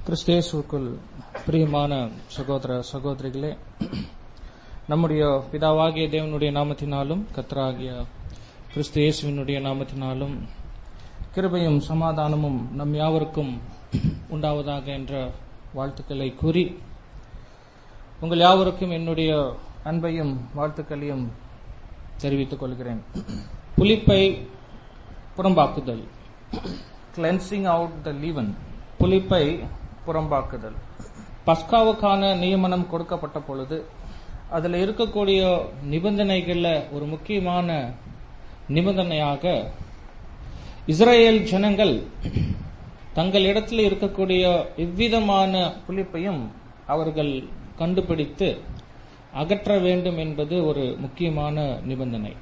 கிறிஸ்தேசுக்குள் பிரியமான சகோதர சகோதரிகளே நம்முடைய பிதாவாகிய தேவனுடைய நாமத்தினாலும் கத்தராகிய கிறிஸ்து இயேசுவினுடைய நாமத்தினாலும் கிருபையும் சமாதானமும் நம் யாவருக்கும் உண்டாவதாக என்ற வாழ்த்துக்களை கூறி உங்கள் யாவருக்கும் என்னுடைய அன்பையும் வாழ்த்துக்களையும் தெரிவித்துக் கொள்கிறேன் புலிப்பை புறம்பாக்குதல் கிளென்சிங் அவுட் த லீவன் புலிப்பை புறம்பாக்குதல் பஸ்காவுக்கான நியமனம் கொடுக்கப்பட்ட பொழுது அதுல இருக்கக்கூடிய நிபந்தனைகள்ல ஒரு முக்கியமான நிபந்தனையாக இஸ்ரேல் ஜனங்கள் தங்களிடத்தில் இருக்கக்கூடிய எவ்விதமான புளிப்பையும் அவர்கள் கண்டுபிடித்து அகற்ற வேண்டும் என்பது ஒரு முக்கியமான நிபந்தனை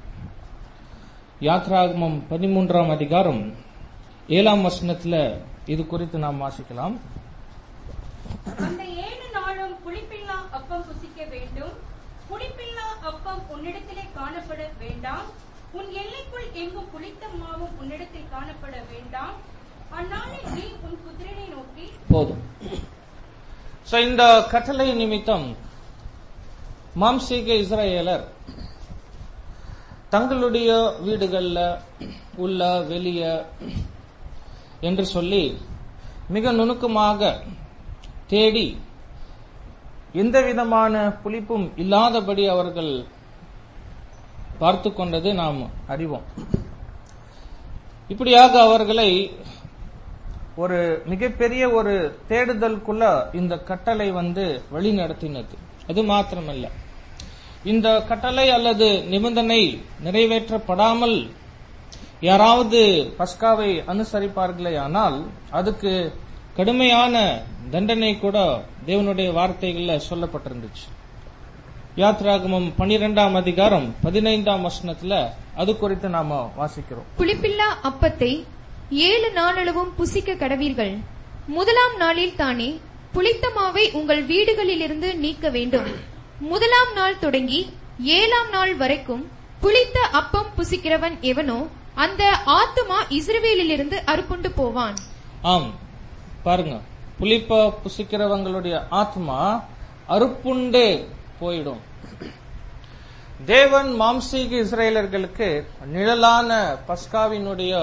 யாத்ராகமம் பதிமூன்றாம் அதிகாரம் ஏழாம் வசனத்துல இது குறித்து நாம் வாசிக்கலாம் அந்த ஏழு நாளும் புளிப்பில்லா அப்பம் புசிக்க வேண்டும் புளிப்பில்லா அப்பம் உன்னிடத்திலே காணப்பட வேண்டாம் உன் எல்லைக்குள் எங்கும் புளித்த மாவும் உன்னிடத்தில் காணப்பட வேண்டாம் அந்நாளில் நீ உன் புத்திரனை நோக்கி போதும் So, இந்த கட்டளை நிமித்தம் மாம்சீக இஸ்ரேலர் தங்களுடைய வீடுகள்ல உள்ள வெளிய என்று சொல்லி மிக நுணுக்கமாக தேடி எந்த விதமான புளிப்பும் இல்லாதபடி அவர்கள் பார்த்து கொண்டது நாம் அறிவோம் இப்படியாக அவர்களை ஒரு மிகப்பெரிய ஒரு தேடுதலுக்குள்ள இந்த கட்டளை வந்து வழி நடத்தினது அது மாத்திரமல்ல இந்த கட்டளை அல்லது நிபந்தனை நிறைவேற்றப்படாமல் யாராவது பஸ்காவை அனுசரிப்பார்களே ஆனால் அதுக்கு கடுமையான தண்டனை கூட தேவனுடைய வார்த்தைகள்ல சொல்லப்பட்டிருந்துச்சு யாத்ராகமம் பனிரெண்டாம் அதிகாரம் பதினைந்தாம் வசனத்துல அது குறித்து நாம வாசிக்கிறோம் புளிப்பில்லா அப்பத்தை ஏழு நாளளவும் புசிக்க கடவீர்கள் முதலாம் நாளில் தானே புளித்த மாவை உங்கள் வீடுகளிலிருந்து நீக்க வேண்டும் முதலாம் நாள் தொடங்கி ஏழாம் நாள் வரைக்கும் புளித்த அப்பம் புசிக்கிறவன் எவனோ அந்த ஆத்துமா இஸ்ரவேலிலிருந்து அறுப்புண்டு போவான் ஆம் பாருங்க புளிப்ப புசிக்கிறவங்களுடைய ஆத்மா அறுப்புண்டே போயிடும் தேவன் மாம்சீக இஸ்ரேலர்களுக்கு நிழலான பஸ்காவினுடைய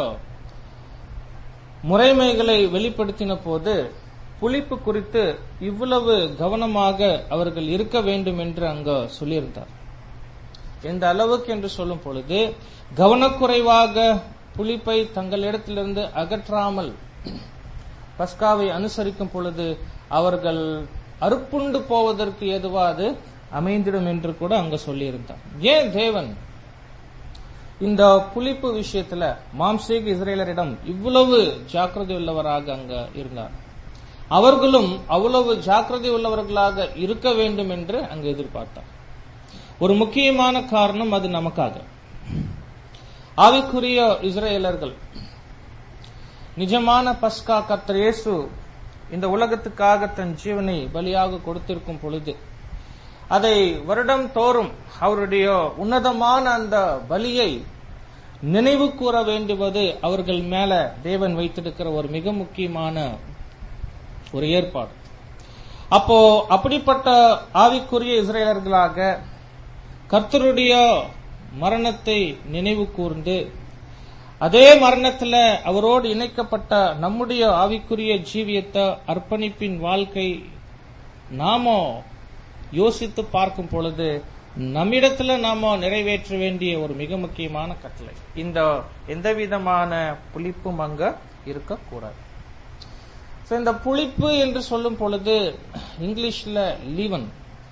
முறைமைகளை வெளிப்படுத்தின போது புளிப்பு குறித்து இவ்வளவு கவனமாக அவர்கள் இருக்க வேண்டும் என்று அங்க சொல்லியிருந்தார் எந்த அளவுக்கு என்று சொல்லும் பொழுது கவனக்குறைவாக புளிப்பை தங்களிடத்திலிருந்து அகற்றாமல் பஸ்காவை அனுசரிக்கும் பொழுது அவர்கள் அறுப்புண்டு போவதற்கு ஏதுவா அது அமைந்திடும் என்று கூட அங்க சொல்லியிருந்தார் ஏன் தேவன் இந்த புளிப்பு விஷயத்துல மாம்சீக இஸ்ரேலரிடம் இவ்வளவு ஜாக்கிரதை உள்ளவராக அங்க இருந்தார் அவர்களும் அவ்வளவு ஜாக்கிரதை உள்ளவர்களாக இருக்க வேண்டும் என்று அங்கு எதிர்பார்த்தார் ஒரு முக்கியமான காரணம் அது நமக்காக ஆவிக்குரிய இஸ்ரேலர்கள் நிஜமான பஸ்கா கர்த்தர் இயேசு இந்த உலகத்துக்காக தன் ஜீவனை பலியாக கொடுத்திருக்கும் பொழுது அதை வருடம் தோறும் அவருடைய உன்னதமான அந்த பலியை நினைவு கூற வேண்டுவது அவர்கள் மேல தேவன் வைத்திருக்கிற ஒரு மிக முக்கியமான ஒரு ஏற்பாடு அப்போ அப்படிப்பட்ட ஆவிக்குரிய இஸ்ரேலர்களாக கர்த்தருடைய மரணத்தை நினைவு கூர்ந்து அதே மரணத்துல அவரோடு இணைக்கப்பட்ட நம்முடைய ஆவிக்குரிய ஜீவியத்தை அர்ப்பணிப்பின் வாழ்க்கை நாம யோசித்து பார்க்கும் பொழுது நம்மிடத்துல நாம நிறைவேற்ற வேண்டிய ஒரு மிக முக்கியமான கட்டளை இந்த எந்த விதமான புளிப்பும் அங்க இருக்கக்கூடாது So, இந்த புளிப்பு என்று சொல்லும் பொழுது இங்கிலீஷ்ல லீவன்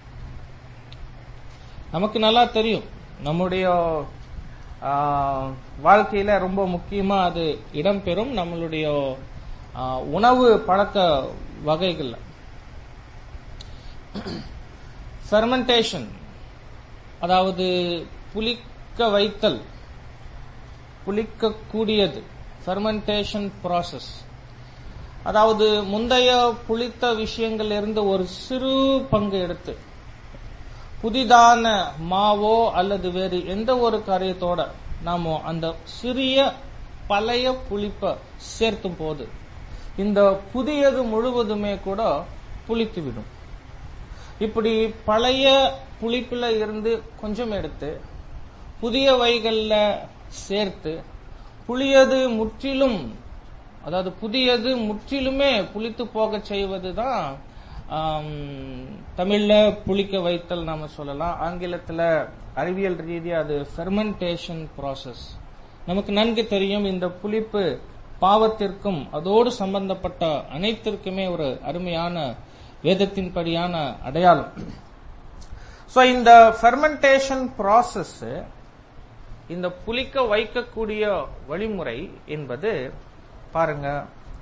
நமக்கு நல்லா தெரியும் நம்முடைய ஆ, வாழ்க்கையில ரொம்ப முக்கியமா அது இடம்பெறும் நம்மளுடைய ஆ, உணவு பழக்க வகைகள்ல ஃபெர்மெண்டேஷன் அதாவது புளிக்க வைத்தல் புளிக்கக்கூடியது ஃபெர்மெண்டேஷன் ப்ராசஸ் அதாவது முந்தைய புளித்த விஷயங்கள் இருந்து ஒரு சிறு பங்கு எடுத்து புதிதான மாவோ அல்லது வேறு எந்த ஒரு காரியத்தோட நாம அந்த சிறிய பழைய புளிப்ப சேர்த்தும் போது இந்த புதியது முழுவதுமே கூட புளித்துவிடும் இப்படி பழைய புளிப்புல இருந்து கொஞ்சம் எடுத்து புதிய வைகள்ல சேர்த்து புளியது முற்றிலும் அதாவது புதியது முற்றிலுமே புளித்து போக செய்வதுதான் ஆம், தமிழ்ல புளிக்க வைத்தல் நாம சொல்லலாம் ஆங்கிலத்துல அறிவியல் ரீதியா அது ஃபெர்மெண்டேஷன் process நமக்கு நன்கு தெரியும் இந்த புளிப்பு பாவத்திற்கும் அதோடு சம்பந்தப்பட்ட அனைத்திற்குமே ஒரு அருமையான வேதத்தின்படியான அடையாளம் சோ இந்த ஃபெர்மெண்டேஷன் process இந்த புளிக்க வைக்கக்கூடிய வழிமுறை என்பது பாருங்க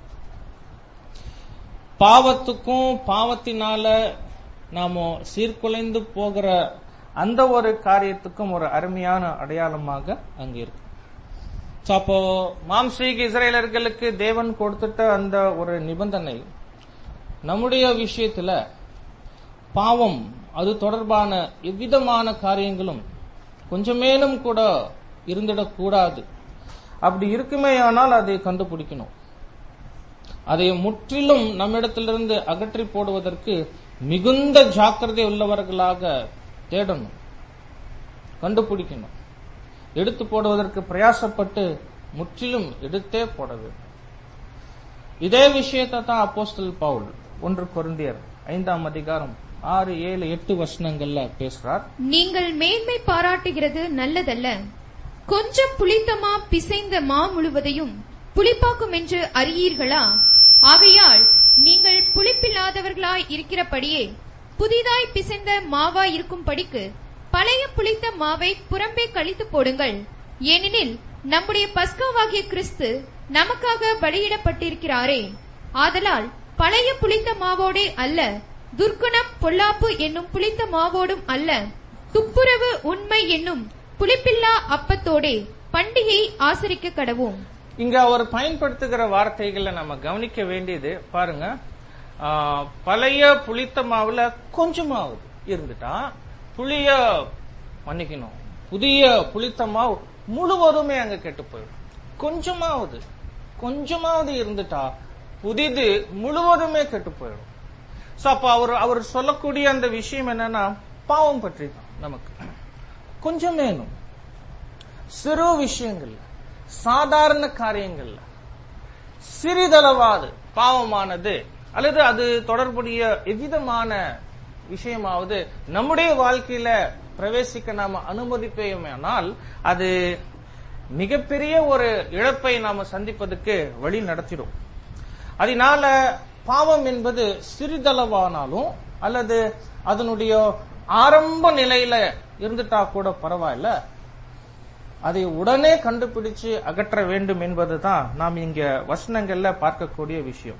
பாவத்துக்கும் பாவத்தினால நாம சீர்குலைந்து போகிற அந்த ஒரு காரியத்துக்கும் ஒரு அருமையான அடையாளமாக அங்க இருக்கு So, அப்போ மாம்சீக இஸ்ரேலர்களுக்கு தேவன் கொடுத்துட்ட அந்த ஒரு நிபந்தனை நம்முடைய விஷயத்துல பாவம் அது தொடர்பான எவ்விதமான காரியங்களும் கொஞ்சமேனும் கூட இருந்திடக்கூடாது அப்படி இருக்குமேயானால் அதை கண்டுபிடிக்கணும் அதை முற்றிலும் நம்மிடத்திலிருந்து அகற்றி போடுவதற்கு மிகுந்த ஜாக்கிரதை உள்ளவர்களாக தேடணும் கண்டுபிடிக்கணும் எடுத்து போடுவதற்கு பிரயாசப்பட்டு முற்றிலும் எடுத்தே போட வேண்டும் இதே விஷயத்தை தான் அப்போஸ்தல் பவுல் ஒன்று கொரிந்தியர் ஐந்தாம் அதிகாரம் ஆறு ஏழு எட்டு வசனங்கள்ல பேசுறார் நீங்கள் மேன்மை பாராட்டுகிறது நல்லதல்ல கொஞ்சம் புளித்தமா பிசைந்த மா முழுவதையும் புளிப்பாக்கும் என்று அறியீர்களா ஆகையால் நீங்கள் புளிப்பில்லாதவர்களாய் இருக்கிறபடியே புதிதாய் பிசைந்த மாவாய் இருக்கும்படிக்கு பழைய புளித்த மாவை புறம்பே கழித்து போடுங்கள் ஏனெனில் நம்முடைய பஸ்காவாகிய கிறிஸ்து நமக்காக பலியிடப்பட்டிருக்கிறாரே ஆதலால் பழைய புளித்த மாவோடே அல்ல துர்க்குணம் பொல்லாப்பு என்னும் புளித்த மாவோடும் அல்ல துப்புரவு உண்மை என்னும் புளிப்பில்லா அப்பத்தோடே பண்டிகை ஆசரிக்க கடவோம் இங்க அவர் பயன்படுத்துகிற வார்த்தைகளை நம்ம கவனிக்க வேண்டியது பாருங்க ஆ, பழைய புளித்த மாவுல கொஞ்சமாவது இருந்துட்டா புளிய மன்னிக்கணும் புதிய புளித்த மாவு முழுவதுமே அங்க கெட்டு போயிடும் கொஞ்சமாவது கொஞ்சமாவது இருந்துட்டா புதிது முழுவதுமே கெட்டு போயிடும் சோ அப்ப அவர் அவர் சொல்லக்கூடிய அந்த விஷயம் என்னன்னா பாவம் பற்றி தான் நமக்கு கொஞ்சம் வேணும் சிறு விஷயங்கள்ல சாதாரண காரியங்கள்ல சிறிதளவாது பாவமானது அல்லது அது தொடர்புடைய எவ்விதமான விஷயமாவது நம்முடைய வாழ்க்கையில பிரவேசிக்க நாம அனுமதிப்போமேனால் அது மிகப்பெரிய ஒரு இழப்பை நாம சந்திப்பதற்கு வழி நடத்திடும் அதனால பாவம் என்பது சிறிதளவானாலும் அல்லது அதனுடைய ஆரம்ப நிலையில இருந்துட்டா கூட பரவாயில்ல அதை உடனே கண்டுபிடிச்சு அகற்ற வேண்டும் என்பதுதான் நாம் இங்க வசனங்கள்ல பார்க்கக்கூடிய விஷயம்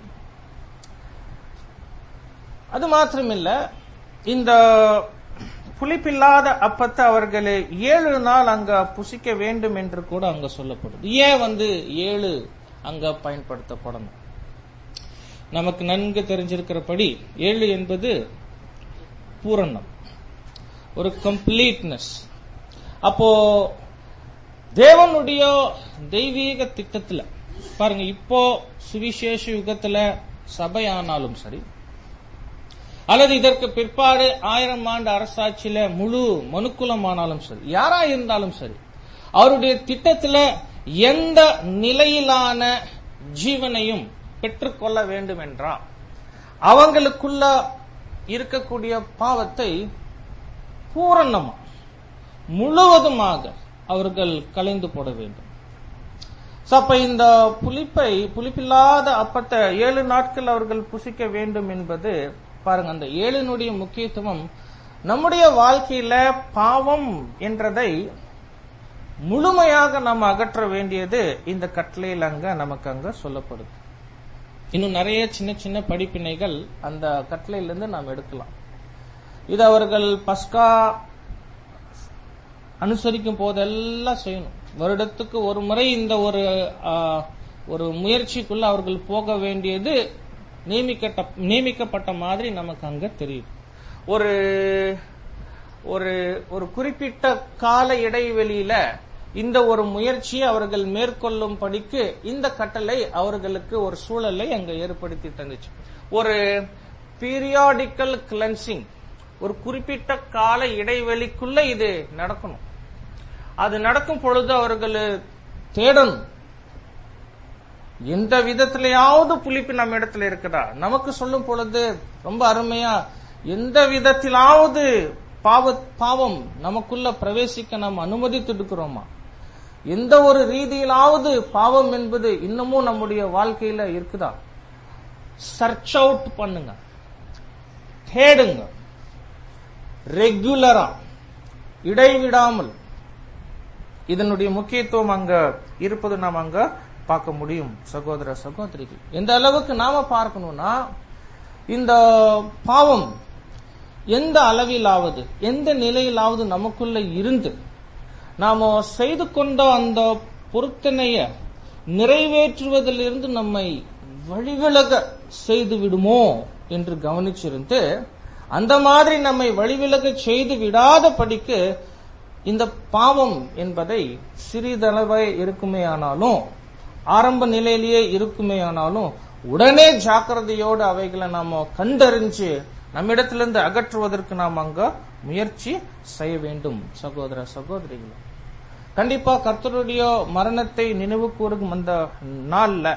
அது மாத்திரமில்ல இந்த புளிப்பில்லாத அப்பத்தை அவர்கள் ஏழு நாள் அங்க புசிக்க வேண்டும் என்று கூட அங்க சொல்லப்படுது ஏன் வந்து ஏழு அங்க பயன்படுத்தப்படணும் நமக்கு நன்கு தெரிஞ்சிருக்கிறபடி ஏழு என்பது பூரணம் ஒரு கம்ப்ளீட்னஸ் அப்போ தேவனுடைய தெய்வீக திட்டத்துல பாருங்க இப்போ சுவிசேஷ யுகத்துல சபையானாலும் சரி அல்லது இதற்கு பிற்பாடு ஆயிரம் ஆண்டு அரசாட்சியில முழு மனுக்குலமானாலும் சரி யாரா இருந்தாலும் சரி அவருடைய திட்டத்துல எந்த நிலையிலான ஜீவனையும் பெற்றுக்கொள்ள வேண்டும் என்றால் அவங்களுக்குள்ள இருக்கக்கூடிய பாவத்தை பூரணமா முழுவதுமாக அவர்கள் கலைந்து போட வேண்டும் So, அப்ப இந்த புளிப்பை புளிப்பில்லாத அப்பத்தை ஏழு நாட்கள் அவர்கள் புசிக்க வேண்டும் என்பது பாருங்க அந்த ஏழினுடைய முக்கியத்துவம் நம்முடைய வாழ்க்கையில பாவம் என்றதை முழுமையாக நம்ம அகற்ற வேண்டியது இந்த கட்டளையில் அங்க நமக்கு அங்க சொல்லப்படுது இன்னும் நிறைய சின்ன சின்ன படிப்பினைகள் அந்த கட்டளையிலிருந்து நாம் எடுக்கலாம் இது அவர்கள் பஸ்கா அனுசரிக்கும் போதெல்லாம் செய்யணும் வருடத்துக்கு ஒரு முறை இந்த ஒரு ஆ, ஒரு முயற்சிக்குள்ள அவர்கள் போக வேண்டியது நியமிக்கப்பட்ட நியமிக்கப்பட்ட மாதிரி நமக்கு அங்க தெரியும் ஒரு ஒரு ஒரு குறிப்பிட்ட கால இடைவெளியில இந்த ஒரு முயற்சியை அவர்கள் மேற்கொள்ளும் படிக்கு இந்த கட்டளை அவர்களுக்கு ஒரு சூழலை அங்க ஏற்படுத்தி தந்துச்சு ஒரு பீரியாடிக்கல் கிளென்சிங் ஒரு குறிப்பிட்ட கால இடைவெளிக்குள்ள இது நடக்கணும் அது நடக்கும் பொழுது அவர்கள் தேடணும் எந்த விதத்திலேயாவது புளிப்பு நம்ம இடத்துல இருக்குதா நமக்கு சொல்லும் பொழுது ரொம்ப அருமையா எந்த விதத்திலாவது பாவ பாவம் நமக்குள்ள பிரவேசிக்க நாம் அனுமதித்துடுக்கிறோமா எந்த ஒரு ரீதியிலாவது பாவம் என்பது இன்னமும் நம்முடைய வாழ்க்கையில இருக்குதா சர்ச் அவுட் பண்ணுங்க தேடுங்க ரெகுலரா இடைவிடாமல் இதனுடைய முக்கியத்துவம் அங்க இருப்பது நாம் அங்க பார்க்க முடியும் சகோதர சகோதரிகள் எந்த அளவுக்கு நாம பார்க்கணும்னா இந்த பாவம் எந்த அளவிலாவது எந்த நிலையிலாவது நமக்குள்ள இருந்து நாம செய்து கொண்ட அந்த பொருத்தனைய நிறைவேற்றுவதிலிருந்து நம்மை வழிவிலக செய்து விடுமோ என்று கவனிச்சிருந்து அந்த மாதிரி நம்மை வழிவிலக செய்து விடாத படிக்கு இந்த பாவம் என்பதை சிறிதளவே இருக்குமே ஆனாலும் ஆரம்ப நிலையிலேயே இருக்குமே ஆனாலும் உடனே ஜாக்கிரதையோடு அவைகளை நாம கண்டறிஞ்சு நம்மிடத்திலிருந்து அகற்றுவதற்கு நாம் அங்க முயற்சி செய்ய வேண்டும் சகோதர சகோதரிகள் கண்டிப்பா கர்த்தருடைய மரணத்தை நினைவு கூறும் அந்த நாள்ல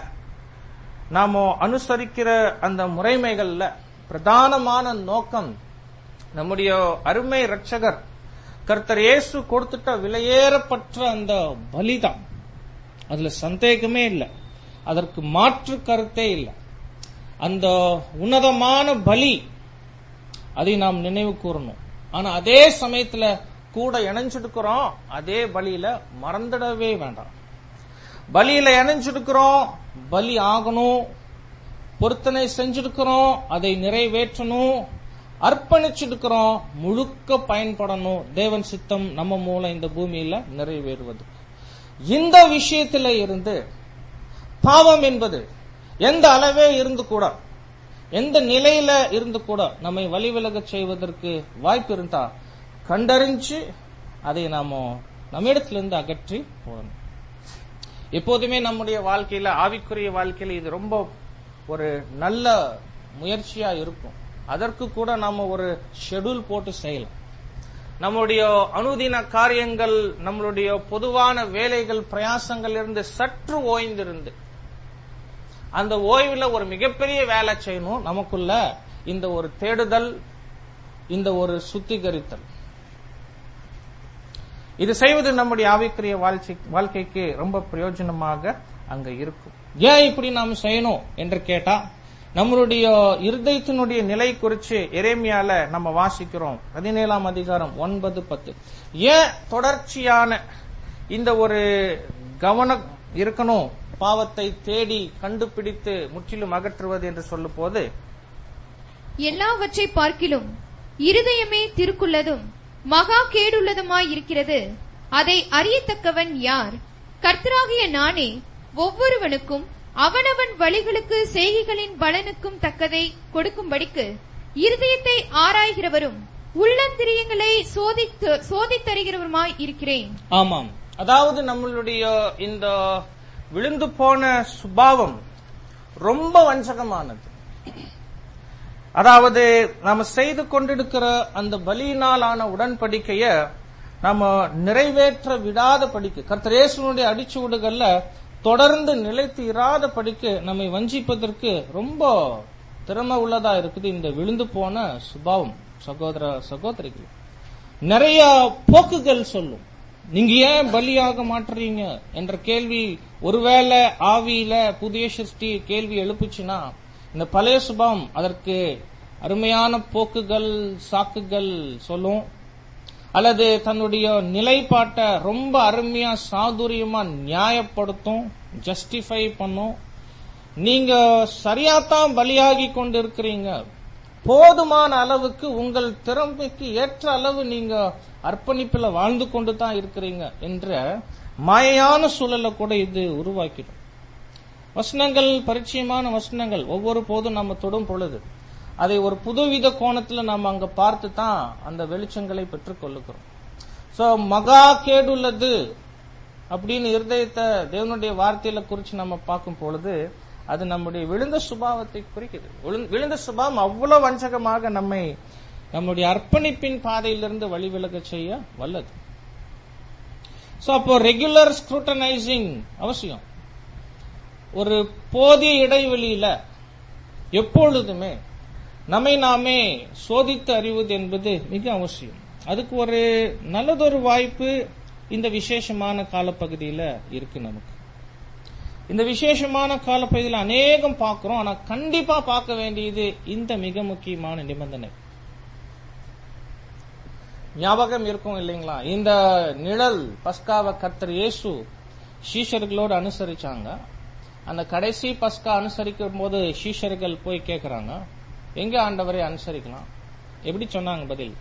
நாம அனுசரிக்கிற அந்த முறைமைகள்ல பிரதானமான நோக்கம் நம்முடைய அருமை ரட்சகர் கர்த்தர் இயேசு கொடுத்துட்ட விலையேறப்பட்ட அந்த பலிதான் அதுல சந்தேகமே இல்லை அதற்கு மாற்று கருத்தே இல்லை அந்த உன்னதமான பலி அதை நாம் நினைவு கூறணும் ஆனா அதே சமயத்துல கூட இணைஞ்சிருக்கிறோம் அதே பலியில மறந்துடவே வேண்டாம் பலியில இணைஞ்சிருக்கிறோம் பலி ஆகணும் பொருத்தனை செஞ்சிருக்கிறோம் அதை நிறைவேற்றணும் அர்ப்பணிச்சிருக்கிறோம் முழுக்க பயன்படணும் தேவன் சித்தம் நம்ம மூலம் இந்த பூமியில நிறைவேறுவது இந்த விஷயத்துல இருந்து பாவம் என்பது எந்த அளவே இருந்து கூட எந்த நிலையில இருந்து கூட நம்மை வழிவிலக செய்வதற்கு வாய்ப்பு இருந்தா கண்டறிஞ்சு அதை நாம நம்மிடத்திலிருந்து அகற்றி போடணும் எப்போதுமே நம்முடைய வாழ்க்கையில ஆவிக்குரிய வாழ்க்கையில இது ரொம்ப ஒரு நல்ல முயற்சியா இருக்கும் அதற்கு கூட நாம ஒரு ஷெட்யூல் போட்டு செய்யலாம் நம்முடைய அனுதின காரியங்கள் நம்மளுடைய பொதுவான வேலைகள் பிரயாசங்கள் இருந்து சற்று ஓய்ந்திருந்து அந்த ஓய்வுல ஒரு மிகப்பெரிய வேலை செய்யணும் நமக்குள்ள இந்த ஒரு தேடுதல் இந்த ஒரு சுத்திகரித்தல் இது செய்வது நம்முடைய ஆவிக்குரிய வாழ்க்கைக்கு ரொம்ப பிரயோஜனமாக அங்க இருக்கும் ஏன் இப்படி நாம் செய்யணும் என்று கேட்டா நம்மளுடைய இருதயத்தினுடைய நிலை குறித்து எரேமியால நம்ம வாசிக்கிறோம் பதினேழாம் அதிகாரம் ஒன்பது பத்து ஏன் தொடர்ச்சியான இந்த ஒரு கவனம் இருக்கணும் பாவத்தை தேடி கண்டுபிடித்து முற்றிலும் அகற்றுவது என்று சொல்லும் போது எல்லாவற்றை பார்க்கிலும் இருதயமே திருக்குள்ளதும் மகா கேடுள்ளதுமாய் இருக்கிறது அதை அறியத்தக்கவன் யார் கர்த்தராகிய நானே ஒவ்வொருவனுக்கும் அவனவன் வழிகளுக்கு செய்கைகளின் பலனுக்கும் தக்கதை கொடுக்கும்படிக்கு இருதயத்தை ஆராய்கிறவரும் உள்ளந்திரியங்களை சோதித்து சோதித்தருகிறவருமாய் இருக்கிறேன் ஆமாம் அதாவது நம்மளுடைய இந்த விழுந்து போன சுபாவம் ரொம்ப வஞ்சகமானது அதாவது நாம செய்து கொண்டிருக்கிற அந்த பலியினாலான உடன்படிக்கைய நாம நிறைவேற்ற விடாத படிக்கு கர்த்தரேசனுடைய அடிச்சுவடுகள்ல தொடர்ந்து நிலைத்து இராத படிக்கு நம்மை வஞ்சிப்பதற்கு ரொம்ப திறமை உள்ளதா இருக்குது இந்த விழுந்து போன சுபாவம் சகோதர சகோதரிகள் நிறைய போக்குகள் சொல்லும் நீங்க ஏன் பலியாக மாட்டுறீங்க என்ற கேள்வி ஒருவேளை ஆவியில புதிய சிருஷ்டி கேள்வி எழுப்புச்சுன்னா இந்த பழைய சுபாவம் அதற்கு அருமையான போக்குகள் சாக்குகள் சொல்லும் அல்லது தன்னுடைய நிலைப்பாட்டை ரொம்ப அருமையா சாதுரியமா நியாயப்படுத்தும் ஜஸ்டிஃபை பண்ணும் நீங்க சரியாத்தான் பலியாகி கொண்டு இருக்கிறீங்க போதுமான அளவுக்கு உங்கள் திறமைக்கு ஏற்ற அளவு நீங்க அர்ப்பணிப்புல வாழ்ந்து கொண்டு தான் இருக்கிறீங்க என்ற மாயான சூழலை கூட இது உருவாக்கிடும் வசனங்கள் பரிச்சயமான வசனங்கள் ஒவ்வொரு போதும் நம்ம தொடும் பொழுது அதை ஒரு புதுவித கோணத்துல நம்ம அங்க பார்த்து தான் அந்த வெளிச்சங்களை பெற்றுக் கொள்ளுகிறோம் சோ மகா கேடுள்ளது அப்படின்னு இருதயத்தை தேவனுடைய வார்த்தையில குறிச்சு நம்ம பார்க்கும் பொழுது அது நம்முடைய விழுந்த சுபாவத்தை குறிக்குது விழுந்த- விழுந்த சுபாவம் அவ்வளவு வஞ்சகமாக நம்மை நம்முடைய அர்ப்பணிப்பின் பாதையிலிருந்து வழிவிலக செய்ய வல்லது சோ அப்போ ரெகுலர் ஸ்க்ரூட்டனைசிங் அவசியம் ஒரு போதிய இடைவெளியில எப்பொழுதுமே நம்மை நாமே சோதித்து அறிவது என்பது மிக அவசியம் அதுக்கு ஒரு நல்லதொரு வாய்ப்பு இந்த விசேஷமான காலப்பகுதியில இருக்கு நமக்கு இந்த விசேஷமான காலப்பகுதியில் அநேகம் பார்க்கிறோம் ஆனா கண்டிப்பா பார்க்க வேண்டியது இந்த மிக முக்கியமான நிபந்தனை ஞாபகம் இருக்கும் இல்லைங்களா இந்த நிழல் பஸ்காவை கர்த்தர் இயேசு சீஷர்களோடு அனுசரிச்சாங்க அந்த கடைசி பஸ்கா அனுசரிக்கும் போது சீஷர்கள் போய் கேக்குறாங்க எங்க ஆண்டவரை அனுசரிக்கலாம் எப்படி சொன்னாங்க பதில்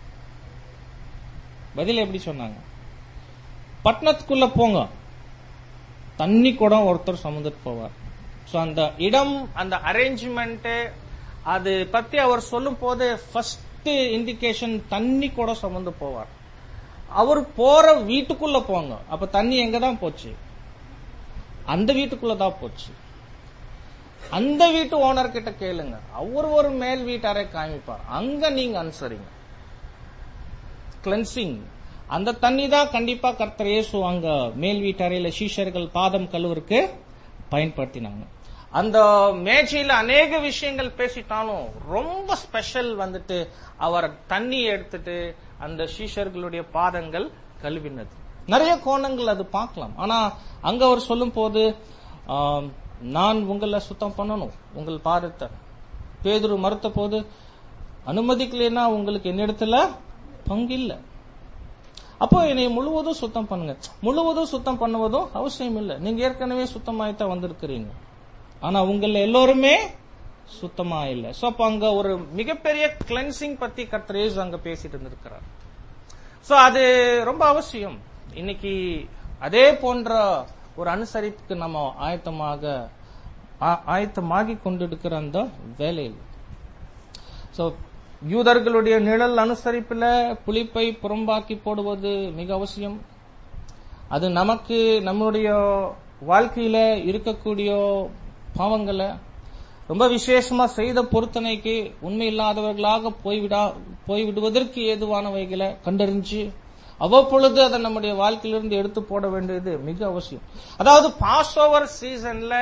பதில் எப்படி சொன்னாங்க பட்டணத்துக்குள்ள போங்க தண்ணி குடம் ஒருத்தர் சுமந்துட்டு போவார் சோ அந்த இடம் அந்த அரேஞ்ச்மெண்ட் அது பத்தி அவர் சொல்லும் போது ஃபர்ஸ்ட் இண்டிகேஷன் தண்ணி குடம் சுமந்து போவார் அவர் போற வீட்டுக்குள்ள போங்க அப்ப தண்ணி எங்க தான் போச்சு அந்த வீட்டுக்குள்ள தான் போச்சு அந்த வீட்டு ஓனர் கிட்ட கேளுங்க அவர் ஒரு மேல் வீட்டாரை காமிப்பார் அங்க நீங்க அனுசரிங்க கிளென்சிங் அந்த தண்ணி தான் கண்டிப்பா கர்த்தர் இயேசு அங்க மேல் வீட்டறையில சீஷர்கள் பாதம் கழுவுறதுக்கு பயன்படுத்தினாங்க அந்த மேஜையில அநேக விஷயங்கள் பேசிட்டாலும் ரொம்ப ஸ்பெஷல் வந்துட்டு அவர் தண்ணி எடுத்துட்டு அந்த சீஷர்களுடைய பாதங்கள் கழுவினது நிறைய கோணங்கள் அது பார்க்கலாம் ஆனா அங்க அவர் சொல்லும் போது ஆம், நான் உங்களை சுத்தம் பண்ணணும் உங்கள் பாதத்தை பேதுரு மறுத்த போது அனுமதிக்கலைன்னா உங்களுக்கு என்னிடத்துல பங்கு இல்லை அப்போ என்னை முழுவதும் சுத்தம் பண்ணுங்க முழுவதும் சுத்தம் பண்ணுவதும் அவசியம் இல்லை நீங்க ஏற்கனவே சுத்தமாயித்தான் வந்திருக்கிறீங்க ஆனா உங்கள எல்லோருமே சுத்தமா இல்ல சோ அப்ப அங்க ஒரு மிகப்பெரிய கிளென்சிங் பத்தி கர்த்தரேஸ் அங்க பேசிட்டு இருந்திருக்கிறார் சோ அது ரொம்ப அவசியம் இன்னைக்கு அதே போன்ற ஒரு அனுசரிப்புக்கு நம்ம ஆயத்தமாக ஆ- ஆயத்தமாகி கொண்டிருக்கிற அந்த வேலையில் சோ யூதர்களுடைய நிழல் அனுசரிப்புல புளிப்பை புறம்பாக்கி போடுவது மிக அவசியம் அது நமக்கு நம்மளுடைய வாழ்க்கையில இருக்கக்கூடிய பாவங்களை ரொம்ப விசேஷமா செய்த பொருத்தனைக்கு உண்மை இல்லாதவர்களாக போய்விடா போய்விடுவதற்கு ஏதுவானவைகளை கண்டறிஞ்சு அவ்வப்பொழுது அதை நம்முடைய வாழ்க்கையிலிருந்து எடுத்து போட வேண்டியது மிக அவசியம் அதாவது பாஸ் ஓவர் சீசன்ல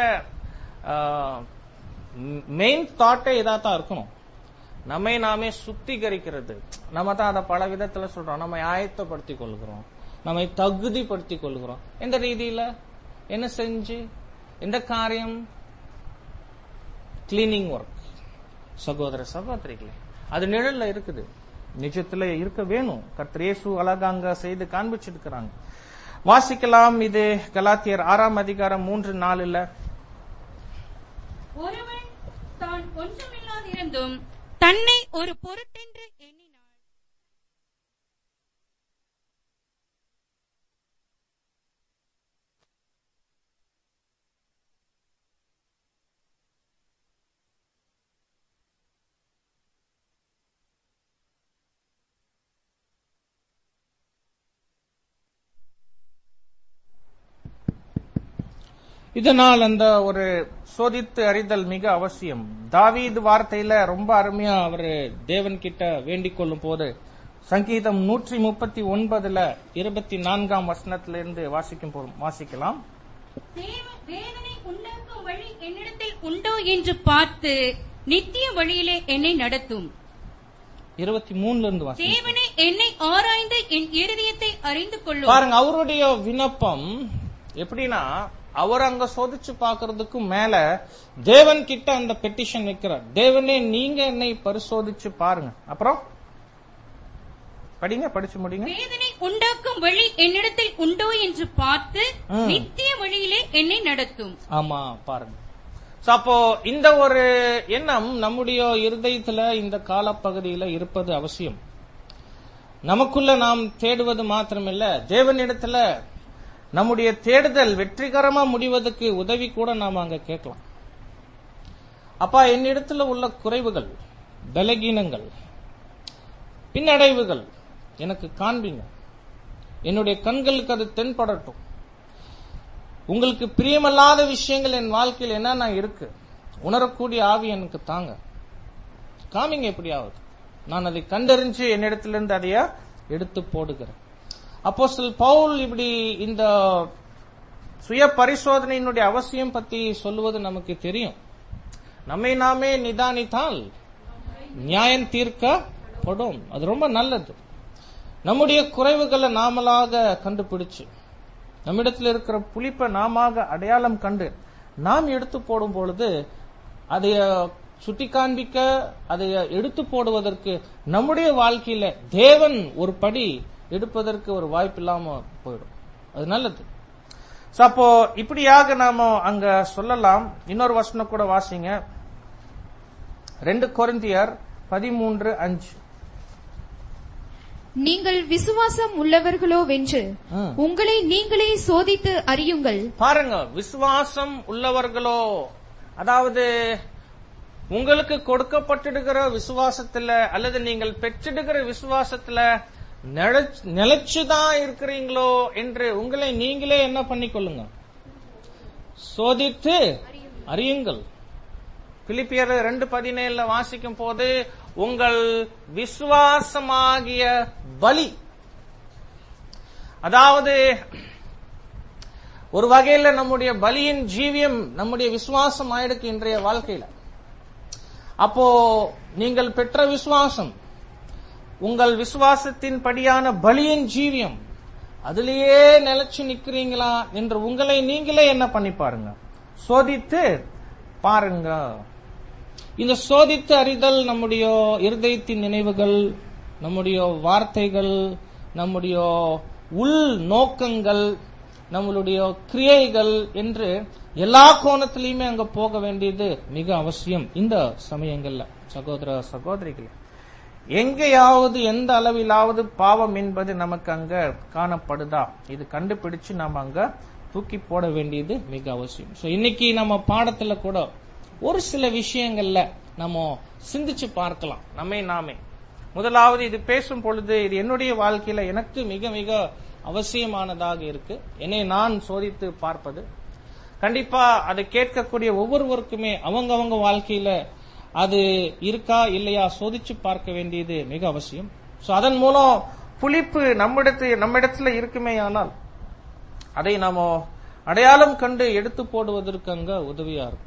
மெயின் தாட்டே இதா தான் இருக்கணும் நம்மை நாமே சுத்திகரிக்கிறது நம்ம தான் அதை பல விதத்துல சொல்றோம் நம்மை ஆயத்தப்படுத்திக் கொள்கிறோம் நம்மை தகுதிப்படுத்திக் கொள்கிறோம் எந்த ரீதியில என்ன செஞ்சு எந்த காரியம் கிளீனிங் ஒர்க் சகோதர சகோதரிகளே அது நிழல்ல இருக்குது நிஜத்துல இருக்க வேணும் கர்த்தர் இயேசு அழகாங்க செய்து காண்பிச்சிருக்கிறாங்க வாசிக்கலாம் இது கலாத்தியர் ஆறாம் அதிகாரம் மூன்று நாலுல ஒருவன் தான் ஒன்றுமில்லாதிருந்தும் தன்னை ஒரு பொருட்டென்று எண்ணினான் இதனால் அந்த ஒரு சோதித்து அறிதல் மிக அவசியம் தாவீது வார்த்தையில ரொம்ப அருமையா அவர் தேவன் கிட்ட வேண்டிக் கொள்ளும் போது சங்கீதம் நூற்றி முப்பத்தி ஒன்பதுல இருபத்தி நான்காம் வசனத்திலிருந்து வாசிக்கும் போது வாசிக்கலாம் தேவ- வேதனை உண்டாக்கும் வழி என்னிடத்தில் உண்டோ என்று பார்த்து நித்திய வழியிலே என்னை நடத்தும் இருபத்தி மூணுல இருந்து வாசிக்கும் தேவனே என்னை ஆராய்ந்து என் இருதயத்தை அறிந்து கொள்ளும் பாருங்க அவருடைய விண்ணப்பம் எப்படின்னா அவர் அங்க சோதிச்சு பார்க்கிறதுக்கு மேல தேவன் கிட்ட அந்த பெட்டிஷன் வைக்கிறார் தேவனே நீங்க என்னை பரிசோதிச்சு பாருங்க அப்புறம் படிங்க படிச்சு முடிங்க வேதனை உண்டாக்கும் வழி என்னிடத்தில் உண்டோ என்று பார்த்து ம். நித்திய வழியிலே என்னை நடத்தும் ஆமா பாருங்க So, அப்போ இந்த ஒரு எண்ணம் நம்முடைய இருதயத்துல இந்த காலப்பகுதியில இருப்பது அவசியம் நமக்குள்ள நாம் தேடுவது மாத்திரமில்ல தேவனிடத்துல நம்முடைய தேடுதல் வெற்றிகரமா முடிவதற்கு உதவி கூட நாம் அங்க கேட்கலாம் அப்பா என்னிடத்துல உள்ள குறைவுகள் பலகீனங்கள் பின்னடைவுகள் எனக்கு காண்பீங்க என்னுடைய கண்களுக்கு அது தென்படட்டும் உங்களுக்கு பிரியமல்லாத விஷயங்கள் என் வாழ்க்கையில் என்னென்ன இருக்கு உணரக்கூடிய ஆவி எனக்கு தாங்க காமிங்க எப்படியாவது நான் அதை கண்டறிஞ்சு என்னிடத்திலிருந்து அதைய எடுத்து போடுகிறேன் அப்போஸ்தலர் பவுல் இப்படி இந்த சுய பரிசோதனையினுடைய அவசியம் பத்தி சொல்லுவது நமக்கு தெரியும் நம்மை நாமே நிதானித்தால் நியாயம் தீர்க்கப்படும் அது ரொம்ப நல்லது நம்முடைய குறைவுகளை நாமளாக கண்டுபிடிச்சு நம்மிடத்தில் இருக்கிற புளிப்பை நாம அடையாளம் கண்டு நாம் எடுத்து போடும் பொழுது அதை சுட்டி காண்பிக்க அதை எடுத்து போடுவதற்கு நம்முடைய வாழ்க்கையில தேவன் ஒரு படி எடுப்பதற்கு ஒரு வாய்ப்பு இல்லாம போயிடும் அது நல்லது So, அப்போ இப்படியாக நாம அங்க சொல்லலாம் இன்னொரு வசனம் கூட வாசிங்க ரெண்டு கொரிந்தியர் பதிமூன்று அஞ்சு நீங்கள் விசுவாசம் உள்ளவர்களோ வென்று ம். உங்களை நீங்களே சோதித்து அறியுங்கள் பாருங்க விசுவாசம் உள்ளவர்களோ அதாவது உங்களுக்கு கொடுக்கப்பட்டிருக்கிற விசுவாசத்துல அல்லது நீங்கள் பெற்றிடுகிற விசுவாசத்துல நிலைச்- நிலைச்சுதான் இருக்கிறீங்களோ என்று உங்களை நீங்களே என்ன பண்ணிக்கொள்ளுங்க சோதித்து அறியுங்கள் பிலிப்பியர் ரெண்டு பதினேழுல வாசிக்கும் போது உங்கள் விசுவாசமாகிய பலி அதாவது ஒரு வகையில நம்முடைய பலியின் ஜீவியம் நம்முடைய விசுவாசம் ஆயிடுக்கு இன்றைய வாழ்க்கையில அப்போ நீங்கள் பெற்ற விசுவாசம் உங்கள் விசுவாசத்தின் படியான பலியின் ஜீவியம் அதிலேயே நிலைச்சு நிக்கிறீங்களா என்று உங்களை நீங்களே என்ன பண்ணி பாருங்க சோதித்து பாருங்க இந்த சோதித்து அறிதல் நம்முடைய இருதயத்தின் நினைவுகள் நம்முடைய வார்த்தைகள் நம்முடைய உள் நோக்கங்கள் நம்மளுடைய கிரியைகள் என்று எல்லா கோணத்திலையுமே அங்க போக வேண்டியது மிக அவசியம் இந்த சமயங்கள்ல சகோதர சகோதரிகளே எங்கேயாவது எந்த அளவிலாவது பாவம் என்பது நமக்கு அங்க காணப்படுதா இது கண்டுபிடிச்சு நாம அங்க தூக்கி போட வேண்டியது மிக அவசியம் சோ இன்னைக்கு நம்ம பாடத்துல கூட ஒரு சில விஷயங்கள்ல நம்ம சிந்திச்சு பார்க்கலாம் நம்மை நாமே முதலாவது இது பேசும் பொழுது இது என்னுடைய வாழ்க்கையில எனக்கு மிக மிக அவசியமானதாக இருக்கு என்னை நான் சோதித்து பார்ப்பது கண்டிப்பா அதை கேட்கக்கூடிய ஒவ்வொருவருக்குமே அவங்க அவங்க வாழ்க்கையில அது இருக்கா இல்லையா சோதிச்சு பார்க்க வேண்டியது மிக அவசியம் சோ அதன் மூலம் புளிப்பு நம்மிடத்து நம்மிடத்துல இருக்குமே ஆனால் அதை நாம அடையாளம் கண்டு எடுத்து போடுவதற்கு அங்க உதவியா இருக்கும்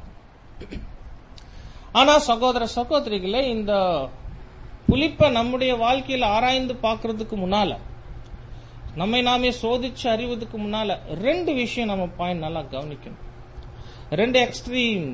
ஆனா சகோதர சகோதரிகளே இந்த புளிப்பை நம்முடைய வாழ்க்கையில ஆராய்ந்து பார்க்கிறதுக்கு முன்னால நம்மை நாமே சோதிச்சு அறிவதற்கு முன்னால ரெண்டு விஷயம் நம்ம பாயிண்ட் நல்லா கவனிக்கணும் ரெண்டு எக்ஸ்ட்ரீம்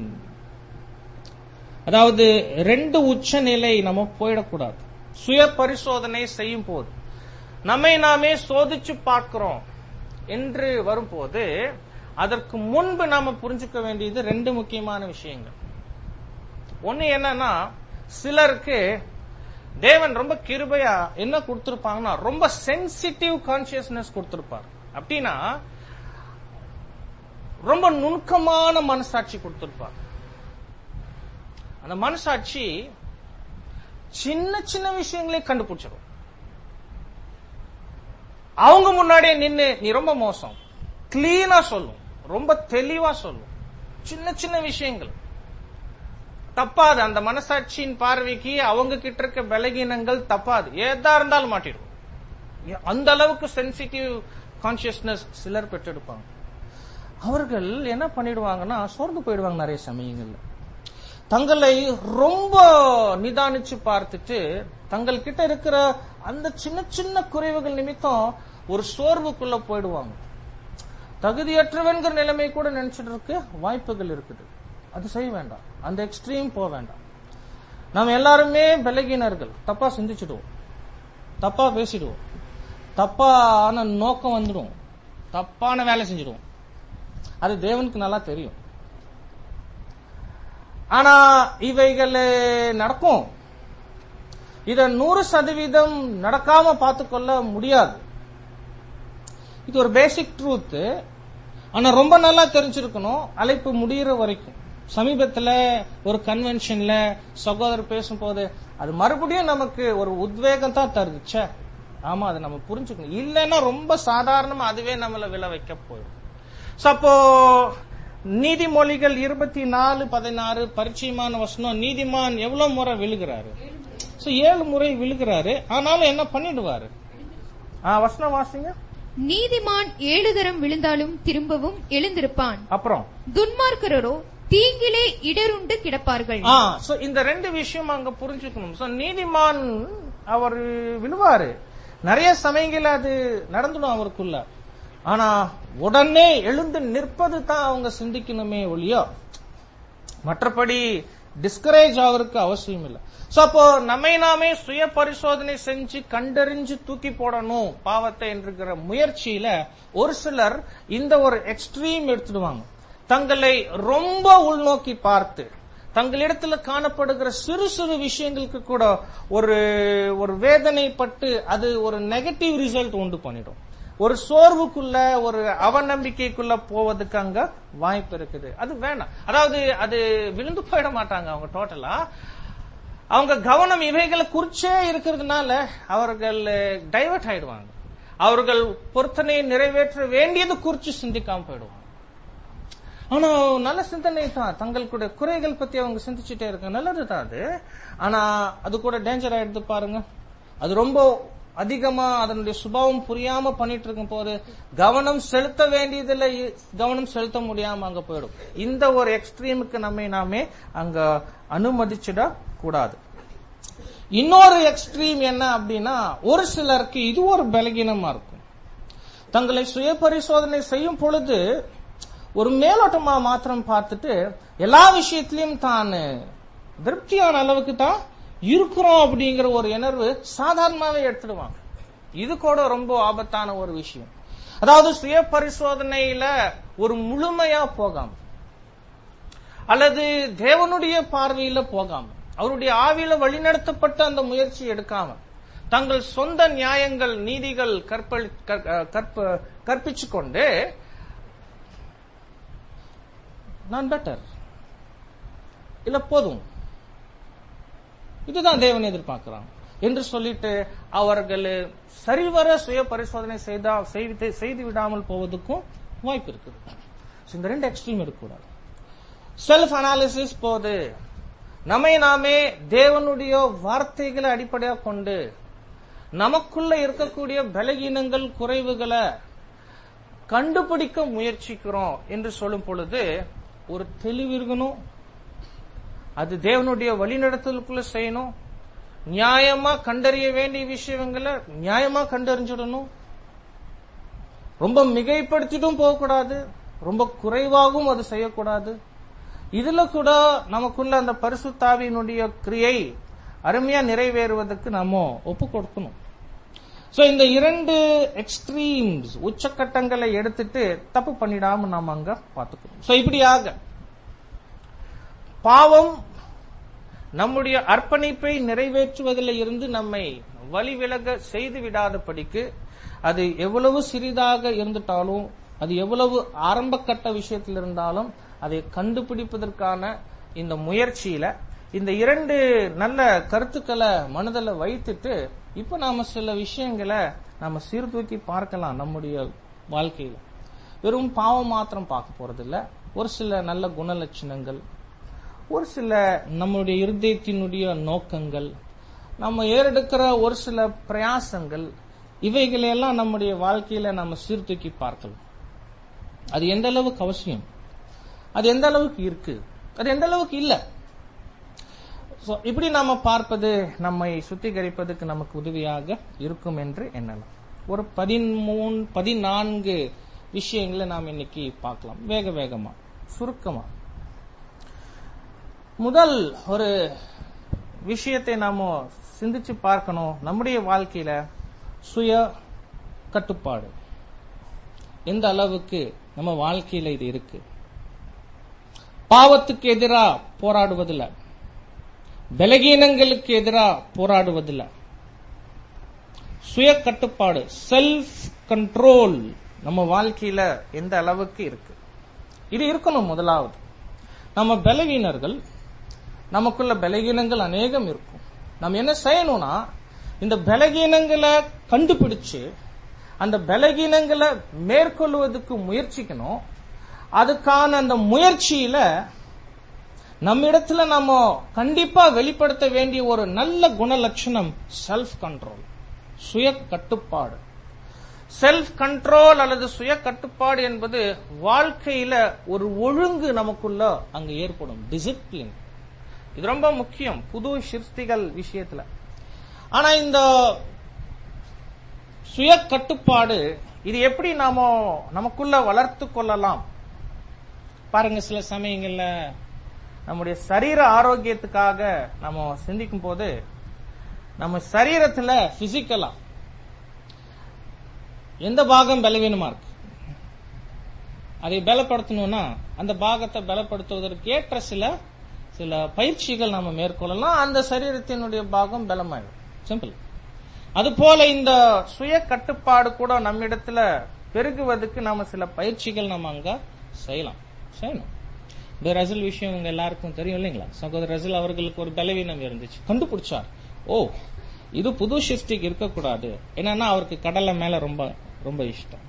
அதாவது ரெண்டு உச்ச நிலை நம்ம போயிடக்கூடாது சுய பரிசோதனை செய்யும் போது நம்மை நாமே சோதிச்சு பார்க்கிறோம் என்று வரும்போது அதற்கு முன்பு நாம புரிஞ்சுக்க வேண்டியது ரெண்டு முக்கியமான விஷயங்கள் ஒண்ணு என்னன்னா சிலருக்கு தேவன் ரொம்ப கிருபையா என்ன கொடுத்திருப்பாங்கன்னா ரொம்ப சென்சிட்டிவ் கான்சியஸ்னஸ் கொடுத்திருப்பார் அப்படின்னா ரொம்ப நுணுக்கமான மனசாட்சி கொடுத்திருப்பார் அந்த மனசாட்சி சின்ன சின்ன விஷயங்களே கண்டுபிடிச்சிடும் அவங்க முன்னாடியே நின்னு நீ ரொம்ப மோசம் கிளீனா சொல்லும் ரொம்ப தெளிவா சொல்லும் சின்ன சின்ன விஷயங்கள் தப்பாது அந்த மனசாட்சியின் பார்வைக்கு அவங்க கிட்ட இருக்க பலகீனங்கள் தப்பாது ஏதா இருந்தாலும் மாட்டிடும் ஏ- அந்த அளவுக்கு சென்சிட்டிவ் கான்சியஸ்னஸ் சிலர் பெற்றெடுப்பாங்க அவர்கள் என்ன பண்ணிடுவாங்கன்னா சோர்ந்து போயிடுவாங்க நிறைய சமயங்கள்ல தங்களை ரொம்ப நிதானிச்சு பார்த்துட்டு தங்கள் கிட்ட இருக்கிற அந்த சின்ன சின்ன குறைவுகள் நிமித்தம் ஒரு சோர்வுக்குள்ள போயிடுவாங்க தகுதியற்றவன்கிற நிலைமை கூட நினைச்சிட்டு இருக்க வாய்ப்புகள் இருக்குது அது செய்ய வேண்டாம் அந்த எக்ஸ்ட்ரீம் போக வேண்டாம் நாம் எல்லாருமே பலகீனர்கள் தப்பா சிந்திச்சிடுவோம் தப்பா பேசிடுவோம் தப்பான நோக்கம் வந்துடும் தப்பான வேலை செஞ்சிடுவோம் அது தேவனுக்கு நல்லா தெரியும் ஆனா இவைகள் நடக்கும் இத நூறு சதவீதம் நடக்காம பார்த்துக்கொள்ள முடியாது இது ஒரு பேசிக் ட்ரூத் ஆனா ரொம்ப நல்லா தெரிஞ்சிருக்கணும் அழைப்பு முடியிற வரைக்கும் சமீபத்துல ஒரு கன்வென்ஷன்ல சகோதரர் பேசும்போது அது மறுபடியும் நமக்கு ஒரு உத்வேகம் தான் தருது ச்சே ஆமா அதை நம்ம புரிஞ்சுக்கணும் இல்லைன்னா ரொம்ப சாதாரணமா அதுவே நம்மள விழ வைக்க போயிடும் So, அப்போ நீதிமொழிகள் இருபத்தி நாலு பதினாறு பரிச்சயமான வசனம் நீதிமான் எவ்வளவு முறை விழுகிறாரு So, ஏழு முறை விழுகிறாரு ஆனாலும் என்ன பண்ணிடுவாரு ஆ, வசனம் வாசிங்க நீதிமான் ஏழு தரம் விழுந்தாலும் திரும்பவும் எழுந்திருப்பான் அப்புறம் துன்மார்க்கரோ தீங்கிலே இடருண்டு கிடப்பார்கள் ஆ சோ இந்த ரெண்டு விஷயம் அங்க புரிஞ்சுக்கணும் சோ நீதிமான் அவர் விழுவாரு நிறைய சமயங்கள் அது நடந்துடும் அவருக்குள்ள ஆனா உடனே எழுந்து நிற்பது தான் அவங்க சிந்திக்கணுமே ஒழியோ மற்றபடி டிஸ்கரேஜ் ஆவருக்கு அவசியம் இல்லை சோ அப்போ நம்மை நாமே சுய பரிசோதனை செஞ்சு கண்டறிஞ்சு தூக்கி போடணும் பாவத்தை என்கிற முயற்சியில ஒரு சிலர் இந்த ஒரு எக்ஸ்ட்ரீம் எடுத்துடுவாங்க தங்களை ரொம்ப உள்நோக்கி பார்த்து தங்களிடத்துல காணப்படுகிற சிறு சிறு விஷயங்களுக்கு கூட ஒரு ஒரு வேதனைப்பட்டு அது ஒரு நெகட்டிவ் ரிசல்ட் உண்டு பண்ணிடும் ஒரு சோர்வுக்குள்ள ஒரு அவநம்பிக்கைக்குள்ள போவதுக்கு அங்க வாய்ப்பு இருக்குது அது வேணாம் அதாவது அது விழுந்து போயிட மாட்டாங்க அவங்க டோட்டலா அவங்க கவனம் இவைகளை குறிச்சே இருக்கிறதுனால அவர்கள் டைவர்ட் ஆயிடுவாங்க அவர்கள் பொருத்தனையை நிறைவேற்ற வேண்டியது குறிச்சு சிந்திக்காம போயிடுவாங்க ஆனா நல்ல சிந்தனை தான் தங்களுடைய குறைகள் பத்தி அவங்க சிந்திச்சுட்டே இருக்காங்க நல்லது தான் அது ஆனா அது கூட டேஞ்சர் ஆயிடுது பாருங்க அது ரொம்ப அதிகமா அதனுடைய சுபாவம் புரியாம பண்ணிட்டு இருக்கும் போது கவனம் செலுத்த வேண்டியதுல இ- கவனம் செலுத்த முடியாம அங்க போயிடும் இந்த ஒரு எக்ஸ்ட்ரீமுக்கு நம்மை நாமே அங்க அனுமதிச்சிட கூடாது இன்னொரு எக்ஸ்ட்ரீம் என்ன அப்படின்னா ஒரு சிலருக்கு இது ஒரு பலகீனமா இருக்கும் தங்களை சுய பரிசோதனை செய்யும் பொழுது ஒரு மேலோட்டமா மாத்திரம் பார்த்துட்டு எல்லா விஷயத்திலையும் தான் திருப்தியான அளவுக்கு தான் இருக்கிறோம் அப்படிங்கிற ஒரு உணர்வு சாதாரணமாவே எடுத்துடுவாங்க இது கூட ரொம்ப ஆபத்தான ஒரு விஷயம் அதாவது சுய பரிசோதனையில ஒரு முழுமையா போகாம அல்லது தேவனுடைய பார்வையில போகாம அவருடைய ஆவியில வழிநடத்தப்பட்ட அந்த முயற்சி எடுக்காம தங்கள் சொந்த நியாயங்கள் நீதிகள் கற்பழி கற்- கற்ப கற்பிச்சு கொண்டு நான் பெட்டர் இல்ல போதும் இதுதான் தேவன் எதிர்பார்க்கிறான் என்று சொல்லிட்டு அவர்கள் சரிவர சுய பரிசோதனை செய்தா செய்து செய்து விடாமல் போவதற்கும் வாய்ப்பு இருக்குது So, இந்த ரெண்டு எக்ஸ்ட்ரீம் இருக்கக்கூடாது செல்ஃப் அனாலிசிஸ் போது நம்மை நாமே தேவனுடைய வார்த்தைகளை அடிப்படையாக கொண்டு நமக்குள்ள இருக்கக்கூடிய பலகீனங்கள் குறைவுகளை கண்டுபிடிக்க முயற்சிக்கிறோம் என்று சொல்லும் பொழுது ஒரு தெளிவு இருக்கணும் அது தேவனுடைய வழிநடத்தலுக்குள்ள செய்யணும் நியாயமா கண்டறிய வேண்டிய விஷயங்களை நியாயமா கண்டறிஞ்சிடணும் ரொம்ப மிகைப்படுத்திட்டும் போகக்கூடாது ரொம்ப குறைவாகவும் அது செய்யக்கூடாது இதுல கூட நமக்குள்ள அந்த பரிசுத்தாவியினுடைய கிரியை அருமையா நிறைவேறுவதற்கு நாம ஒப்பு கொடுக்கணும் சோ இந்த இரண்டு எக்ஸ்ட்ரீம்ஸ் உச்சக்கட்டங்களை எடுத்துட்டு தப்பு பண்ணிடாம நாம அங்க பார்த்துக்கணும் சோ இப்படியாக பாவம் நம்முடைய அர்ப்பணிப்பை நிறைவேற்றுவதில் இருந்து நம்மை வழிவிலக செய்து விடாதபடிக்கு அது எவ்வளவு சிறிதாக இருந்துட்டாலும் அது எவ்வளவு ஆரம்ப கட்ட விஷயத்தில் இருந்தாலும் அதை கண்டுபிடிப்பதற்கான இந்த முயற்சியில இந்த இரண்டு நல்ல கருத்துக்களை மனதில் வைத்துட்டு இப்ப நாம சில விஷயங்களை நாம சீர்தூக்கி பார்க்கலாம் நம்முடைய வாழ்க்கையில வெறும் பாவம் மாத்திரம் பார்க்க போறதில்ல ஒரு சில நல்ல குணலட்சணங்கள் ஒரு சில நம்முடைய இருதயத்தினுடைய நோக்கங்கள் நம்ம ஏறெடுக்கிற ஒரு சில பிரயாசங்கள் இவைகளையெல்லாம் நம்முடைய வாழ்க்கையில நம்ம சீர்தூக்கி பார்க்கலாம் அது எந்த அளவுக்கு அவசியம் அது எந்த அளவுக்கு இருக்கு அது எந்த அளவுக்கு இல்ல So, இப்படி நாம பார்ப்பது நம்மை சுத்திகரிப்பதற்கு நமக்கு உதவியாக இருக்கும் என்று எண்ணலாம் ஒரு பதிமூணு பதினான்கு விஷயங்களை நாம் இன்னைக்கு பார்க்கலாம் வேக வேகமா சுருக்கமா முதல் ஒரு விஷயத்தை நாம சிந்திச்சு பார்க்கணும் நம்முடைய வாழ்க்கையில சுய கட்டுப்பாடு எந்த அளவுக்கு நம்ம வாழ்க்கையில இது இருக்கு பாவத்துக்கு எதிரா போராடுவதில்ல பலகீனங்களுக்கு எதிரா போராடுவதில்ல சுய கட்டுப்பாடு செல்ஃப் கண்ட்ரோல் நம்ம வாழ்க்கையில எந்த அளவுக்கு இருக்கு இது இருக்கணும் முதலாவது நம்ம பலவீனர்கள் நமக்குள்ள பலகீனங்கள் அநேகம் இருக்கும் நம்ம என்ன செய்யணும்னா இந்த பலகீனங்களை கண்டுபிடிச்சு அந்த பலகீனங்களை மேற்கொள்வதற்கு முயற்சிக்கணும் அதுக்கான அந்த முயற்சியில நம்மிடத்துல நம்ம கண்டிப்பா வெளிப்படுத்த வேண்டிய ஒரு நல்ல குணலட்சணம் செல்ஃப் கண்ட்ரோல் சுய கட்டுப்பாடு செல்ஃப் கண்ட்ரோல் அல்லது சுய கட்டுப்பாடு என்பது வாழ்க்கையில ஒரு ஒழுங்கு நமக்குள்ள அங்க ஏற்படும் டிசிப்ளின் இது ரொம்ப முக்கியம் புது சிருஷ்டிகள் விஷயத்துல ஆனா இந்த சுய கட்டுப்பாடு இது எப்படி நாம நமக்குள்ள வளர்த்து கொள்ளலாம் பாருங்க சில சமயங்கள்ல நம்முடைய சரீர ஆரோக்கியத்துக்காக நம்ம சிந்திக்கும் போது நம்ம சரீரத்துல பிசிக்கலா எந்த பாகம் பலவீனமா இருக்கு அதை பலப்படுத்தணும்னா அந்த பாகத்தை பலப்படுத்துவதற்கு ஏற்ற சில சில பயிற்சிகள் நம்ம மேற்கொள்ளலாம் அந்த சரீரத்தினுடைய பாகம் பலமாயிடும் சிம்பிள் அது போல இந்த சுய கட்டுப்பாடு கூட நம்மிடத்துல பெருகுவதற்கு நாம சில பயிற்சிகள் நம்ம அங்க செய்யலாம் செய்யணும் இந்த ரசில் விஷயம் உங்க எல்லாருக்கும் தெரியும் இல்லைங்களா சகோதரர் ரசில் அவர்களுக்கு ஒரு பலவீனம் இருந்துச்சு கண்டுபிடிச்சார் ஓ இது புது சிருஷ்டிக்கு இருக்கக்கூடாது என்னன்னா அவருக்கு கடலை மேல ரொம்ப ரொம்ப இஷ்டம்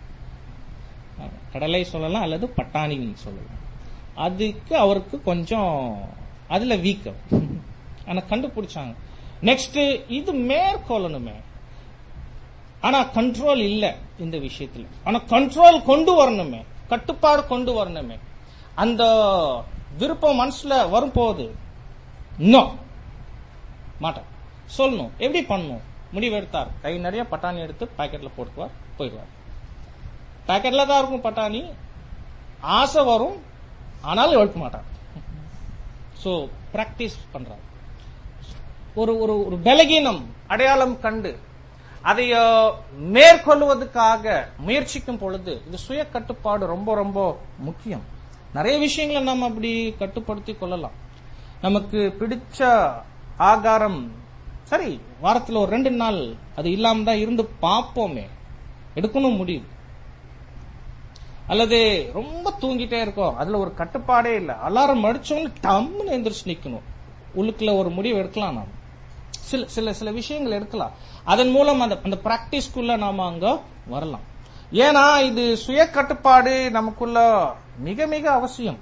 கடலை சொல்லலாம் அல்லது பட்டாணி சொல்லலாம் அதுக்கு அவருக்கு கொஞ்சம் அதுல வீக்கம் ஆனா கண்டுபிடிச்சாங்க நெக்ஸ்ட் இது மேற்கொள்ளணுமே ஆனா கண்ட்ரோல் இல்ல இந்த விஷயத்துல ஆனா கண்ட்ரோல் கொண்டு வரணுமே கட்டுப்பாடு கொண்டு வரணுமே அந்த விருப்பம் மனசுல வரும்போது இன்னும் மாட்டேன் சொல்லணும் எப்படி பண்ணணும் முடிவு எடுத்தார் கை நிறைய பட்டாணி எடுத்து பாக்கெட்ல போட்டுக்குவார் போயிடுவார் பாக்கெட்ல தான் இருக்கும் பட்டாணி ஆசை வரும் ஆனாலும் எடுக்க மாட்டார் சோ பிராக்டிஸ் பண்றார் ஒரு ஒரு ஒரு பலகீனம் அடையாளம் கண்டு அதை மேற்கொள்வதற்காக முயற்சிக்கும் பொழுது இந்த சுய கட்டுப்பாடு ரொம்ப ரொம்ப முக்கியம் நிறைய விஷயங்களை நம்ம அப்படி கட்டுப்படுத்தி கொள்ளலாம் நமக்கு பிடிச்ச ஆகாரம் சரி வாரத்துல ஒரு ரெண்டு நாள் அது இல்லாம தான் இருந்து பார்ப்போமே எடுக்கணும் முடியும் அல்லது ரொம்ப தூங்கிட்டே இருக்கோம் அதுல ஒரு கட்டுப்பாடே இல்ல அலாரம் அடிச்சோன்னு டம்னு எந்திரிச்சு நிக்கணும் உள்ளுக்குள்ள ஒரு முடிவு எடுக்கலாம் நாம் சில சில சில விஷயங்கள் எடுக்கலாம் அதன் மூலம் அந்த அந்த பிராக்டிஸ்க்குள்ள நாம அங்க வரலாம் ஏன்னா இது சுய கட்டுப்பாடு நமக்குள்ள மிக மிக அவசியம்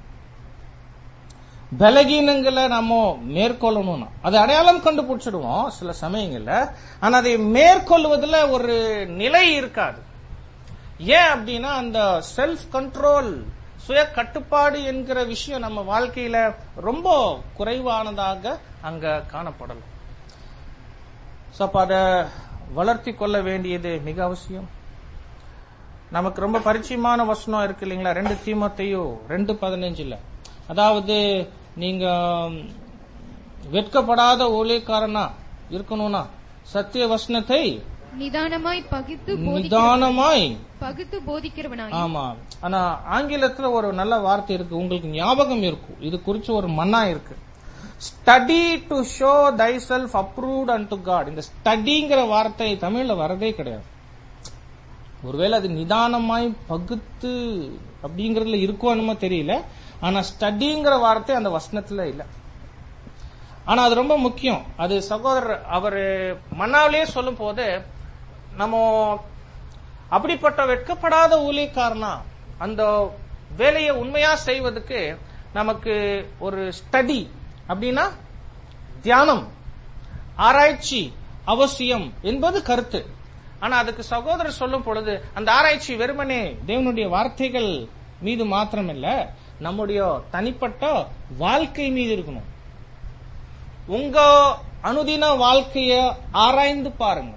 பலகீனங்களை நாம மேற்கொள்ளணும்னா அது அடையாளம் கண்டுபிடிச்சிடுவோம் சில சமயங்கள்ல ஆனா அதை மேற்கொள்வதில் ஒரு நிலை இருக்காது ஏன் அப்படின்னா அந்த செல்ஃப் கண்ட்ரோல் சுய கட்டுப்பாடு என்கிற விஷயம் நம்ம வாழ்க்கையில ரொம்ப குறைவானதாக அங்க காணப்படலாம் சோ அப்ப அதை வளர்த்தி கொள்ள வேண்டியது மிக அவசியம் நமக்கு ரொம்ப பரிச்சயமான வசனம் இருக்கு இல்லைங்களா ரெண்டு தீமத்தையோ ரெண்டு பதினஞ்சுல அதாவது நீங்க வெட்கப்படாத ஊழியக்காரனா இருக்கணும்னா சத்திய வசனத்தை நிதானமாய் பகுத்து போதிக்கிற- நிதானமாய் பகுத்து போதிக்கிறவனாய் ஆமா ஆனா ஆங்கிலத்துல ஒரு நல்ல வார்த்தை இருக்கு உங்களுக்கு ஞாபகம் இருக்கும் இது குறிச்சு ஒரு மன்னா இருக்கு study to show thyself approved unto God இந்த ஸ்டடிங்கிற வார்த்தை தமிழ்ல வரதே கிடையாது ஒருவேளை அது நிதானமாய் பகுத்து அப்படிங்கறதுல இருக்கோ என்னமோ தெரியல ஆனா ஸ்டடிங்கிற வார்த்தை அந்த வசனத்துல இல்ல ஆனா அது ரொம்ப முக்கியம் அது சகோதரர் அவர் மன்னாவிலே சொல்லும் போது நம்ம அப்படிப்பட்ட வெட்கப்படாத ஊழியக்காரனா அந்த வேலையை உண்மையா செய்வதற்கு நமக்கு ஒரு ஸ்டடி அப்படின்னா தியானம் ஆராய்ச்சி அவசியம் என்பது கருத்து ஆனா அதுக்கு சகோதரர் சொல்லும் பொழுது அந்த ஆராய்ச்சி வெறுமனே தேவனுடைய வார்த்தைகள் மீது மாத்திரமில்ல நம்முடைய தனிப்பட்ட வாழ்க்கை மீது இருக்கணும் உங்க அனுதின வாழ்க்கைய ஆராய்ந்து பாருங்க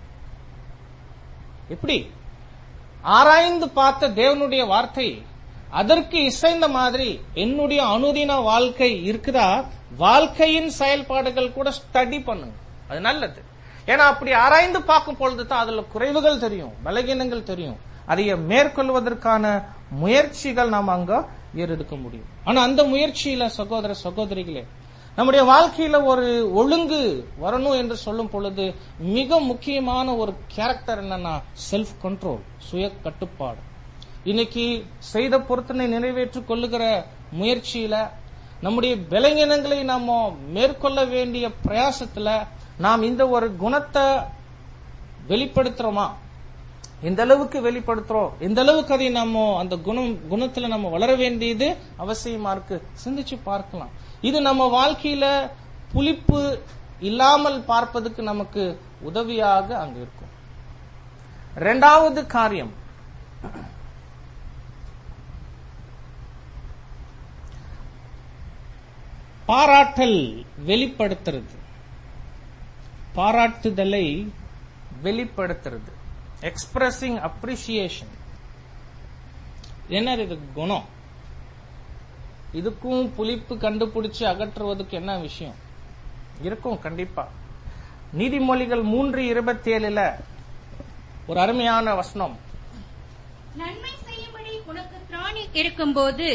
எப்படி ஆராய்ந்து பார்த்த தேவனுடைய வார்த்தை அதற்கு இசைந்த மாதிரி என்னுடைய அனுதின வாழ்க்கை இருக்குதா வாழ்க்கையின் செயல்பாடுகள் கூட ஸ்டடி பண்ணுங்க அது நல்லது ஏன்னா அப்படி ஆராய்ந்து பார்க்கும் பொழுது தான் அதுல குறைவுகள் தெரியும் பலகீனங்கள் தெரியும் அதை மேற்கொள்வதற்கான முயற்சிகள் நாம் அங்க ஏறெடுக்க முடியும் ஆனா அந்த முயற்சியில சகோதர சகோதரிகளே நம்முடைய வாழ்க்கையில ஒரு ஒழுங்கு வரணும் என்று சொல்லும் பொழுது மிக முக்கியமான ஒரு கேரக்டர் என்னன்னா செல்ஃப் கண்ட்ரோல் சுய கட்டுப்பாடு இன்னைக்கு செய்த பொருத்தனை நிறைவேற்றிக் கொள்ளுகிற முயற்சியில நம்முடைய பலகீனங்களை நாம மேற்கொள்ள வேண்டிய பிரயாசத்துல நாம் இந்த ஒரு குணத்தை வெளிப்படுத்துறோமா எந்த அளவுக்கு வெளிப்படுத்துறோம் எந்த அளவுக்கு அதை நம்ம அந்த குணம் குணத்துல நம்ம வளர வேண்டியது அவசியமா இருக்கு சிந்திச்சு பார்க்கலாம் இது நம்ம வாழ்க்கையில புளிப்பு இல்லாமல் பார்ப்பதுக்கு நமக்கு உதவியாக அங்க இருக்கும் இரண்டாவது காரியம் பாராட்டல் வெளிப்படுத்துறது பாராட்டுதலை வெளிப்படுத்துறது எக்ஸ்பிரசிங் அப்ரிசியேஷன் என்ன இது குணம் இதுக்கும் புளிப்பு கண்டுபிடிச்சு அகற்றுவதற்கு என்ன விஷயம் இருக்கும் கண்டிப்பா நீதிமொழிகள் மூன்று இருபத்தி ஏழுல ஒரு அருமையான வசனம் நன்மை செய்யும்படி உனக்கு திராணி இருக்கும்போது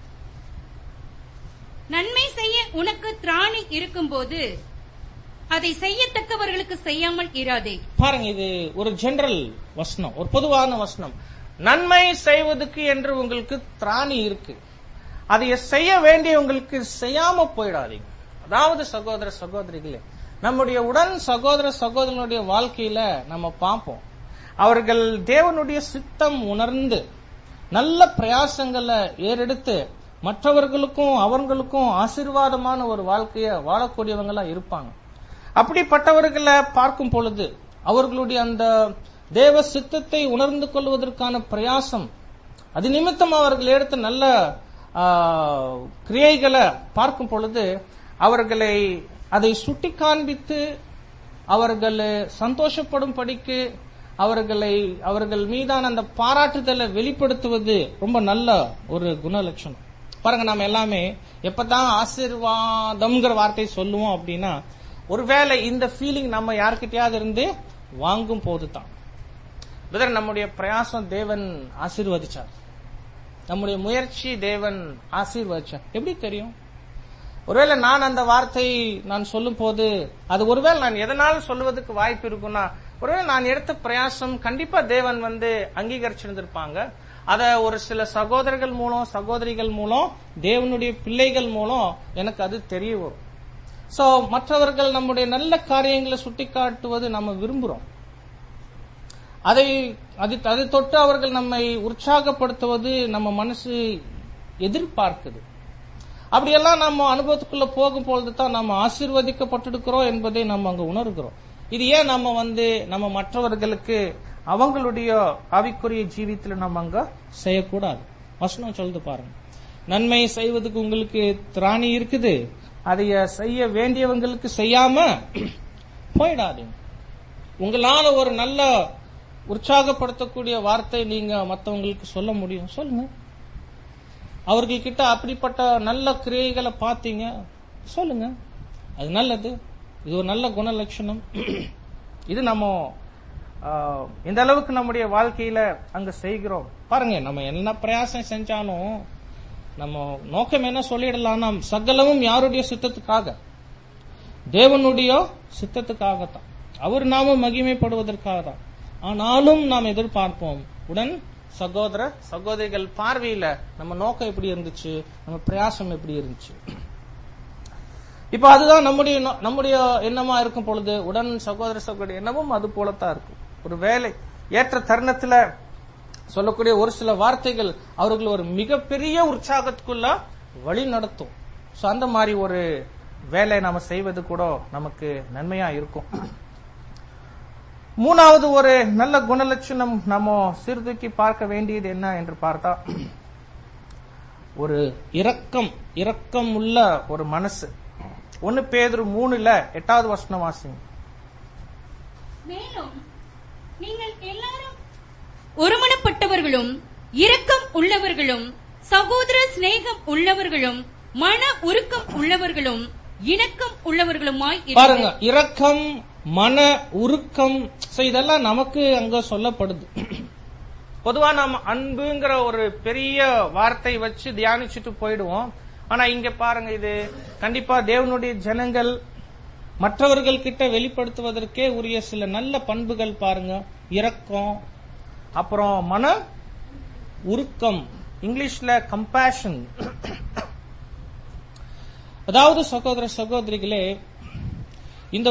நன்மை செய்ய உனக்கு திராணி இருக்கும்போது அதை செய்யத்தக்கவர்களுக்கு செய்யாமல் இராதே பாருங்க இது ஒரு ஜெனரல் வசனம் ஒரு பொதுவான வசனம் நன்மை செய்வதற்கு என்று உங்களுக்கு திராணி இருக்கு அதை செய்ய வேண்டிய உங்களுக்கு செய்யாம போயிடாதீங்க அதாவது சகோதர சகோதரிகளே நம்முடைய உடன் சகோதர சகோதரனுடைய வாழ்க்கையில நம்ம பார்ப்போம் அவர்கள் தேவனுடைய சித்தம் உணர்ந்து நல்ல பிரயாசங்களை ஏறெடுத்து மற்றவர்களுக்கும் அவர்களுக்கும் ஆசீர்வாதமான ஒரு வாழ்க்கைய வாழக்கூடியவங்களா இருப்பாங்க அப்படிப்பட்டவர்களை பார்க்கும் பொழுது அவர்களுடைய அந்த தேவ சித்தத்தை உணர்ந்து கொள்வதற்கான பிரயாசம் அது நிமித்தம் அவர்கள் எடுத்த நல்ல ஆ, கிரியைகளை பார்க்கும் பொழுது அவர்களை அதை சுட்டி காண்பித்து அவர்கள் சந்தோஷப்படும் படிக்கு அவர்களை அவர்கள் மீதான அந்த பாராட்டுதலை வெளிப்படுத்துவது ரொம்ப நல்ல ஒரு குணலட்சணம் பாருங்க நாம எல்லாமே எப்பதான் ஆசீர்வாதம்ங்கிற வார்த்தை சொல்லுவோம் அப்படின்னா ஒருவேளை இந்த ஃபீலிங் நம்ம யார்கிட்டயாவது இருந்து வாங்கும் போதுதான் பிரதர் நம்முடைய பிரயாசம் தேவன் ஆசீர்வதிச்சார் நம்முடைய முயற்சி தேவன் ஆசீர்வதிச்சார் எப்படி தெரியும் ஒருவேளை நான் அந்த வார்த்தை நான் சொல்லும் போது அது ஒருவேளை நான் எதனால சொல்லுவதற்கு வாய்ப்பு இருக்குன்னா ஒருவேளை நான் எடுத்த பிரயாசம் கண்டிப்பா தேவன் வந்து அங்கீகரிச்சிருந்திருப்பாங்க அத ஒரு சில சகோதரர்கள் மூலம் சகோதரிகள் மூலம் தேவனுடைய பிள்ளைகள் மூலம் எனக்கு அது தெரிய வரும் சோ மற்றவர்கள் நம்முடைய நல்ல காரியங்களை சுட்டிக்காட்டுவது நம்ம விரும்புறோம் அதை அது அதை தொட்டு அவர்கள் நம்மை உற்சாகப்படுத்துவது நம்ம மனசு எதிர்பார்க்குது அப்படியெல்லாம் நம்ம அனுபவத்துக்குள்ள போகும் பொழுது தான் நம்ம ஆசீர்வதிக்கப்பட்டிருக்கிறோம் என்பதை நம்ம அங்க உணர்கிறோம் இது ஏன் நம்ம வந்து நம்ம மற்றவர்களுக்கு அவங்களுடைய ஆவிக்குரிய ஜீவித்துல நம்ம அங்க செய்யக்கூடாது வசனம் சொல்லுது பாருங்க நன்மை செய்வதுக்கு உங்களுக்கு திராணி இருக்குது அதைய செய்ய வேண்டியவங்களுக்கு செய்யாம போயிடாதீங்க உங்களால ஒரு நல்ல உற்சாகப்படுத்தக்கூடிய வார்த்தை நீங்க மத்தவங்களுக்கு சொல்ல முடியும் சொல்லுங்க அவர்கள் கிட்ட அப்படிப்பட்ட நல்ல கிரியைகளை பார்த்தீங்க சொல்லுங்க அது நல்லது இது ஒரு நல்ல குணலட்சணம் இது நம்ம ஆஹ், எந்த அளவுக்கு நம்முடைய வாழ்க்கையில அங்க செய்கிறோம் பாருங்க நம்ம என்ன பிரயாசம் செஞ்சாலும் நம்ம நோக்கம் என்ன சொல்லிடலாம் நாம் சகலமும் யாருடைய சித்தத்துக்காக தேவனுடைய சித்தத்துக்காகத்தான் அவர் நாமும் மகிமைப்படுவதற்காக தான் ஆனாலும் நாம் எதிர்பார்ப்போம் உடன் சகோதர சகோதரிகள் பார்வையில நம்ம நோக்கம் எப்படி இருந்துச்சு நம்ம பிரயாசம் எப்படி இருந்துச்சு இப்ப அதுதான் நம்முடைய நோ- நம்முடைய எண்ணமா இருக்கும் பொழுது உடன் சகோதர சகோதரி எண்ணமும் அது போலத்தான் இருக்கும் ஒரு வேலை ஏற்ற தருணத்துல சொல்லக்கூடிய ஒரு சில வார்த்தைகள் அவர்கள் ஒரு மிகப்பெரிய உற்சாகத்துக்குள்ள வழி நடத்தும் சோ அந்த மாதிரி ஒரு வேலை நாம செய்வது கூட நமக்கு நன்மையா இருக்கும் மூணாவது ஒரு நல்ல குணலட்சணம் நம்ம சீர்தூக்கி பார்க்க வேண்டியது என்ன என்று பார்த்தா ஒரு இரக்கம் இரக்கம் உள்ள ஒரு மனசு ஒன்னு பேதுரு மூணுல எட்டாவது வசனம் வாசிங்க மேலும் நீங்கள் எல்லாரும் ஒருமனப்பட்டவர்களும் இரக்கம் உள்ளவர்களும் சகோதர சிநேகம் உள்ளவர்களும் மன உருக்கம் உள்ளவர்களும் இணக்கம் உள்ளவர்களுமாய் இருங்கள். பாருங்க இரக்கம் மன உருக்கம் so இதெல்லாம் நமக்கு அங்க சொல்லப்படுது பொதுவா நம்ம அன்புங்கிற ஒரு பெரிய வார்த்தை வச்சு தியானிச்சுட்டு போயிடுவோம் ஆனா இங்க பாருங்க இது கண்டிப்பா தேவனுடைய ஜனங்கள் மற்றவர்கள் கிட்ட வெளிப்படுத்துவதற்கே உரிய சில நல்ல பண்புகள் பாருங்க இரக்கம் அப்புறம் மன உருக்கம் இங்கிலீஷ்ல கம்பேஷன் அதாவது சகோதர சகோதரிகளே இந்த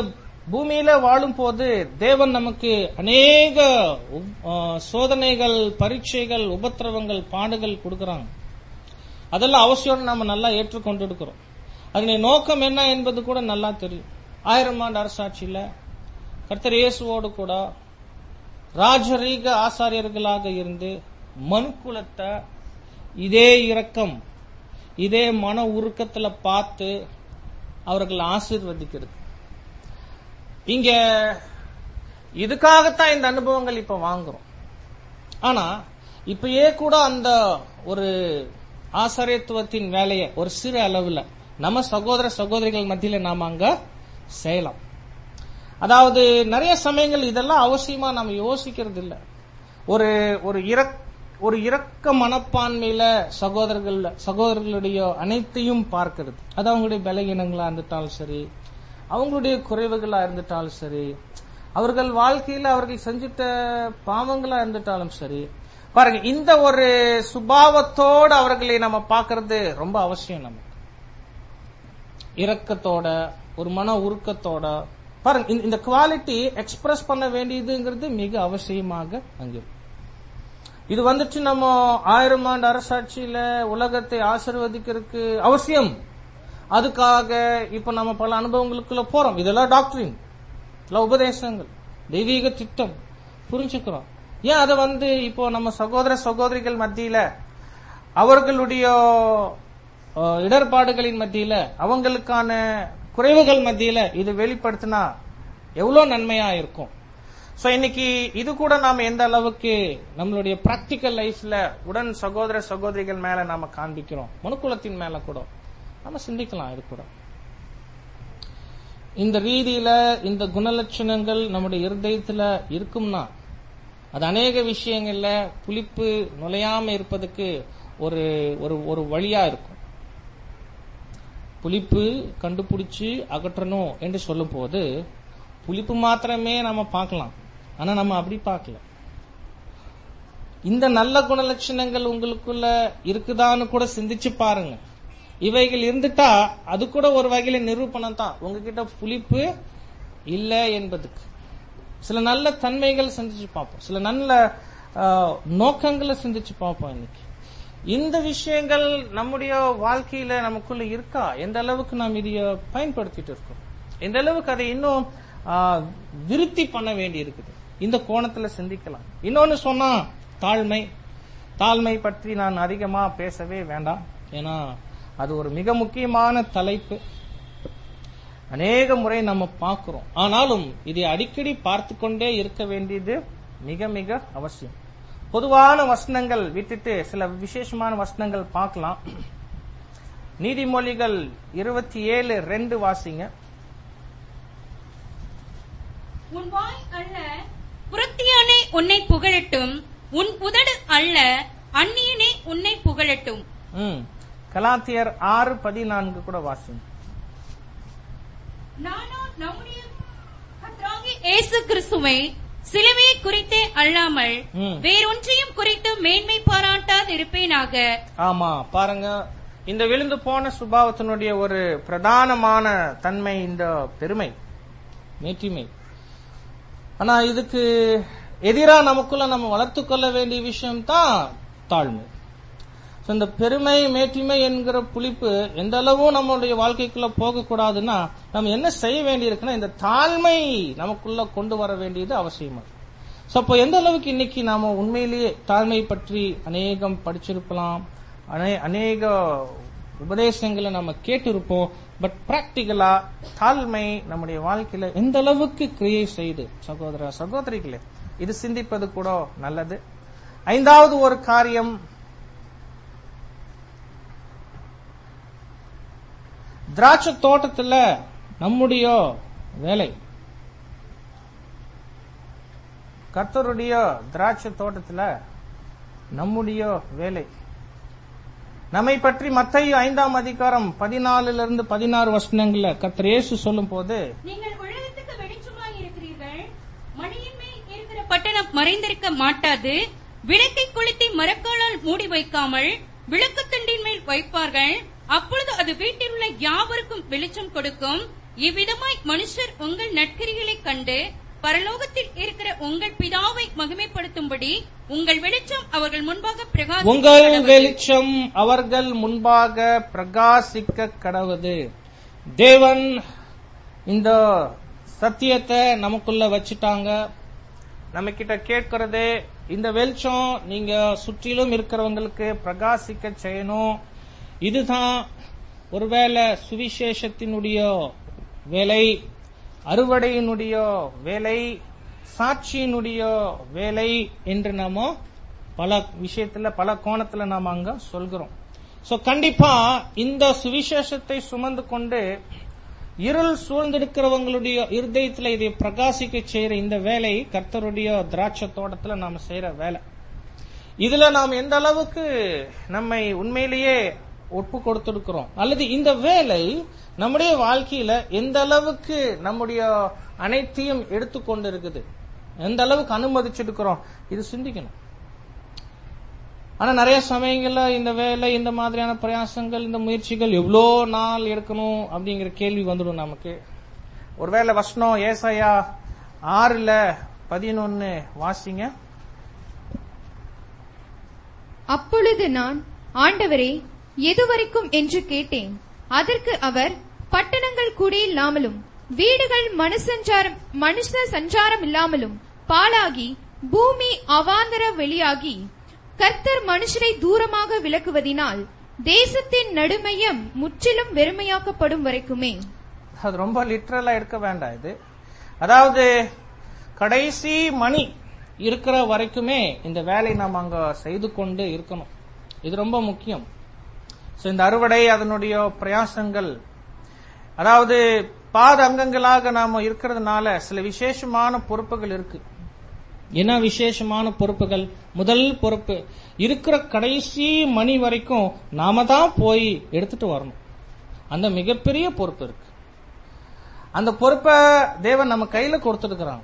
பூமியில வாழும் போது தேவன் நமக்கு அநேக உப்- ஆ, சோதனைகள் பரீட்சைகள் உபத்திரவங்கள் பாடுகள் கொடுக்கறாங்க அதெல்லாம் அவசியம் நம்ம நல்லா ஏற்றுக்கொண்டு இருக்கிறோம் அதனுடைய நோக்கம் என்ன என்பது கூட நல்லா தெரியும் ஆயிரம் ஆண்டு அரசாட்சியில கர்த்தர் இயேசுவோடு கூட ராஜரீக ஆசாரியர்களாக இருந்து மனுக்குலத்தை இதே இரக்கம் இதே மன உருக்கத்துல பார்த்து அவர்கள் ஆசீர்வதிக்கிறது இங்க இதுக்காகத்தான் இந்த அனுபவங்கள் இப்ப வாங்குறோம் ஆனா இப்பயே கூட அந்த ஒரு ஆசாரியத்துவத்தின் வேலையை ஒரு சிறு அளவுல நம்ம சகோதர சகோதரிகள் மத்தியில நாம அங்க செய்யலாம் அதாவது நிறைய சமயங்கள் இதெல்லாம் அவசியமா நம்ம யோசிக்கிறது இல்ல ஒரு ஒரு இறக் ஒரு இரக்க மனப்பான்மையில சகோதரர்கள் சகோதரர்களுடைய அனைத்தையும் பார்க்கிறது அது அவங்களுடைய பலகீனங்களா இருந்துட்டாலும் சரி அவங்களுடைய குறைவுகளா இருந்துட்டாலும் சரி அவர்கள் வாழ்க்கையில அவர்கள் செஞ்சிட்ட பாவங்களா இருந்துட்டாலும் சரி பாருங்க இந்த ஒரு சுபாவத்தோட அவர்களை நம்ம பார்க்கிறது ரொம்ப அவசியம் நமக்கு இரக்கத்தோட ஒரு மன உருக்கத்தோட பாருங்க இந்த- இந்த குவாலிட்டி எக்ஸ்பிரஸ் பண்ண வேண்டியதுங்கிறது மிக அவசியமாக அங்க இருக்கு. இது வந்துட்டு நம்ம ஆயிரம் ஆண்டு அரசாட்சியில உலகத்தை ஆசீர்வதிக்கிறதுக்கு அவசியம் அதுக்காக இப்ப நம்ம பல அனுபவங்களுக்குள்ள போறோம் இதெல்லாம் டாக்டரின் இதெல்லாம் உபதேசங்கள் தெய்வீக திட்டம் புரிஞ்சுக்கிறோம் ஏன் அதை வந்து இப்போ நம்ம சகோதர சகோதரிகள் மத்தியில அவர்களுடைய அஹ், இடர்பாடுகளின் மத்தியில அவங்களுக்கான குறைவுகள் மத்தியில இது வெளிப்படுத்தினா எவ்வளவு நன்மையா இருக்கும் சோ இன்னைக்கு இது கூட நாம எந்த அளவுக்கு நம்மளுடைய பிராக்டிக்கல் லைஃப்ல உடன் சகோதர சகோதரிகள் மேல நாம காண்பிக்கிறோம் மனுக்குலத்தின் மேல கூட நம்ம சிந்திக்கலாம் இது கூட இந்த ரீதியில இந்த குணலட்சணங்கள் நம்முடைய இருதயத்துல இருக்கும்னா அது அநேக விஷயங்கள்ல புளிப்பு நுழையாம இருப்பதுக்கு ஒரு ஒரு ஒரு வழியா இருக்கும் புளிப்பு கண்டுபிடிச்சு அகற்றணும் என்று சொல்லும் போது புளிப்பு மாத்திரமே நம்ம பார்க்கலாம் ஆனா நம்ம அப்படி பார்க்கல இந்த நல்ல குணலட்சணங்கள் உங்களுக்குள்ள இருக்குதான்னு கூட சிந்திச்சு பாருங்க இவைகள் இருந்துட்டா அது கூட ஒரு வகையில நிரூபணம் தான் உங்ககிட்ட புளிப்பு இல்ல என்பதுக்கு சில நல்ல தன்மைகள் சிந்திச்சு பார்ப்போம் சில நல்ல ஆஹ், நோக்கங்களை சிந்திச்சு பார்ப்போம் இன்னைக்கு இந்த விஷயங்கள் நம்முடைய வாழ்க்கையில நமக்குள்ள இருக்கா எந்த அளவுக்கு நாம் இதைய பயன்படுத்திட்டு இருக்கோம் எந்த அளவுக்கு அதை இன்னும் ஆஹ், விருத்தி பண்ண வேண்டி இருக்குது இந்த கோணத்துல சிந்திக்கலாம் இன்னொன்னு சொன்னா தாழ்மை தாழ்மை பற்றி நான் அதிகமா பேசவே வேண்டாம் ஏன்னா அது ஒரு மிக முக்கியமான தலைப்பு அநேக முறை நம்ம பார்க்கிறோம் ஆனாலும் இதை அடிக்கடி பார்த்து கொண்டே இருக்க வேண்டியது மிக மிக அவசியம் பொதுவான வசனங்கள் விட்டுட்டு சில விசேஷமான வசனங்கள் பார்க்கலாம் நீதிமொழிகள் இருபத்தி ஏழு ரெண்டு வாசிங்க உன் வாய் அல்ல புறத்தியானே உன்னை புகழட்டும் உன் உதடு அல்ல அந்நியனே உன்னை புகழட்டும் ம் கலாத்தியர் ஆறு பதினான்கு கூட வாசிங்க நானோ நம்முடைய கர்த்தராகிய இயேசு கிறிஸ்துவை சிலுவையை குறித்தே அல்லாமல் ம். வேறொன்றையும் குறித்து மேன்மை பாராட்டாது இருப்பேனாக ஆமா பாருங்க இந்த விழுந்து போன சுபாவத்தினுடைய ஒரு பிரதானமான தன்மை இந்த பெருமை மேட்டிமை ஆனா இதுக்கு எதிரா நமக்குள்ள நம்ம வளர்த்து கொள்ள வேண்டிய விஷயம் தான் தாழ்மை So, இந்த பெருமை மேட்டிமை என்கிற புளிப்பு எந்த அளவும் நம்மளுடைய வாழ்க்கைக்குள்ள போகக்கூடாதுன்னா நம்ம என்ன செய்ய வேண்டியிருக்குன்னா இந்த தாழ்மை நமக்குள்ள கொண்டு வர வேண்டியது அவசியமா சோ அப்போ எந்த அளவுக்கு இன்னைக்கு நாம உண்மையிலேயே தாழ்மை பற்றி அநேகம் படிச்சிருக்கலாம் அநே- அநேக உபதேசங்களை நம்ம கேட்டிருப்போம் பட் பிராக்டிகலா தாழ்மை நம்முடைய வாழ்க்கையில எந்த அளவுக்கு கிரியை செய்து சகோதர சகோதரிகளே இது சிந்திப்பது கூட நல்லது ஐந்தாவது ஒரு காரியம் திராட்சை தோட்டத்துல நம்முடைய வேலை கர்த்தருடைய திராட்சை தோட்டத்துல நம்முடைய வேலை நம்மை பற்றி மத்திய ஐந்தாம் அதிகாரம் பதினாலுல இருந்து பதினாறு வசனங்கள்ல கர்த்தர் இயேசு சொல்லும் போது நீங்கள் உலகத்துக்கு வெளிச்சமாய் இருக்கிறீர்கள் மணியின் மேல் இருக்கிற பட்டணம் மறைந்திருக்க மாட்டாது விளக்கை கொளுத்தி மரக்காலால் மூடி வைக்காமல் விளக்குத்தண்டின் மேல் வைப்பார்கள் அப்பொழுது அது வீட்டில் உள்ள யாவருக்கும் வெளிச்சம் கொடுக்கும் இவ்விதமாய் மனுஷர் உங்கள் நற்கிரிகளைக் கண்டு பரலோகத்தில் இருக்கிற உங்கள் பிதாவை மகிமைப்படுத்தும்படி உங்கள் வெளிச்சம் அவர்கள் முன்பாக உங்கள் பிரகாசிக்க வெளிச்சம் அவர்கள் முன்பாக பிரகாசிக்க கடவுது தேவன் இந்த சத்தியத்தை நமக்குள்ள வச்சுட்டாங்க நம்ம கிட்ட கேட்கறது இந்த வெளிச்சம் நீங்க சுற்றிலும் இருக்கிறவங்களுக்கு பிரகாசிக்க செய்யணும் இதுதான் ஒருவேளை சுவிசேஷத்தினுடைய வேலை அறுவடையினுடைய வேலை சாட்சியினுடைய வேலை என்று நாம பல விஷயத்துல பல கோணத்துல நாம அங்க சொல்கிறோம் சோ கண்டிப்பா இந்த சுவிசேஷத்தை சுமந்து கொண்டு இருள் சூழ்ந்திருக்கிறவங்களுடைய இருதயத்துல இதை பிரகாசிக்க செய்யற இந்த வேலை கர்த்தருடைய திராட்சை தோட்டத்துல நாம செய்யற வேலை இதுல நாம் எந்த அளவுக்கு நம்மை உண்மையிலேயே ஒப்பு கொடுத்திருக்கிறோம் அல்லது இந்த வேலை நம்முடைய வாழ்க்கையில எந்த அளவுக்கு நம்முடைய அனைத்தையும் எடுத்துக்கொண்டு இருக்குது எந்த அளவுக்கு அனுமதிச்சிருக்கிறோம் இது சிந்திக்கணும் ஆனா நிறைய சமயங்கள்ல இந்த வேலை இந்த மாதிரியான பிரயாசங்கள் இந்த முயற்சிகள் எவ்வளோ நாள் எடுக்கணும் அப்படிங்கிற கேள்வி வந்துடும் நமக்கு ஒருவேளை வசனம் ஏசாயா ஆறுல பதினொன்னு வாசிங்க அப்பொழுது நான் ஆண்டவரே எதுவரைக்கும் என்று கேட்டேன் அதற்கு அவர் பட்டணங்கள் குடியில்லாமலும் வீடுகள் மனுசஞ்சாரம் மனுஷ சஞ்சாரம் இல்லாமலும் பாழாகி பூமி அவாந்தர வெளியாகி கர்த்தர் மனுஷரை தூரமாக விலக்குவதினால் தேசத்தின் நடுமையம் முற்றிலும் வெறுமையாக்கப்படும் வரைக்குமே அது ரொம்ப லிட்ரலா எடுக்க வேண்டாம் இது அதாவது கடைசி மணி இருக்கிற வரைக்குமே இந்த வேலை நாம் அங்க செய்து கொண்டு இருக்கணும் இது ரொம்ப முக்கியம் So, இந்த அறுவடை அதனுடைய பிரயாசங்கள் அதாவது பாத அங்கங்களாக நாம இருக்கிறதுனால சில விசேஷமான பொறுப்புகள் இருக்கு என்ன விசேஷமான பொறுப்புகள் முதல் பொறுப்பு இருக்கிற கடைசி மணி வரைக்கும் நாம தான் போய் எடுத்துட்டு வரணும் அந்த மிகப்பெரிய பொறுப்பு இருக்கு அந்த பொறுப்பை தேவன் நம்ம கையில கொடுத்துருக்கிறாங்க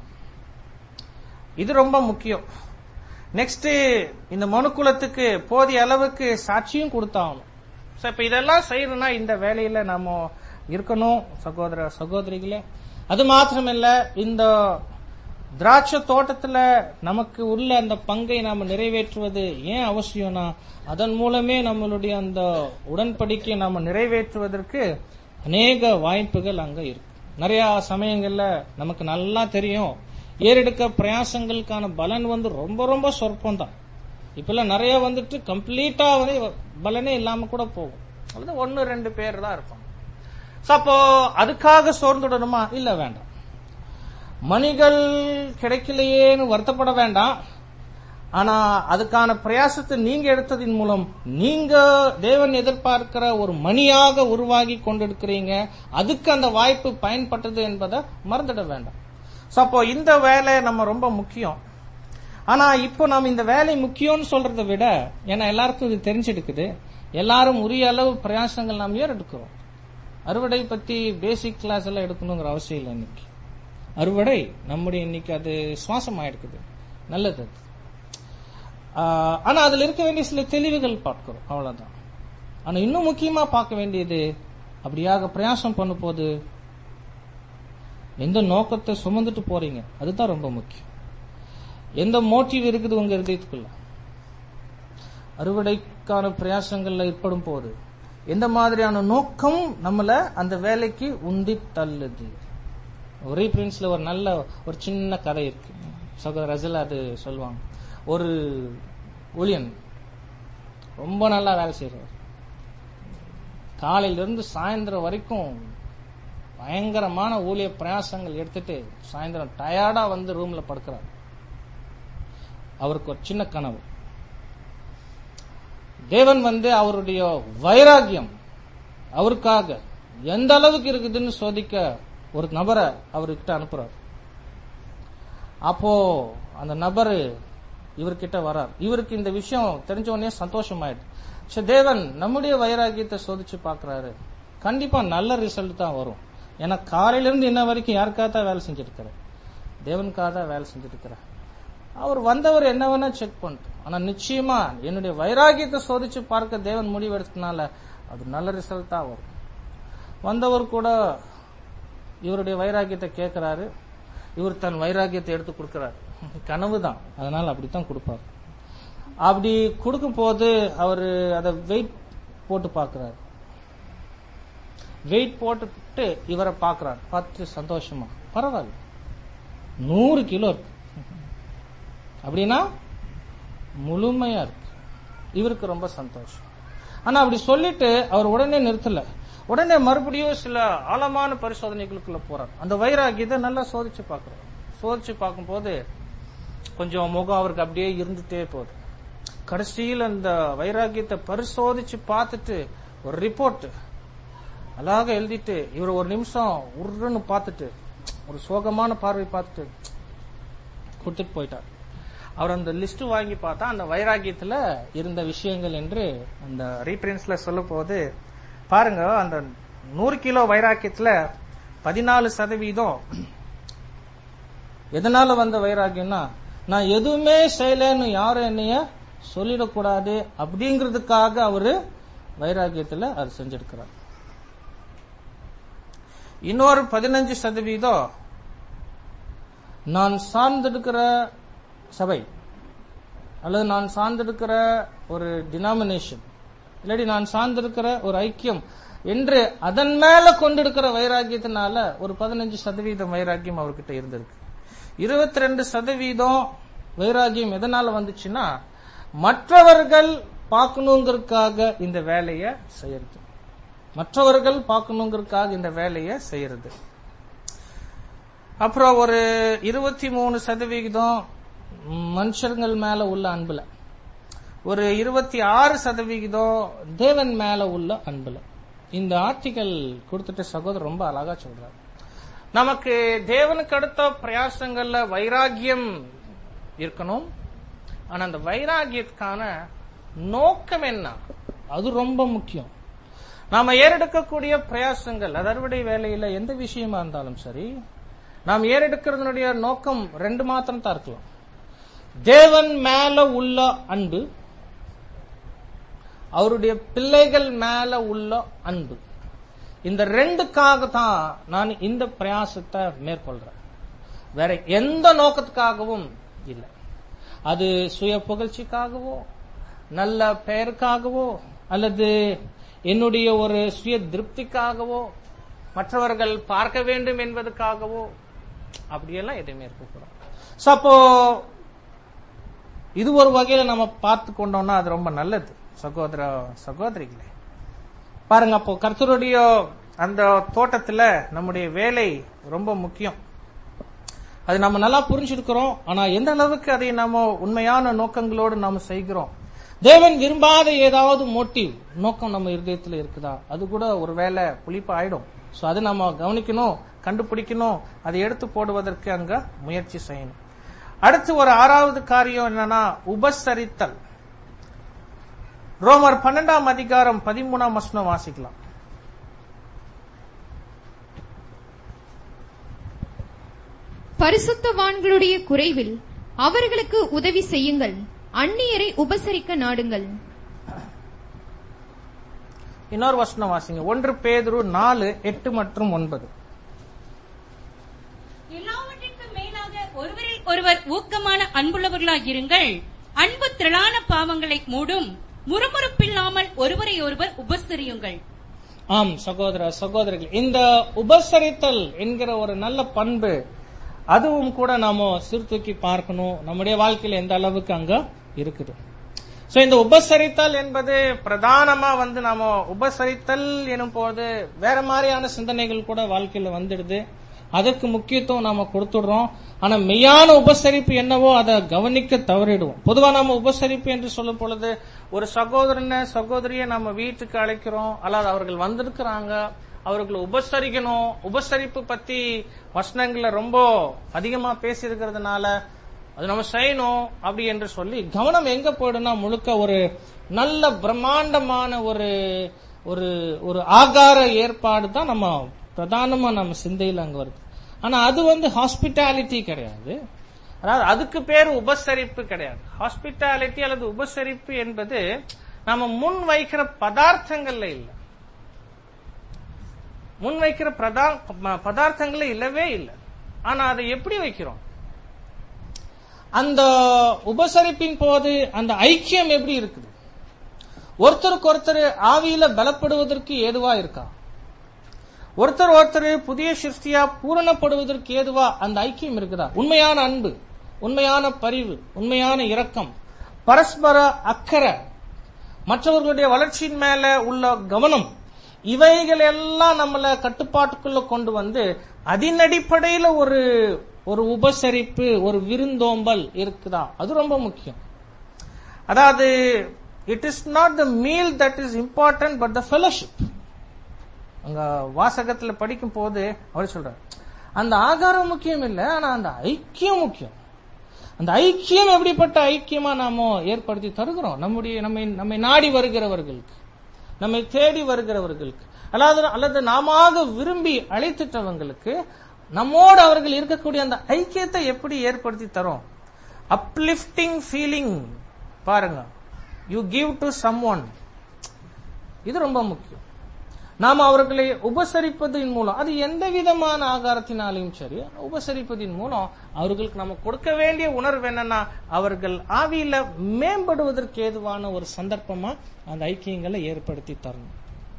இது ரொம்ப முக்கியம் நெக்ஸ்ட் இந்த மனுக்குலத்துக்கு போதிய அளவுக்கு சாட்சியும் கொடுத்தாகணும் சோ இப்ப இதெல்லாம் செய்யணும்னா இந்த வேலையில நாம இருக்கணும் சகோதர சகோதரிகளே அது மாத்திரமில்ல இந்த திராட்சை தோட்டத்துல நமக்கு உள்ள அந்த பங்கை நாம நிறைவேற்றுவது ஏன் அவசியம்னா அதன் மூலமே நம்மளுடைய அந்த உடன்படிக்கை நாம நிறைவேற்றுவதற்கு அநேக வாய்ப்புகள் அங்க இருக்கு நிறைய சமயங்கள்ல நமக்கு நல்லா தெரியும் ஏறெடுக்க பிரயாசங்களுக்கான பலன் வந்து ரொம்ப ரொம்ப சொற்பம் தான் இப்பெல்லாம் நிறைய வந்துட்டு கம்ப்ளீட்டா வந்து பலனே இல்லாம கூட போகும் அல்லது ஒன்னு ரெண்டு பேர் தான் இருப்பாங்க So, அப்போ அதுக்காக சோர்ந்துடணுமா இல்ல வேண்டாம் மணிகள் கிடைக்கலையேன்னு வருத்தப்பட வேண்டாம் ஆனா அதுக்கான பிரயாசத்தை நீங்க எடுத்ததின் மூலம் நீங்க தேவன் எதிர்பார்க்கிற ஒரு மணியாக உருவாகி கொண்டிருக்கிறீங்க அதுக்கு அந்த வாய்ப்பு பயன்பட்டது என்பதை மறந்துட வேண்டாம் So, அப்போ இந்த வேலை நம்ம ரொம்ப முக்கியம் ஆனா இப்போ நாம் இந்த வேலை முக்கியம்னு சொல்றதை விட ஏன்னா எல்லாருக்கும் இது தெரிஞ்சிருக்குது எல்லாரும் உரிய அளவு பிரயாசங்கள் நாம் ஏன் எடுக்கிறோம் அறுவடை பத்தி பேசிக் கிளாஸ் எல்லாம் எடுக்கணுங்கிற அவசியம் இல்லை இன்னைக்கு அறுவடை நம்முடைய இன்னைக்கு அது சுவாசம் ஆயிடுக்குது நல்லது அது ஆஹ் ஆனா அதுல இருக்க வேண்டிய சில தெளிவுகள் பார்க்கிறோம் அவ்வளவுதான் ஆனா இன்னும் முக்கியமா பார்க்க வேண்டியது அப்படியாக பிரயாசம் பண்ணும் போது எந்த நோக்கத்தை சுமந்துட்டு போறீங்க அதுதான் ரொம்ப முக்கியம் எந்த மோட்டிவ் இருக்குது உங்க இருதயத்துக்குள்ள அறுவடைக்கான பிரயாசங்கள்ல ஏற்படும் போது எந்த மாதிரியான நோக்கம் நம்மள அந்த வேலைக்கு உந்தி தள்ளுது ஒரே பிரின்ஸ்ல ஒரு நல்ல ஒரு சின்ன கதை இருக்கு சகோதரர் ரசல் அது சொல்லுவாங்க ஒரு ஊழியன் ரொம்ப நல்லா வேலை செய்யறார் காலையில இருந்து சாயந்தரம் வரைக்கும் பயங்கரமான ஊழிய பிரயாசங்கள் எடுத்துட்டு சாயந்தரம் டயர்டா வந்து ரூம்ல படுக்கிறார் அவருக்கு ஒரு சின்ன கனவு தேவன் வந்து அவருடைய வைராகியம் அவருக்காக எந்த அளவுக்கு இருக்குதுன்னு சோதிக்க ஒரு நபரை அவர்கிட்ட அனுப்புறார் அப்போ அந்த நபர் இவர்கிட்ட வரார் இவருக்கு இந்த விஷயம் தெரிஞ்ச உடனே சந்தோஷமாயிடுது சரி தேவன் நம்முடைய வைராகியத்தை சோதிச்சு பாக்குறாரு கண்டிப்பா நல்ல ரிசல்ட் தான் வரும் ஏன்னா காலையில இருந்து இன்ன வரைக்கும் யாருக்காக தான் வேலை செஞ்சிருக்கிறார் தேவனுக்காக தான் வேலை செஞ்சிருக்கிறார் அவர் வந்தவர் என்ன வேணா செக் பண்ணிட்டு ஆனா நிச்சயமா என்னுடைய வைராகியத்தை சோதிச்சு பார்க்க தேவன் முடிவு எடுத்ததுனால அது நல்ல ரிசல்ட் தான் வரும் வந்தவர் கூட இவருடைய வைராக்கியத்தை கேட்கிறாரு இவர் தன் வைராக்கியத்தை எடுத்து கொடுக்கிறார் கனவு தான் அதனால அப்படித்தான் கொடுப்பார் அப்படி கொடுக்கும் போது அவரு அதை வெயிட் போட்டு பார்க்கிறாரு வெயிட் போட்டுட்டு இவரை பார்க்கறாரு பார்த்து சந்தோஷமா பரவாயில்ல நூறு கிலோ இருக்கு அப்படின்னா முழுமையா இருக்கு இவருக்கு ரொம்ப சந்தோஷம் ஆனா அப்படி சொல்லிட்டு அவர் உடனே நிறுத்தல உடனே மறுபடியும் சில ஆழமான பரிசோதனைகளுக்குள்ள போறார் அந்த வைராகியத்தை நல்லா சோதிச்சு பார்க்கறாரு சோதிச்சு பார்க்கும்போது கொஞ்சம் முகம் அவருக்கு அப்படியே இருந்துட்டே போகுது கடைசியில் அந்த வைராகியத்தை பரிசோதிச்சு பார்த்துட்டு ஒரு ரிப்போர்ட் அழகாக எழுதிட்டு இவர் ஒரு நிமிஷம் உருன்னு பார்த்துட்டு ஒரு சோகமான பார்வை பார்த்துட்டு கொடுத்துட்டு போயிட்டார் அவர் அந்த லிஸ்ட் வாங்கி பார்த்தா அந்த வைராகியத்துல இருந்த விஷயங்கள் என்று அந்த ரீப்ரின்ஸ்ல சொல்லும் போது பாருங்க அந்த நூறு கிலோ வைராக்கியத்துல பதினாலு சதவீதம் எதனால வந்த வைராக்கியம்னா நான் எதுவுமே செய்யலன்னு யாரும் என்னைய சொல்லிடக்கூடாது அப்படிங்கிறதுக்காக அவரு வைராக்கியத்துல அது செஞ்சிருக்கிறார் இன்னொரு பதினஞ்சு சதவீதம் நான் சார்ந்திருக்கிற சபை அல்லது நான் சார்ந்திருக்கிற ஒரு டினாமினேஷன் இல்லாட்டி நான் சார்ந்திருக்கிற ஒரு ஐக்கியம் என்று அதன் மேல கொண்டிருக்கிற வைராக்கியத்தினால ஒரு பதினஞ்சு சதவீதம் வைராக்கியம் அவர்கிட்ட இருந்திருக்கு இருபத்தி ரெண்டு சதவீதம் வைராக்கியம் எதனால வந்துச்சுன்னா மற்றவர்கள் பார்க்கணுங்கிறதுக்காக இந்த வேலையை செய்யறது மற்றவர்கள் பார்க்கணுங்கிறதுக்காக இந்த வேலையை செய்யறது அப்புறம் ஒரு இருபத்தி மூணு சதவிகிதம் மனுஷர்கள் மேல உள்ள அன்புல ஒரு இருபத்தி ஆறு சதவிகிதம் தேவன் மேல உள்ள அன்புல இந்த ஆர்டிகல் கொடுத்துட்டு சகோதரர் ரொம்ப அழகா சொல்றாரு நமக்கு தேவனுக்கு அடுத்த பிரயாசங்கள்ல வைராகியம் இருக்கணும் ஆனா அந்த வைராகியத்துக்கான நோக்கம் என்ன அது ரொம்ப முக்கியம் நாம ஏறெடுக்கக்கூடிய பிரயாசங்கள் அது அறுவடை வேலையில எந்த விஷயமா இருந்தாலும் சரி நாம் ஏறெடுக்கிறதுனுடைய நோக்கம் ரெண்டு மாத்திரம் தான் இருக்கலாம் தேவன் மேல உள்ள அன்பு அவருடைய பிள்ளைகள் மேல உள்ள அன்பு இந்த ரெண்டுக்காக தான் நான் இந்த பிரயாசத்தை மேற்கொள்றேன் வேற எந்த நோக்கத்துக்காகவும் இல்லை அது சுய புகழ்ச்சிக்காகவோ நல்ல பெயருக்காகவோ அல்லது என்னுடைய ஒரு சுய திருப்திக்காகவோ மற்றவர்கள் பார்க்க வேண்டும் என்பதற்காகவோ அப்படியெல்லாம் எதுவுமே இருக்கக்கூடாது ஸோ அப்போ இது ஒரு வகையில நம்ம பார்த்து கொண்டோம்னா அது ரொம்ப நல்லது சகோதர சகோதரிகளே பாருங்க அப்போ கர்த்தருடைய அந்த தோட்டத்துல நம்முடைய வேலை ரொம்ப முக்கியம் அது நம்ம நல்லா புரிஞ்சிருக்கிறோம் ஆனா எந்த அளவுக்கு அதை நாம உண்மையான நோக்கங்களோடு நாம செய்கிறோம் தேவன் விரும்பாத ஏதாவது மோட்டிவ் நோக்கம் நம்ம இருதயத்துல இருக்குதா அது கூட ஒருவேளை புளிப்பு ஆயிடும் சோ அதை நம்ம கவனிக்கணும் கண்டுபிடிக்கணும் அதை எடுத்து போடுவதற்கு அங்க முயற்சி செய்யணும் அடுத்து ஒரு ஆறாவது காரியம் என்னன்னா உபசரித்தல் ரோமர் பன்னெண்டாம் அதிகாரம் பதிமூணாம் வசனம் வாசிக்கலாம் பரிசுத்தவான்களுடைய குறைவில் அவர்களுக்கு உதவி செய்யுங்கள் அந்நியரை உபசரிக்க நாடுங்கள் இன்னொரு வசனம் வாசிங்க ஒன்று பேதுரு நாலு எட்டு மற்றும் ஒன்பது எல்லாவற்றிற்கும் மேலாக ஒருவரில் ஒருவர் ஊக்கமான அன்புள்ளவர்களாயிருங்கள் அன்பு திரளான பாவங்களை மூடும் முறுமுறுப்பில்லாமல் ஒருவரை ஒருவர் உபசரியுங்கள் ஆம் சகோதர சகோதரிகள் இந்த உபசரித்தல் என்கிற ஒரு நல்ல பண்பு அதுவும் கூட நாம சீர்தூக்கி பார்க்கணும் நம்முடைய வாழ்க்கையில எந்த அளவுக்கு அங்க இருக்குது சோ இந்த உபசரித்தல் என்பது பிரதானமா வந்து நாம உபசரித்தல் எனும் போது வேற மாதிரியான சிந்தனைகள் கூட வாழ்க்கையில வந்துடுது அதற்கு முக்கியத்துவம் நாம கொடுத்துடுறோம் ஆனா மெய்யான உபசரிப்பு என்னவோ அதை கவனிக்க தவறிடுவோம் பொதுவா நாம உபசரிப்பு என்று சொல்லும் பொழுது ஒரு சகோதரனை சகோதரிய நம்ம வீட்டுக்கு அழைக்கிறோம் அல்லது அவர்கள் வந்திருக்கிறாங்க அவர்களை உபசரிக்கணும் உபசரிப்பு பத்தி வசனங்கள்ல ரொம்ப அதிகமா பேசி இருக்கிறதுனால அது நம்ம செய்யணும் அப்படி என்று சொல்லி கவனம் எங்க போயிடும்னா முழுக்க ஒரு நல்ல பிரம்மாண்டமான ஒரு ஒரு ஒரு ஆகார ஏற்பாடு தான் நம்ம பிரதானமா நம்ம சிந்தையில் அங்க வருது ஆனா அது வந்து ஹாஸ்பிட்டாலிட்டி கிடையாது அதாவது அதுக்கு பேர் உபசரிப்பு கிடையாது ஹாஸ்பிட்டாலிட்டி அல்லது உபசரிப்பு என்பது நம்ம முன் வைக்கிற பதார்த்தங்கள்ல இல்லை முன்வைக்கிற பிரதா ப- பதார்த்தங்களே இல்லவே இல்லை ஆனா அதை எப்படி வைக்கிறோம் அந்த உபசரிப்பின் போது அந்த ஐக்கியம் எப்படி இருக்குது ஒருத்தருக்கு ஒருத்தர் ஆவியில பலப்படுவதற்கு ஏதுவா இருக்கா ஒருத்தர் ஒருத்தர் புதிய சிருஷ்டியா பூரணப்படுவதற்கு ஏதுவா அந்த ஐக்கியம் இருக்குதா உண்மையான அன்பு உண்மையான பரிவு உண்மையான இரக்கம் பரஸ்பர அக்கறை மற்றவர்களுடைய வளர்ச்சியின் மேல உள்ள கவனம் இவைகள் எல்லாம் நம்மள கட்டுப்பாட்டுக்குள்ள கொண்டு வந்து அதன் அடிப்படையில ஒரு ஒரு உபசரிப்பு ஒரு விருந்தோம்பல் இருக்குதா அது ரொம்ப முக்கியம் அதாவது it is not the meal that is important but the fellowship அங்க வாசகத்துல படிக்கும் போது அவர் சொல்றார் அந்த ஆகாரம் முக்கியம் இல்ல ஆனா அந்த ஐக்கியம் முக்கியம் அந்த ஐக்கியம் எப்படிப்பட்ட ஐக்கியமா நாம ஏற்படுத்தி தருகிறோம் நம்முடைய நம்மை நம்மை நாடி வருகிறவர்களுக்கு நம்மை தேடி வருகிறவர்களுக்கு அல்லது அல்லது நாம விரும்பி அழைத்துட்டவங்களுக்கு நம்மோடு அவர்கள் இருக்கக்கூடிய அந்த ஐக்கியத்தை எப்படி ஏற்படுத்தி தரோம் அப்லிஃப்டிங் ஃபீலிங் பாருங்க you give to someone இது ரொம்ப முக்கியம் நாம் அவர்களை உபசரிப்பதின் மூலம் அது எந்த விதமான ஆகாரத்தினாலையும் சரி உபசரிப்பதின் மூலம் அவர்களுக்கு நம்ம கொடுக்க வேண்டிய உணர்வு என்னன்னா அவர்கள் ஆவியில மேம்படுவதற்கு ஏதுவான ஒரு சந்தர்ப்பமா அந்த ஐக்கியங்களை ஏற்படுத்தி தரணும்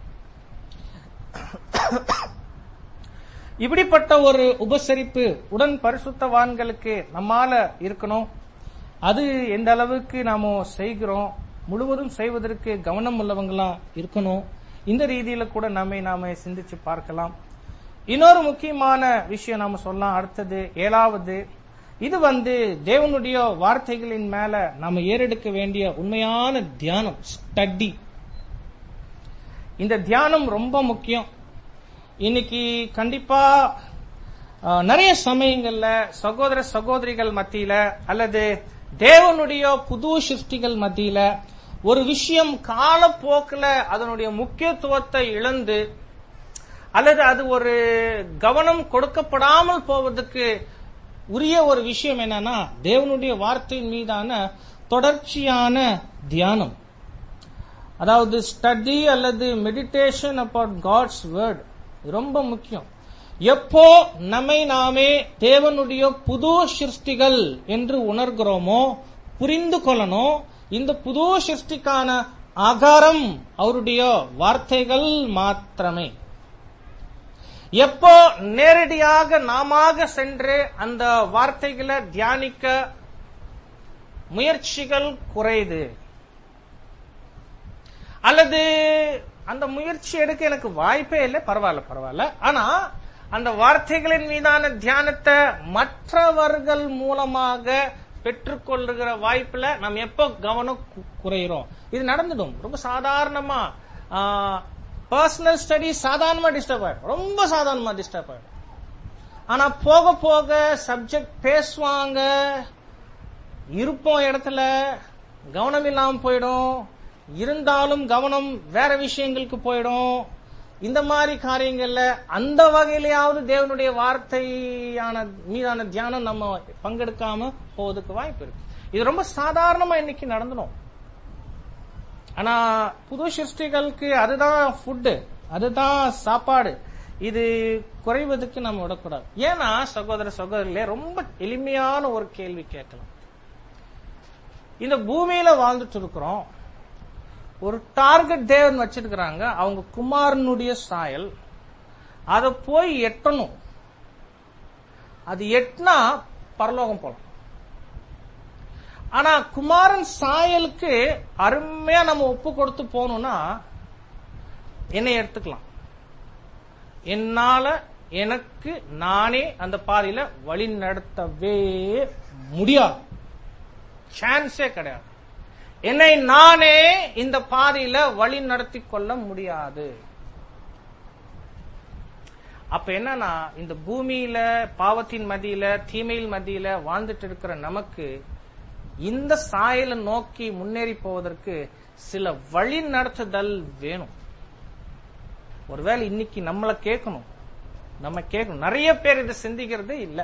இப்படிப்பட்ட ஒரு உபசரிப்பு உடன் பரிசுத்தவான்களுக்கு நம்மால இருக்கணும் அது எந்த அளவுக்கு நாம செய்கிறோம் முழுவதும் செய்வதற்கு கவனம் உள்ளவங்களா இருக்கணும் இந்த ரீதியில கூட நம்மை நாம சிந்திச்சு பார்க்கலாம் இன்னொரு முக்கியமான விஷயம் நாம சொல்லலாம் அடுத்தது ஏழாவது இது வந்து தேவனுடைய வார்த்தைகளின் மேல நாம ஏறெடுக்க வேண்டிய உண்மையான தியானம் ஸ்டடி இந்த தியானம் ரொம்ப முக்கியம் இன்னைக்கு கண்டிப்பா அஹ், நிறைய சமயங்கள்ல சகோதர சகோதரிகள் மத்தியில அல்லது தேவனுடைய புது சிருஷ்டிகள் மத்தியில ஒரு விஷயம் காலப்போக்குல அதனுடைய முக்கியத்துவத்தை இழந்து அல்லது அது ஒரு கவனம் கொடுக்கப்படாமல் போவதற்கு உரிய ஒரு விஷயம் என்னன்னா தேவனுடைய வார்த்தையின் மீதான தொடர்ச்சியான தியானம் அதாவது ஸ்டடி அல்லது மெடிடேஷன் அபவுட் காட்ஸ் வேர்ட் ரொம்ப முக்கியம் எப்போ நம்மை நாமே தேவனுடைய புது சிருஷ்டிகள் என்று உணர்கிறோமோ புரிந்து கொள்ளணும் இந்த புது சிருஷ்டிக்கான ஆகாரம் அவருடைய வார்த்தைகள் மாத்திரமே எப்போ நேரடியாக நாமாக சென்று அந்த வார்த்தைகளை தியானிக்க முயற்சிகள் குறையுது அல்லது அந்த முயற்சி எடுக்க எனக்கு வாய்ப்பே இல்லை பரவாயில்ல பரவாயில்ல ஆனா அந்த வார்த்தைகளின் மீதான தியானத்தை மற்றவர்கள் மூலமாக பெற்றுக்கொள்ளுகிற வாய்ப்புல நம்ம எப்போ கவனம் கு- குறைகிறோம் இது நடந்துடும் ரொம்ப சாதாரணமா பர்சனல் ஸ்டடி சாதாரணமா டிஸ்டர்ப் ஆயிடும் ரொம்ப சாதாரணமா டிஸ்டர்ப் ஆயிடும் ஆனா போக போக சப்ஜெக்ட் பேசுவாங்க இருப்போம் இடத்துல கவனம் இல்லாம போயிடும் இருந்தாலும் கவனம் வேற விஷயங்களுக்கு போயிடும் இந்த மாதிரி காரியங்கள்ல அந்த வகையிலேயாவது தேவனுடைய வார்த்தையான மீதான தியானம் நம்ம பங்கெடுக்காம போவதுக்கு வாய்ப்பு இருக்கு இது ரொம்ப சாதாரணமா இன்னைக்கு நடந்துடும் ஆனா புது சிருஷ்டிகளுக்கு அதுதான் ஃபுட்டு அதுதான் சாப்பாடு இது குறைவதற்கு நம்ம விடக்கூடாது ஏன்னா சகோதர சகோதரிகளே ரொம்ப எளிமையான ஒரு கேள்வி கேட்கலாம் இந்த பூமியில வாழ்ந்துட்டு இருக்கிறோம் ஒரு டார்கெட் தேவன் வச்சிருக்கிறாங்க அவங்க குமாரனுடைய சாயல் அதை போய் எட்டணும் அது எட்டினா பரலோகம் போலாம் ஆனா குமாரன் சாயலுக்கு அருமையா நம்ம ஒப்பு கொடுத்து போகணும்னா என்னை எடுத்துக்கலாம் என்னால எனக்கு நானே அந்த பாதையில வழி நடத்தவே முடியாது சான்ஸே கிடையாது என்னை நானே இந்த பாதையில வழி நடத்தி கொள்ள முடியாது அப்ப என்னன்னா இந்த பூமியில பாவத்தின் மத்தியில தீமையில் மத்தியில வாழ்ந்துட்டு இருக்கிற நமக்கு இந்த சாயலை நோக்கி முன்னேறி போவதற்கு சில வழி நடத்துதல் வேணும் ஒருவேளை இன்னைக்கு நம்மள கேட்கணும் நம்ம கேட்கணும் நிறைய பேர் இதை சிந்திக்கிறது இல்ல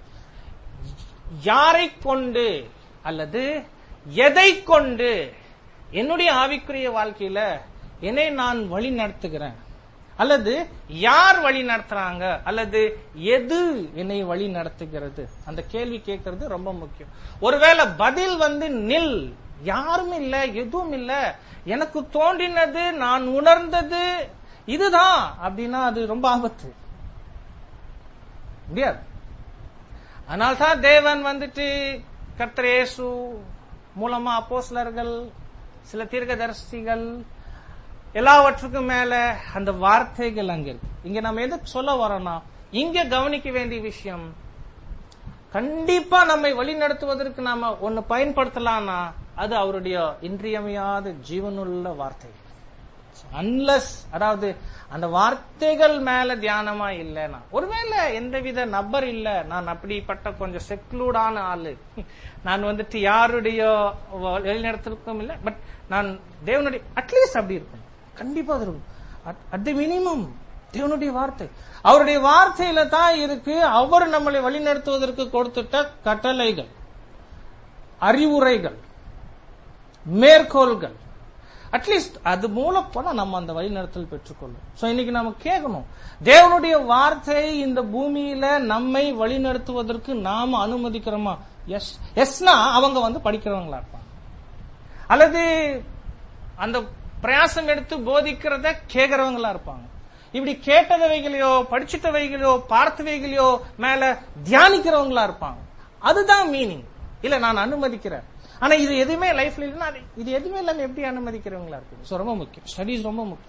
யாரை கொண்டு அல்லது எதை கொண்டு என்னுடைய ஆவிக்குரிய வாழ்க்கையில என்னை நான் வழி நடத்துகிறேன் அல்லது யார் வழி நடத்துறாங்க அல்லது எது என்னை வழி நடத்துகிறது அந்த கேள்வி கேட்கறது ரொம்ப முக்கியம் ஒருவேளை பதில் வந்து நில் யாரும் இல்ல எதுவும் இல்ல எனக்கு தோன்றினது நான் உணர்ந்தது இதுதான் அப்படின்னா அது ரொம்ப ஆபத்து முடியாது அதனால்தான் தேவன் வந்துட்டு கர்த்தர் இயேசு மூலமா அப்போஸ்லர்கள் சில தீர்க்கதரிசிகள் எல்லாவற்றுக்கும் மேல அந்த வார்த்தைகள் அங்க இருக்கு இங்க நம்ம எதுக்கு சொல்ல வரோம்னா இங்க கவனிக்க வேண்டிய விஷயம் கண்டிப்பா நம்மை வழி நடத்துவதற்கு நாம ஒன்னு பயன்படுத்தலாம்னா அது அவருடைய இன்றியமையாத ஜீவனுள்ள வார்த்தை அன்லஸ் அதாவது அந்த வார்த்தைகள் மேல தியானமா இல்லைனா ஒருவேளை எந்தவித நபர் இல்ல நான் அப்படிப்பட்ட கொஞ்சம் செக்லூடான ஆளு நான் வந்துட்டு யாருடைய வழிநடத்திற்கும் இல்லை பட் நான் தேவனுடைய அட்லீஸ்ட் அப்படி இருக்கும் கண்டிப்பா அது இருக்கும் அட் தி மினிமம் தேவனுடைய வார்த்தை அவருடைய வார்த்தையில தான் இருக்கு அவர் நம்மளை வழிநடத்துவதற்கு கொடுத்துட்ட கட்டளைகள் அறிவுரைகள் மேற்கோள்கள் அட்லீஸ்ட் அது மூலம் போனா நம்ம அந்த வழிநடத்தல் பெற்றுக்கொள்ளும் சோ இன்னைக்கு நம்ம கேட்கணும் தேவனுடைய வார்த்தை இந்த பூமியில நம்மை வழிநடத்துவதற்கு நாம அனுமதிக்கிறோமா எஸ் எஸ்னா அவங்க வந்து படிக்கிறவங்களா இருப்பாங்க அல்லது அந்த பிரயாசம் எடுத்து போதிக்கிறத கேட்கிறவங்களா இருப்பாங்க இப்படி கேட்டதவைகளையோ படிச்சிட்டவைகளையோ பார்த்தவைகளையோ மேல தியானிக்கிறவங்களா இருப்பாங்க அதுதான் மீனிங் இல்ல நான் அனுமதிக்கிறேன் ஆனா இது எதுவுமே லைஃப்ல இல்லைன்னா அது- இது எதுவுமே இல்லாம எப்படி அனுமதிக்கிறவங்களா இருக்கு So, ரொம்ப முக்கியம் ஸ்டடிஸ் ரொம்ப முக்கியம்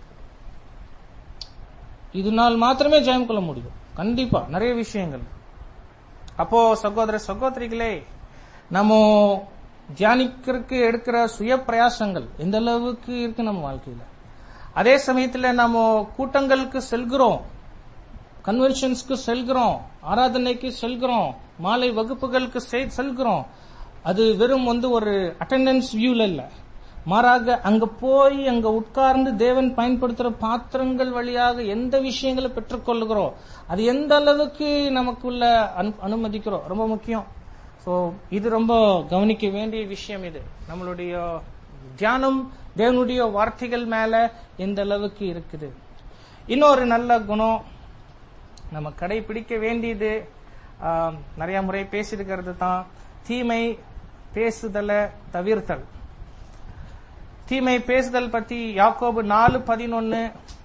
இதனால் மாத்திரமே ஜெயம் கொள்ள முடியும் கண்டிப்பா நிறைய விஷயங்கள் அப்போ சகோதர சகோதரிகளே நம்ம தியானிக்கிறதுக்கு எடுக்கிற சுய பிரயாசங்கள் எந்த அளவுக்கு இருக்கு நம்ம வாழ்க்கையில அதே சமயத்துல நம்ம கூட்டங்களுக்கு செல்கிறோம் கன்வென்ஷன்ஸ்க்கு செல்கிறோம் ஆராதனைக்கு செல்கிறோம் மாலை வகுப்புகளுக்கு செ- செல்கிறோம் அது வெறும் வந்து ஒரு அட்டெண்டன்ஸ் வியூல இல்ல மாறாக அங்க போய் அங்க உட்கார்ந்து தேவன் பயன்படுத்துற பாத்திரங்கள் வழியாக எந்த விஷயங்களை பெற்றுக்கொள்ளுகிறோம் அது எந்த அளவுக்கு நமக்குள்ள அனு- அனுமதிக்கிறோம் ரொம்ப முக்கியம் சோ இது ரொம்ப கவனிக்க வேண்டிய விஷயம் இது நம்மளுடைய தியானம் தேவனுடைய வார்த்தைகள் மேல எந்த அளவுக்கு இருக்குது இன்னொரு நல்ல குணம் நம்ம கடைபிடிக்க வேண்டியது ஆம், நிறைய முறை பேசியிருக்கிறது தான் தீமை பேசுதலை தவிர்த்தல் தீமை பேசுதல் பத்தி யாக்கோபு நாலு பதினொன்னு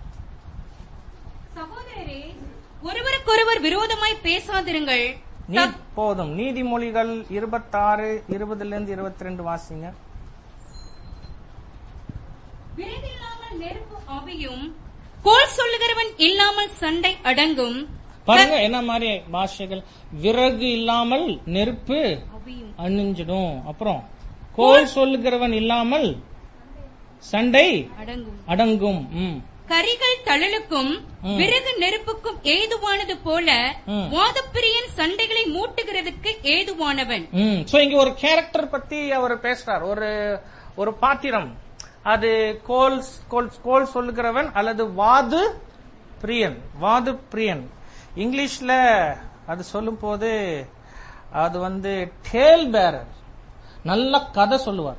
சகோதரரே ஒருவருக்கொருவர் விரோதமாய் பேசாதிருங்கள் நீ போதும் நீதிமொழிகள் இருபத்தாறு இருபதுல இருந்து இருபத்தி ரெண்டு வாசிங்க விரைவில்லாமல் நெருப்பு அவியும் கோல் சொல்லுகிறவன் இல்லாமல் சண்டை அடங்கும் பாருங்க என்ன மாதிரி பாஷைகள் விறகு இல்லாமல் நெருப்பு அவியும் அணிஞ்சிடும் அப்புறம் கோல் சொல்லுகிறவன் இல்லாமல் சண்டை அடங்கும் அடங்கும் ம் கரிகள் தழலுக்கும் ம். விறகு நெருப்புக்கும் ஏதுவானது போல ம். வாதப்பிரியன் சண்டைகளை மூட்டுகிறதுக்கு ஏதுவானவன் ம் சோ இங்க ஒரு கேரக்டர் பத்தி அவர் பேசுறார் ஒரு ஒரு பாத்திரம் அது கோல் கோல் கோல் சொல்லுகிறவன் அல்லது வாது பிரியன் வாது பிரியன் இங்கிலீஷ்ல அது சொல்லும் போது அது வந்து டேல் பேரர் நல்ல கதை சொல்லுவார்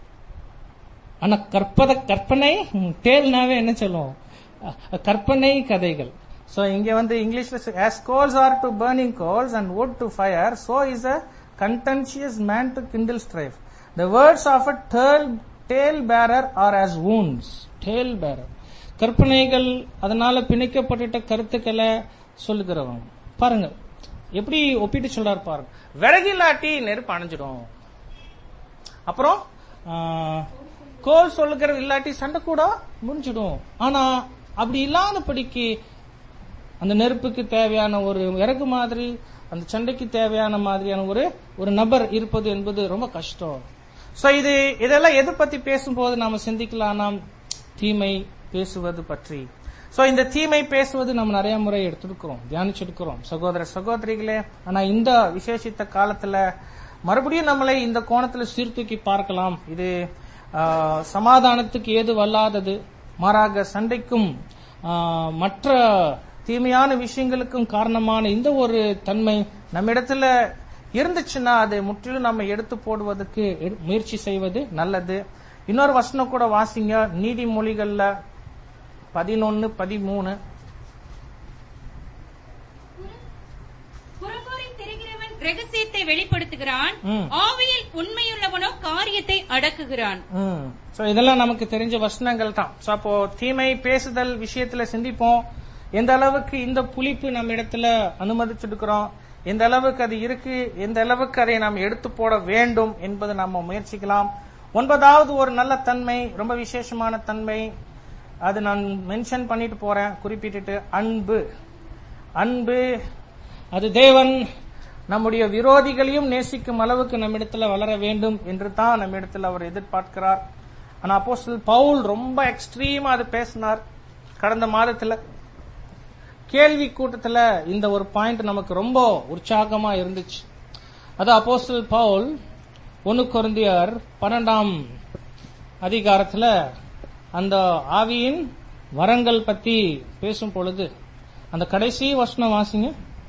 ஆனா கற்பத கற்பனை டேல்னாவே என்ன சொல்லுவோம் அஹ், கற்பனை கதைகள் சோ இங்க வந்து இங்கிலீஷ்ல as coals are to burning coals and wood to fire so is a contentious man to kindle strife the words of a tale tale bearer are as wounds tale bearer கற்பனைகள் அதனால பிணைக்கப்பட்டுட்ட கருத்துக்களை சொல்லுகிறவங்க பாருங்க எப்படி ஒப்பிட்டு சொல்றாரு பாருங்க விறகில்லாட்டி நெருப்பு அணைஞ்சிடும் அப்புறம் ஆ, கோல் சொல்லுகிறது இல்லாட்டி சண்டை கூட முடிஞ்சிடும் ஆனா அப்படி இல்லாதபடிக்கு அந்த நெருப்புக்கு தேவையான ஒரு இறகு மாதிரி அந்த சண்டைக்கு தேவையான மாதிரியான ஒரு ஒரு நபர் இருப்பது என்பது ரொம்ப கஷ்டம் சோ இது இதெல்லாம் எது பத்தி பேசும்போது நாம சிந்திக்கலாம் நாம் தீமை பேசுவது பற்றி சோ இந்த தீமை பேசுவது நம்ம நிறைய முறை எடுத்திருக்கிறோம் தியானிச்சிருக்கிறோம் சகோதர சகோதரிகளே ஆனா இந்த விசேஷித்த காலத்துல மறுபடியும் நம்மளை இந்த கோணத்துல சீர்தூக்கி பார்க்கலாம் இது ஆ, சமாதானத்துக்கு ஏதுவல்லாதது மாறாக சண்டைக்கும் ஆ, மற்ற தீமையான விஷயங்களுக்கும் காரணமான இந்த ஒரு தன்மை நம்மிடத்துல இருந்துச்சுன்னா அதை முற்றிலும் நம்ம எடுத்து போடுவதற்கு எடு- முயற்சி செய்வது நல்லது இன்னொரு வசனம் கூட வாசிங்க நீதிமொழிகள்ல பதினொன்னு பதிமூணு ரகசியத்தை வெளிப்படுத்துகிறான் ம். ஆவியில் உண்மையுள்ளவனோ காரியத்தை அடக்குகிறான் சோ இதெல்லாம் நமக்கு தெரிஞ்ச வசனங்கள் தான் சோ அப்போ தீமை பேசுதல் விஷயத்துல சிந்திப்போம் எந்த அளவுக்கு இந்த புளிப்பு நம்ம இடத்துல அனுமதிச்சிருக்கிறோம் எந்த அளவுக்கு அது இருக்கு எந்த அளவுக்கு அதை நாம் எடுத்து போட வேண்டும் என்பதை நம்ம முயற்சிக்கலாம் ஒன்பதாவது ஒரு நல்ல தன்மை ரொம்ப விசேஷமான தன்மை அது நான் மென்ஷன் பண்ணிட்டு போறேன் குறிப்பிட்டுட்டு அன்பு அன்பு அது தேவன் நம்முடைய விரோதிகளையும் நேசிக்கும் அளவுக்கு நம்மிடத்துல வளர வேண்டும் என்று தான் நம்மிடத்துல அவர் எதிர்பார்க்கிறார் ஆனா அப்போஸ்தலர் பவுல் ரொம்ப எக்ஸ்ட்ரீமா அது பேசினார் கடந்த மாதத்துல கேள்வி கூட்டத்துல இந்த ஒரு பாயிண்ட் நமக்கு ரொம்ப உற்சாகமா இருந்துச்சு அது அப்போஸ்தலர் பவுல் ஒன்னு கொரிந்தியர் பன்னெண்டாம் அதிகாரத்துல அந்த ஆவியின் வரங்கள் பத்தி பேசும் பொழுது அந்த கடைசி வசனம் வாசிங்க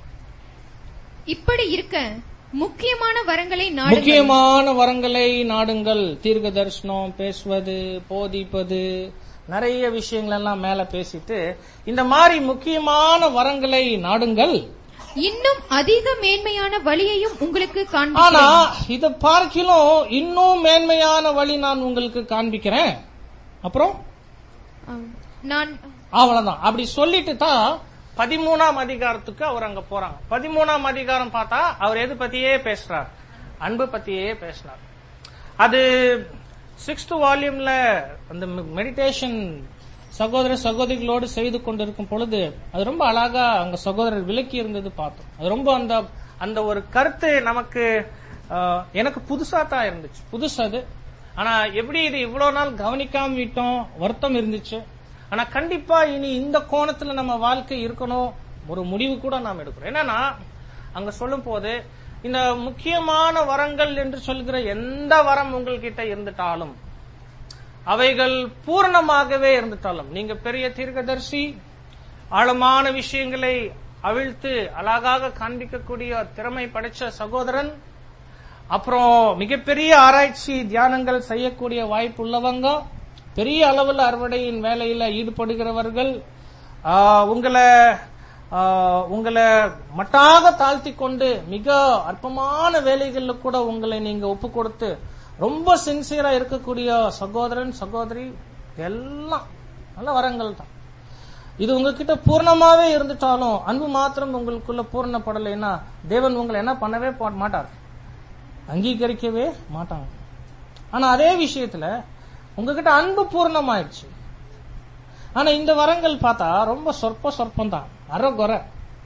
இப்படி இருக்க முக்கியமான வரங்களை நாடுங்கள் முக்கியமான வரங்களை நாடுங்கள் தீர்க்க தரிசனம் பேசுவது போதிப்பது நிறைய விஷயங்கள் எல்லாம் மேல பேசிட்டு இந்த மாதிரி முக்கியமான வரங்களை நாடுங்கள் இன்னும் அதிக மேன்மையான வழியையும் உங்களுக்கு ஆனா காண்பிக்கிறேன் இத பார்க்கிலும் இன்னும் மேன்மையான வழி நான் உங்களுக்கு காண்பிக்கிறேன் அப்புறம் ஆம். நான் அவ்வளவுதான் அப்படி சொல்லிட்டு தான் பதிமூணாம் அதிகாரத்துக்கு அவர் அங்க போறாங்க பதிமூணாம் அதிகாரம் பார்த்தா அவர் எது பத்தியே பேசுறார் அன்பு பத்தியே பேசினார் அது சிக்ஸ்த் வால்யூம்ல அந்த மெடிடேஷன் சகோதர சகோதரிகளோடு செய்து கொண்டிருக்கும் பொழுது அது ரொம்ப அழகா அங்க சகோதரர் விளக்கி இருந்தது பார்த்தோம் அது ரொம்ப அந்த அந்த ஒரு கருத்து நமக்கு ஆஹ், எனக்கு புதுசா தான் இருந்துச்சு புதுசு அது ஆனா எப்படி இது இவ்வளவு நாள் கவனிக்காம விட்டோம் வருத்தம் இருந்துச்சு ஆனா கண்டிப்பா இனி இந்த கோணத்துல நம்ம வாழ்க்கை இருக்கணும் ஒரு முடிவு கூட நாம் எடுக்கிறோம் என்னன்னா அங்க சொல்லும் போது இந்த முக்கியமான வரங்கள் என்று சொல்கிற எந்த வரம் உங்கள்கிட்ட இருந்துட்டாலும் அவைகள் பூரணமாகவே இருந்துட்டாலும் நீங்க பெரிய தீர்க்கதரிசி ஆழமான விஷயங்களை அவிழ்த்து அழகாக காண்பிக்கக்கூடிய திறமை படைச்ச சகோதரன் அப்புறம் மிகப்பெரிய ஆராய்ச்சி தியானங்கள் செய்யக்கூடிய வாய்ப்பு உள்ளவங்க பெரிய அளவில் அறுவடையின் வேலையில ஈடுபடுகிறவர்கள் ஆஹ், உங்களை ஆஹ், உங்களை மட்டாக தாழ்த்தி கொண்டு மிக அற்பமான வேலைகள்ல கூட உங்களை நீங்க ஒப்பு கொடுத்து ரொம்ப சின்சியரா இருக்கக்கூடிய சகோதரன் சகோதரி எல்லாம் நல்ல வரங்கள் தான் இது உங்ககிட்ட பூர்ணமாவே இருந்துட்டாலும் அன்பு மாத்திரம் உங்களுக்குள்ள பூர்ணப்படலைன்னா தேவன் உங்களை என்ன பண்ணவே போ- மாட்டார் அங்கீகரிக்கவே மாட்டாங்க ஆனா அதே விஷயத்துல உங்ககிட்ட அன்பு பூர்ணமாயிடுச்சு ஆனா இந்த வரங்கள் பார்த்தா ரொம்ப சொற்ப சொற்பம் தான் அறகுறை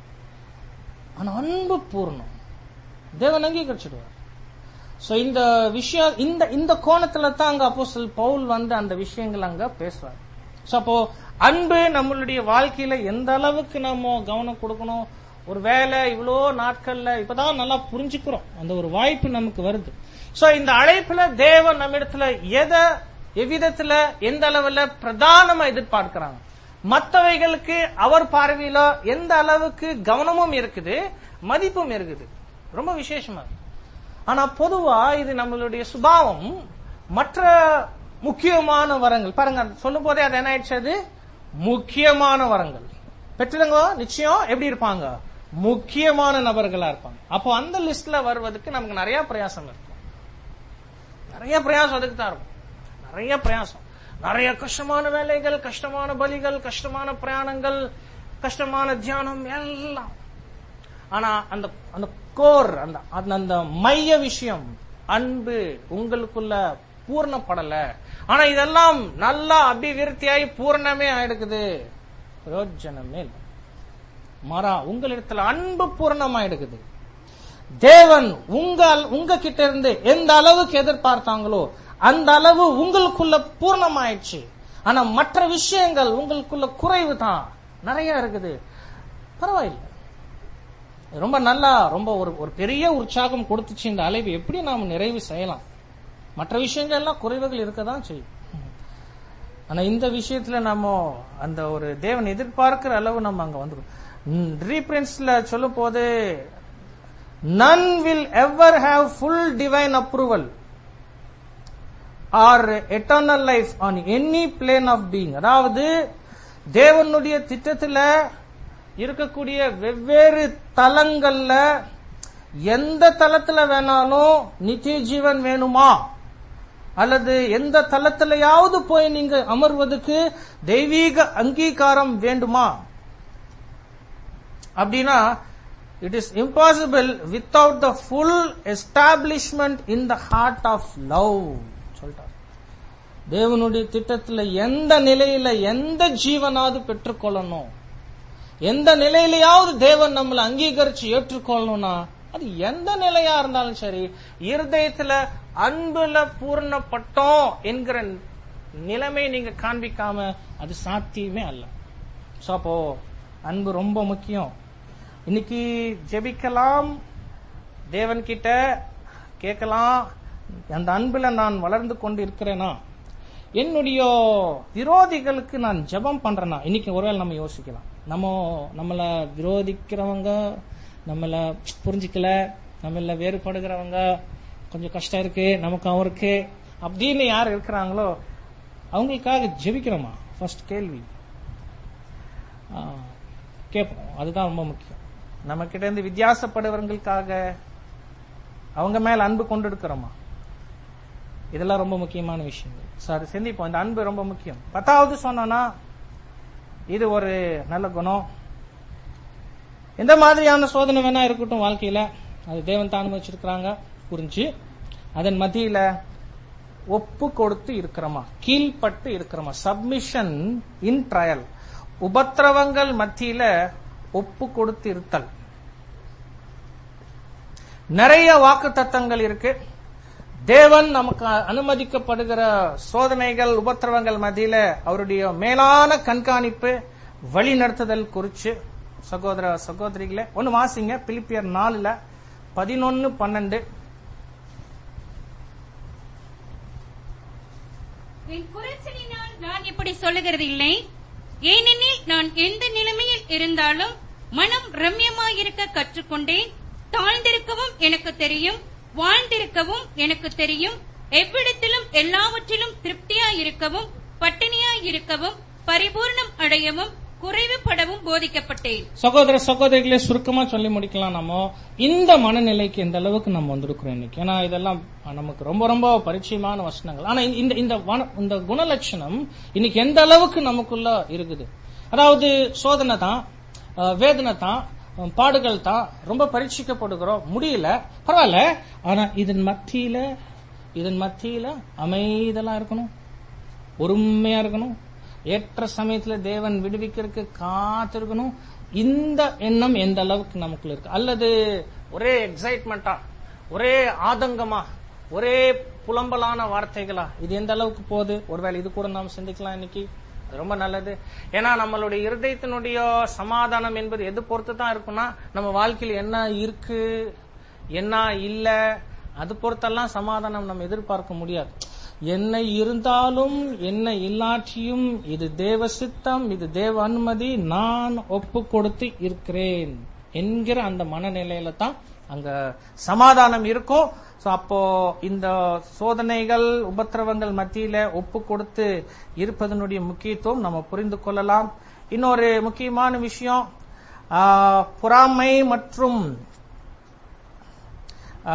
ஆனா அன்பு பூர்ணம் தேவன் அங்கீகரிச்சிடுவார் சோ இந்த விஷயம் இந்த இந்த கோணத்துல தான் அங்க அப்போஸ்தலர் பவுல் வந்து அந்த விஷயங்கள் அங்க பேசுறார் சோ அப்போ அன்பு நம்மளுடைய வாழ்க்கையில எந்த அளவுக்கு நம்ம கவனம் கொடுக்கணும் ஒரு வேலை இவ்வளோ நாட்கள்ல இப்பதான் நல்லா புரிஞ்சுக்கிறோம் அந்த ஒரு வாய்ப்பு நமக்கு வருது சோ இந்த அழைப்புல தேவன் நம்மிடத்துல எதை எவ்விதத்துல எந்த அளவுல பிரதானமா எதிர்பார்க்கிறாங்க மற்றவைகளுக்கு அவர் பார்வையில எந்த அளவுக்கு கவனமும் இருக்குது மதிப்பும் இருக்குது ரொம்ப விசேஷமா இருக்கு. ஆனா பொதுவா இது நம்மளுடைய சுபாவம் மற்ற முக்கியமான வரங்கள் பாருங்க சொல்லும் போதே அது என்ன ஆயிடுச்சு அது முக்கியமான வரங்கள் பெற்றவங்க நிச்சயம் எப்படி இருப்பாங்க முக்கியமான நபர்களா இருப்பாங்க அப்போ அந்த லிஸ்ட்ல வருவதற்கு நமக்கு நிறைய பிரயாசம் இருக்கும் நிறைய பிரயாசம் அதுக்கு தான் இருக்கும் நிறைய பிரயாசம் நிறைய கஷ்டமான வேலைகள் கஷ்டமான பலிகள் கஷ்டமான பிரயாணங்கள் கஷ்டமான தியானம் எல்லாம் ஆனா அந்த அந்த கோர் அந்த அந்த- அந்த மைய விஷயம் அன்பு உங்களுக்குள்ள பூர்ணப்படல ஆனா இதெல்லாம் நல்லா அபிவிருத்தியாகி பூர்ணமே ஆயிடுக்குது பிரயோஜனமே இல்லை மாறா உங்களிடத்துல அன்பு பூர்ணமாயிடுக்குது தேவன் உங்க உங்க கிட்ட இருந்து எந்த அளவுக்கு எதிர்பார்த்தாங்களோ அந்த அளவு உங்களுக்குள்ள பூர்ணமாயிடுச்சு ஆனா மற்ற விஷயங்கள் உங்களுக்குள்ள குறைவு தான் நிறைய இருக்குது பரவாயில்லை ரொம்ப நல்லா ரொம்ப ஒரு ஒரு பெரிய உற்சாகம் கொடுத்துச்சு இந்த அலைவு எப்படி நாம் நிறைவு செய்யலாம் மற்ற விஷயங்கள் எல்லாம் குறைவுகள் இருக்கதான் செய்யும் ஆனா இந்த விஷயத்துல நம்ம அந்த ஒரு தேவன் எதிர்பார்க்கிற அளவு நம்ம அங்க வந்துடும் ரீபிரின்ஸ்ல சொல்லும் போது none will ever have full divine approval or eternal life on any plane of being அதாவது தேவனுடைய திட்டத்துல இருக்கக்கூடிய வெவ்வேறு தலங்கள்ல எந்த தளத்துல வேணாலும் நித்திய ஜீவன் வேணுமா அல்லது எந்த தளத்திலையாவது போய் நீங்க அமர்வதற்கு தெய்வீக அங்கீகாரம் வேண்டுமா அப்படின்னா it is impossible without the full establishment in the heart of love சொல்லிட்டார் தேவனுடைய திட்டத்துல எந்த நிலையில எந்த ஜீவனாவது பெற்றுக்கொள்ளணும் எந்த நிலையிலையாவது தேவன் நம்மளை அங்கீகரிச்சு ஏற்றுக்கொள்ளணும்னா அது எந்த நிலையா இருந்தாலும் சரி இருதயத்துல அன்புல பூர்ணப்பட்டோம் என்கிற நிலைமை நீங்க காண்பிக்காம அது சாத்தியமே அல்ல சோ அப்போ அன்பு ரொம்ப முக்கியம் இன்னைக்கு ஜெபிக்கலாம் தேவன் கிட்ட கேட்கலாம் அந்த அன்புல நான் வளர்ந்து கொண்டு இருக்கிறேனா என்னுடைய விரோதிகளுக்கு நான் ஜெபம் பண்றேனா இன்னைக்கு ஒருவேளை நம்ம யோசிக்கலாம் நம்ம நம்மள விரோதிக்கிறவங்க நம்மள புரிஞ்சுக்கல நம்மள வேறுபடுகிறவங்க கொஞ்சம் கஷ்டம் இருக்கு நமக்கு அவருக்கு அப்படின்னு யார் இருக்கிறாங்களோ அவங்களுக்காக ஜெபிக்கிறோமா ஃபர்ஸ்ட் கேள்வி ஆ, கேட்போம் அதுதான் ரொம்ப முக்கியம் நம்ம கிட்ட இருந்து வித்தியாசப்படுறவங்களுக்காக அவங்க மேல அன்பு கொண்டு இருக்கிறோமா இதெல்லாம் ரொம்ப முக்கியமான விஷயங்கள் சோ அது சிந்திப்போம் இந்த அன்பு ரொம்ப முக்கியம் பத்தாவது சொன்னோம்னா இது ஒரு நல்ல குணம் எந்த மாதிரியான சோதனை வேணா இருக்கட்டும் வாழ்க்கையில அது தேவன் தான் அனுபவிச்சிருக்கிறாங்க புரிஞ்சு அதன் மத்தியில ஒப்பு கொடுத்து இருக்கிறோமா கீழ்ப்பட்டு இருக்கிறோமா சப்மிஷன் இன் ட்ரையல் உபத்திரவங்கள் மத்தியில ஒப்பு கொடுத்து இருத்தல் நிறைய வாக்கு தத்தங்கள் இருக்கு தேவன் நமக்கு அனுமதிக்கப்படுகிற சோதனைகள் உபத்திரவங்கள் மத்தியில அவருடைய மேலான கண்காணிப்பு வழி நடத்துதல் குறிச்சு சகோதர சகோதரிகளே ஒன்னு வாசிங்க பிலிப்பியர் நாலுல பதினொன்னு பன்னெண்டு என் குறைச்சலினால் நான் இப்படி சொல்லுகிறது இல்லை ஏனெனில் நான் எந்த நிலைமையில் இருந்தாலும் மனம் ரம்யமாயிருக்க கற்றுக்கொண்டேன் தாழ்ந்திருக்கவும் எனக்கு தெரியும் வாழ்ந்திருக்கவும் எனக்கு தெரியும் எவ்விடத்திலும் எல்லாவற்றிலும் திருப்தியாயிருக்கவும் பட்டினியாயிருக்கவும் பரிபூர்ணம் அடையவும் குறைவுபடவும் போதிக்கப்பட்டேன் சகோதர சகோதரிகளே சுருக்கமா சொல்லி முடிக்கலாம் நம்ம இந்த மனநிலைக்கு எந்த அளவுக்கு நம்ம வந்திருக்கிறோம் இன்னைக்கு ஏன்னா இதெல்லாம் நமக்கு ரொம்ப ரொம்ப பரிச்சயமான வசனங்கள் ஆனா இந்த இந்த வன- இந்த குணலட்சணம் இன்னைக்கு எந்த அளவுக்கு நமக்குள்ள இருக்குது அதாவது சோதனை தான் அஹ், வேதனை தான் அஹ், பாடுகள் தான் ரொம்ப பரீட்சிக்கப்படுகிறோம் முடியல பரவாயில்ல ஆனா இதன் மத்தியில இதன் மத்தியில அமைதலா இருக்கணும் பொறுமையா இருக்கணும் ஏற்ற சமயத்துல தேவன் விடுவிக்கிறதுக்கு காத்திருக்கணும் இந்த எண்ணம் எந்த அளவுக்கு நமக்குள்ள இருக்கு அல்லது ஒரே எக்ஸைட்மெண்டா ஒரே ஆதங்கமா ஒரே புலம்பலான வார்த்தைகளா இது எந்த அளவுக்கு போகுது ஒருவேளை இது கூட நாம் சிந்திக்கலாம் இன்னைக்கு அது ரொம்ப நல்லது ஏன்னா நம்மளுடைய இருதயத்தினுடைய சமாதானம் என்பது எது பொறுத்து தான் இருக்கும்னா நம்ம வாழ்க்கையில் என்ன இருக்கு என்ன இல்ல அது பொறுத்தெல்லாம் சமாதானம் நம்ம எதிர்பார்க்க முடியாது என்ன இருந்தாலும் என்ன இல்லாட்டியும் இது தேவ சித்தம் இது தேவ அனுமதி நான் ஒப்பு கொடுத்து இருக்கிறேன் என்கிற அந்த மனநிலையில தான் அங்க சமாதானம் இருக்கும் சோ அப்போ இந்த சோதனைகள் உபத்திரவங்கள் மத்தியில ஒப்பு கொடுத்து இருப்பதனுடைய முக்கியத்துவம் நம்ம புரிந்து கொள்ளலாம் இன்னொரு முக்கியமான விஷயம் ஆ, பொறாமை மற்றும் ஆ,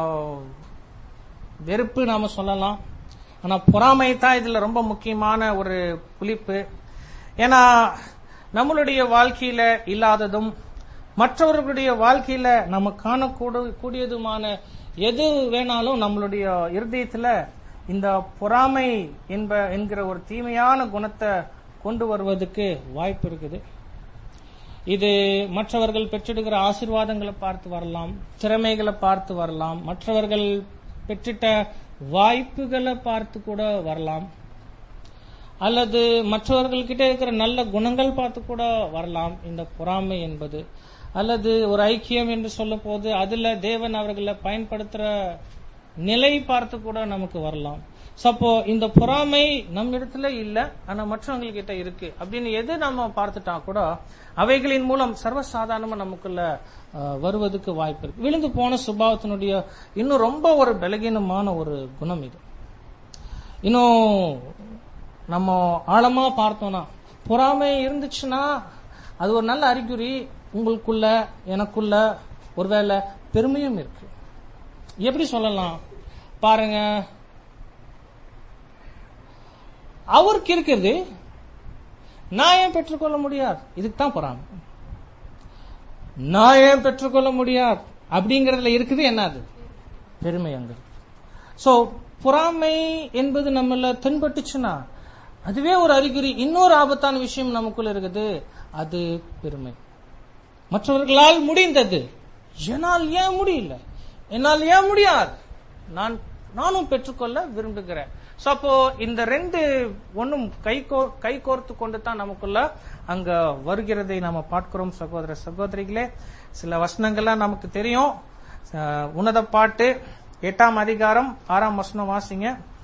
வெறுப்பு நாம சொல்லலாம் ஆனா பொறாமை தான் இதுல ரொம்ப முக்கியமான ஒரு புளிப்பு ஏன்னா நம்மளுடைய வாழ்க்கையில இல்லாததும் மற்றவர்களுடைய வாழ்க்கையில நம்ம காணக்கூட கூடியதுமான எது வேணாலும் நம்மளுடைய இருதயத்துல இந்த பொறாமை என்ப என்கிற ஒரு தீமையான குணத்தை கொண்டு வருவதற்கு வாய்ப்பு இருக்குது இது மற்றவர்கள் பெற்றிடுகிற ஆசீர்வாதங்களை பார்த்து வரலாம் திறமைகளை பார்த்து வரலாம் மற்றவர்கள் பெற்றிட்ட வாய்ப்புகளை பார்த்து கூட வரலாம் அல்லது மற்றவர்கள்கிட்ட இருக்கிற நல்ல குணங்கள் பார்த்து கூட வரலாம் இந்த பொறாமை என்பது அல்லது ஒரு ஐக்கியம் என்று சொல்லும் போது அதுல தேவன் அவர்களை பயன்படுத்துற நிலை பார்த்து கூட நமக்கு வரலாம் So, அப்போ இந்த பொறாமை நம்ம இடத்துல இல்ல ஆனா மற்றவங்க கிட்ட இருக்கு அப்படின்னு எது நம்ம பார்த்துட்டா கூட அவைகளின் மூலம் சர்வசாதாரணமா நமக்குள்ள அஹ், வருவதற்கு வாய்ப்பு இருக்கு விழுந்து போன சுபாவத்தினுடைய இன்னும் ரொம்ப ஒரு பலகீனமான ஒரு குணம் இது இன்னும் நம்ம ஆழமா பார்த்தோம்னா பொறாமை இருந்துச்சுன்னா அது ஒரு நல்ல அறிகுறி உங்களுக்குள்ள எனக்குள்ள ஒருவேளை பெருமையும் இருக்கு எப்படி சொல்லலாம் பாருங்க அவருக்கு இருக்குது நான் ஏன் பெற்றுக்கொள்ள முடியாது இதுக்கு தான் பொறாமை நான் ஏன் பெற்றுக்கொள்ள முடியாது அப்படிங்கறதுல இருக்குது என்னது பெருமை அங்க சோ பொறாமை என்பது நம்மள தென்பட்டுச்சுன்னா அதுவே ஒரு அறிகுறி இன்னொரு ஆபத்தான விஷயம் நமக்குள்ள இருக்குது அது பெருமை மற்றவர்களால் முடிந்தது என்னால் ஏன் முடியல என்னால் ஏன் முடியாது நான் நானும் பெற்றுக்கொள்ள விரும்புகிறேன் சோ அப்போ இந்த ரெண்டு ஒன்னும் கை கோ- கை கோர்த்து கொண்டு தான் நமக்குள்ள அங்க வருகிறதை நாம பார்க்கிறோம் சகோதர சகோதரிகளே சில வசனங்கள்லாம் நமக்கு தெரியும் அஹ், உன்னத பாட்டு எட்டாம் அதிகாரம் ஆறாம் வசனம் வாசிங்க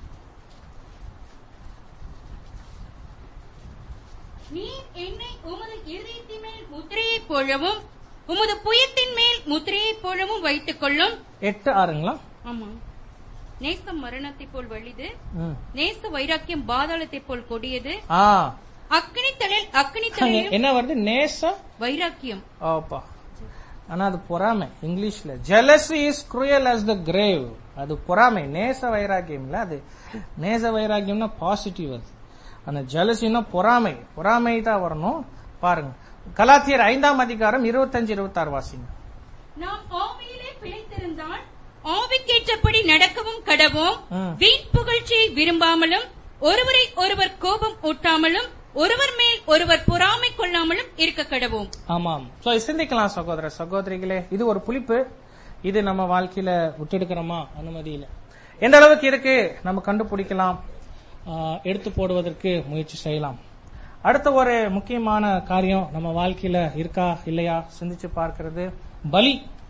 நீர் என்னை உமது இருதயத்தின் மேல் முத்திரையைப் போலவும் உமது புயத்தின் மேல் முத்திரையைப் போலவும் வைத்துக் கொள்ளும் எட்டு ஆறுங்களா ஆமா நேசம் மரணத்தைப் போல் வலிது ம். நேச வைராக்கியம் பாதாளத்தைப் போல் கொடியது ஆ அக்கினி தலில் அக்கினி அங்க தலிலும் என்ன வருது நேச வைராக்கியம் ஆப்பா ஆனா அது பொறாமை இங்கிலீஷ்ல jealousy is cruel as the grave அது பொறாமை நேச வைராக்கியம்ல அது நேச வைராக்கியம்னா பாசிட்டிவ் அது ஆனா ஜெலசின்னா பொறாமை பொறாமை தான் வரணும் பாருங்க கலாத்தியர் ஐந்தாம் அதிகாரம் இருபத்தஞ்சு இருபத்தாறு வாசிங்க நாம் ஆவியிலே பிழைத்திருந்தால் ஆவிக்கேற்றபடி நடக்கவும் கடவோம் ம். வீண் புகழ்ச்சியை விரும்பாமலும் ஒருவரை ஒருவர் கோபம் ஊட்டாமலும் ஒருவர் மேல் ஒருவர் பொறாமை கொள்ளாமலும் இருக்க கடவோம் ஆமாம் சோ சிந்திக்கலாம் சகோதர சகோதரிகளே இது ஒரு புளிப்பு இது நம்ம வாழ்க்கையில விட்டெடுக்கிறோமா அனுமதியில எந்த அளவுக்கு இருக்கு நம்ம கண்டுபிடிக்கலாம் ஆஹ், எடுத்து போடுவதற்கு முயற்சி செய்யலாம் அடுத்த ஒரு முக்கியமான காரியம் நம்ம வாழ்க்கையில இருக்கா இல்லையா சிந்திச்சு பார்க்கிறது பலி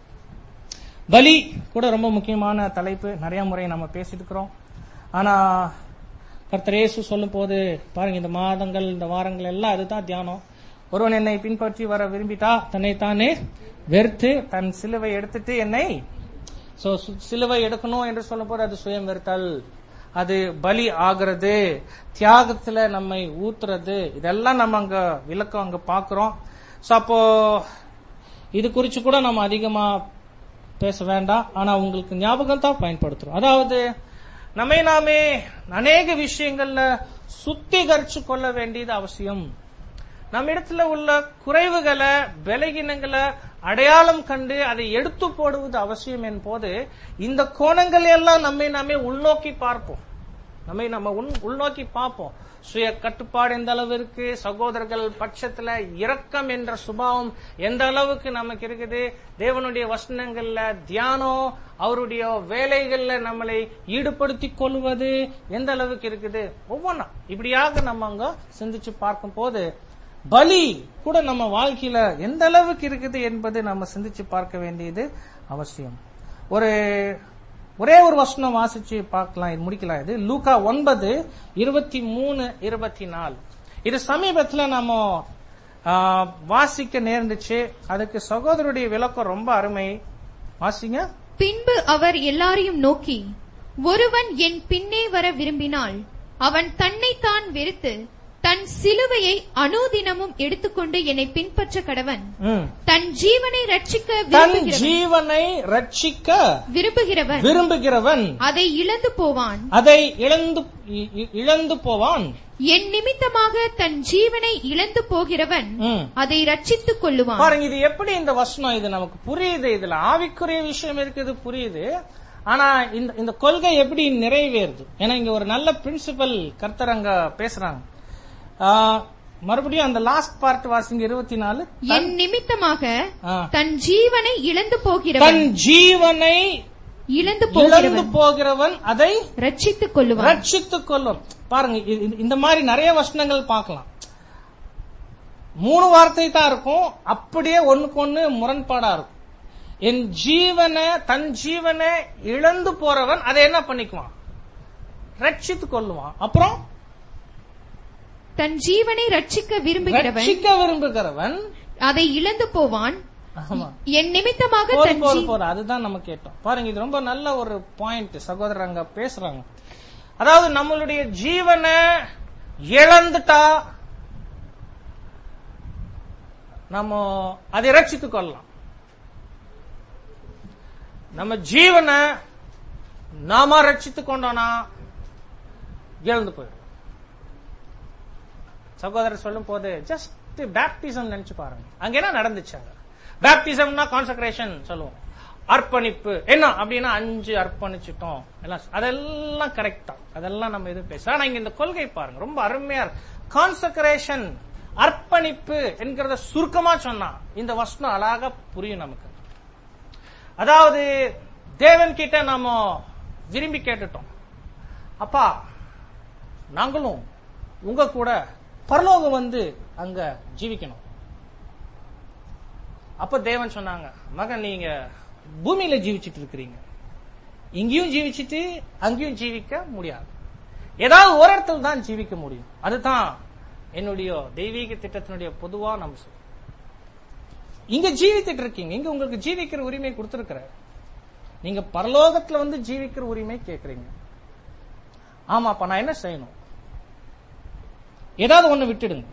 பலி கூட ரொம்ப முக்கியமான தலைப்பு நிறைய முறை நம்ம பேசிட்டு இருக்கிறோம் ஆனா கர்த்தர் இயேசு சொல்லும் போது பாருங்க இந்த மாதங்கள் இந்த வாரங்கள் எல்லாம் அதுதான் தியானம் ஒருவன் என்னை பின்பற்றி வர விரும்பிட்டா தன்னைத்தானே வெறுத்து தன் சிலுவை எடுத்துட்டு என்னை சோ சு- சிலுவை எடுக்கணும் என்று சொல்லும் போது அது சுயம் வெறுத்தல் அது பலி ஆகிறது தியாகத்துல நம்மை ஊத்துறது இதெல்லாம் நம்ம அங்க விளக்கம் அங்க பாக்குறோம் சோ அப்போ இது குறிச்சு கூட நம்ம அதிகமா பேச வேண்டாம் ஆனா உங்களுக்கு ஞாபகம் தான் பயன்படுத்துறோம் அதாவது நம்மை நாமே அநேக விஷயங்கள்ல சுத்திகரிச்சு கொள்ள வேண்டியது அவசியம் நம்ம இடத்துல உள்ள குறைவுகளை பலகீனங்களை அடையாளம் கண்டு அதை எடுத்து போடுவது அவசியம் என்போது இந்த கோணங்களை எல்லாம் நம்மை நாமே உள்நோக்கி பார்ப்போம் நம்மை நம்ம உள்- உள்நோக்கி பார்ப்போம் சுய கட்டுப்பாடு எந்த அளவிற்கு சகோதரர்கள் பட்சத்துல இரக்கம் என்ற சுபாவம் எந்த அளவுக்கு நமக்கு இருக்குது தேவனுடைய வசனங்கள்ல தியானம் அவருடைய வேலைகள்ல நம்மளை ஈடுபடுத்திக் கொள்வது எந்த அளவுக்கு இருக்குது ஒவ்வொன்றா இப்படியாக நம்ம அங்க சிந்திச்சு பார்க்கும் போது பலி கூட நம்ம வாழ்க்கையில எந்த அளவுக்கு இருக்குது என்பது நம்ம சிந்திச்சு பார்க்க வேண்டியது அவசியம் ஒரு ஒரே ஒரு வசனம் வாசிச்சு பார்க்கலாம் இது முடிக்கலாம் இது லூக்கா ஒன்பது இருபத்தி மூணு இருபத்தி நாலு இது சமீபத்துல நம்ம ஆ, வாசிக்க நேர்ந்துச்சு அதுக்கு சகோதரருடைய விளக்கம் ரொம்ப அருமை வாசிங்க பின்பு அவர் எல்லாரையும் நோக்கி ஒருவன் என் பின்னே வர விரும்பினால் அவன் தன்னைத்தான் வெறுத்து தன் சிலுவையை அனுதினமும் எடுத்துக்கொண்டு என்னை பின்பற்ற கடவன் ம். தன் ஜீவனை ரட்சிக்க தன் விரும்புகிறவன் ஜீவனை ரட்சிக்க விரும்புகிறவன் விரும்புகிறவன் அதை இழந்து போவான் அதை இழந்து இ- இ- இழந்து போவான் என் நிமித்தமாக தன் ஜீவனை இழந்து போகிறவன் ம். அதை ரட்சித்துக் கொள்ளுவான் பாருங்க இது எப்படி இந்த வசனம் இது நமக்கு புரியுது இதுல ஆவிக்குரிய விஷயம் இருக்குது புரியுது ஆனா இந்த இந்த கொள்கை எப்படி நிறைவேறுது ஏன்னா இங்க ஒரு நல்ல பிரின்சிபல் கர்த்தர் அங்க பேசுறாங்க ஆ, மறுபடியும் அந்த லாஸ்ட் பார்ட் வாசிங்க இருபத்தி நாலு என் நிமித்தமாக ஆ. தன் ஜீவனை இழந்து போகிறவன் தன் ஜீவனை இழந்து இழந்து போகிறவன் போகிறவன் அதை ரட்சித்துக் கொள்ளுவான் ரட்சித்துக் கொள்ளும் பாருங்க இது- இது- இந்த மாதிரி நிறைய வசனங்கள் பார்க்கலாம் மூணு வார்த்தை தான் இருக்கும் அப்படியே ஒண்ணுக்கு ஒண்ணு முரண்பாடா இருக்கும் என் ஜீவனை தன் ஜீவனை இழந்து போறவன் அதை என்ன பண்ணிக்குவான் ரட்சித்துக் கொள்ளுவான் அப்புறம் தன் ஜீவனை ரட்சிக்க விரும்புகிறவன் ரட்சிக்க விரும்புகிறவன் அதை இழந்து போவான் ஆமா என் நிமித்தமாக போது தன் போது ஜீ- போது அதுதான் நம்ம கேட்டோம் பாருங்க இது ரொம்ப நல்ல ஒரு பாயிண்ட் சகோதரர் அங்க பேசுறாங்க அதாவது நம்மளுடைய ஜீவனை இழந்துட்டா நம்ம அதை ரட்சித்துக் கொள்ளலாம் நம்ம ஜீவனை நாம ரட்சித்துக் கொண்டோம்னா இழந்து போயிடும் சகோதரர் சொல்லும் போது ஜஸ்ட் பேப்டிசம் நினைச்சு பாருங்க அங்க என்ன நடந்துச்சு அங்க பேப்டிசம்னா கான்சக்ரேஷன் சொல்லுவோம் அர்ப்பணிப்பு என்ன அப்படின்னா அஞ்சு அர்ப்பணிச்சிட்டோம் எல்லாம் அதெல்லாம் கரெக்டா அதெல்லாம் நம்ம எதுவும் பேச ஆனா இங்க இந்த கொள்கை பாருங்க ரொம்ப அருமையா கான்சக்ரேஷன் அர்ப்பணிப்பு என்கிறத சுருக்கமா சொன்னா இந்த வசனம் அழகா புரியும் நமக்கு அதாவது தேவன் கிட்ட நாம விரும்பி கேட்டுட்டோம் அப்பா நாங்களும் உங்க கூட பரலோகம் வந்து அங்க ஜீவிக்கணும் அப்ப தேவன் சொன்னாங்க மகன் நீங்க பூமியில ஜீவிச்சிட்டு இருக்கிறீங்க இங்கேயும் ஜீவிச்சிட்டு அங்கேயும் ஜீவிக்க முடியாது ஏதாவது ஒரு இடத்துல தான் ஜீவிக்க முடியும் அதுதான் என்னுடைய தெய்வீக திட்டத்தினுடைய பொதுவான அம்சம் இங்க ஜீவித்துட்டு இருக்கீங்க இங்க உங்களுக்கு ஜீவிக்கிற உரிமை கொடுத்திருக்கிற நீங்க பரலோகத்துல வந்து ஜீவிக்கிற உரிமை கேக்குறீங்க ஆமா அப்ப நான் என்ன செய்யணும் ஏதாவது ஒண்ணு விட்டுடுங்க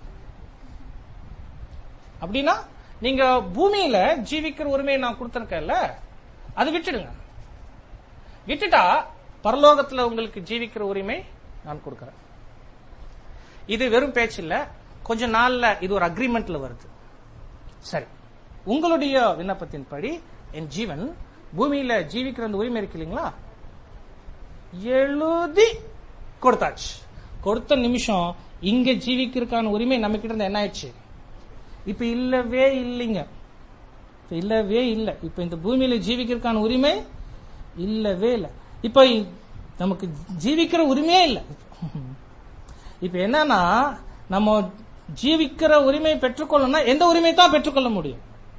அப்படின்னா நீங்க பூமியில ஜீவிக்கிற உரிமையை நான் கொடுத்திருக்கேன்ல அது விட்டுடுங்க விட்டுட்டா பரலோகத்துல உங்களுக்கு ஜீவிக்கிற உரிமை நான் கொடுக்கறேன் இது வெறும் பேச்சு இல்ல கொஞ்ச நாள்ல இது ஒரு அக்ரிமெண்ட்ல வருது சரி உங்களுடைய விண்ணப்பத்தின்படி என் ஜீவன் பூமியில ஜீவிக்கிற அந்த உரிமை இருக்கு இல்லைங்களா எழுதி கொடுத்தாச்சு கொடுத்த நிமிஷம் இங்க ஜீவிக்கிறதுக்கான உரிமை நம்ம கிட்ட இருந்து என்ன ஆயிடுச்சு இப்ப இல்லவே இல்லைங்க இப்ப இல்லவே இல்ல இப்ப இந்த பூமியில ஜீவிக்கிறதுக்கான உரிமை இல்லவே இல்ல இப்ப இ- நமக்கு ஜீவிக்கிற உரிமையே இல்ல இப்ப என்னன்னா நம்ம ஜீவிக்கிற உரிமை பெற்றுக்கொள்ளணும்னா எந்த உரிமை தான் பெற்றுக்கொள்ள முடியும்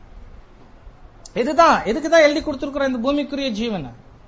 இதுதான் எதுக்கு தான் எழுதி கொடுத்திருக்கிற இந்த பூமிக்குரிய ஜீவனை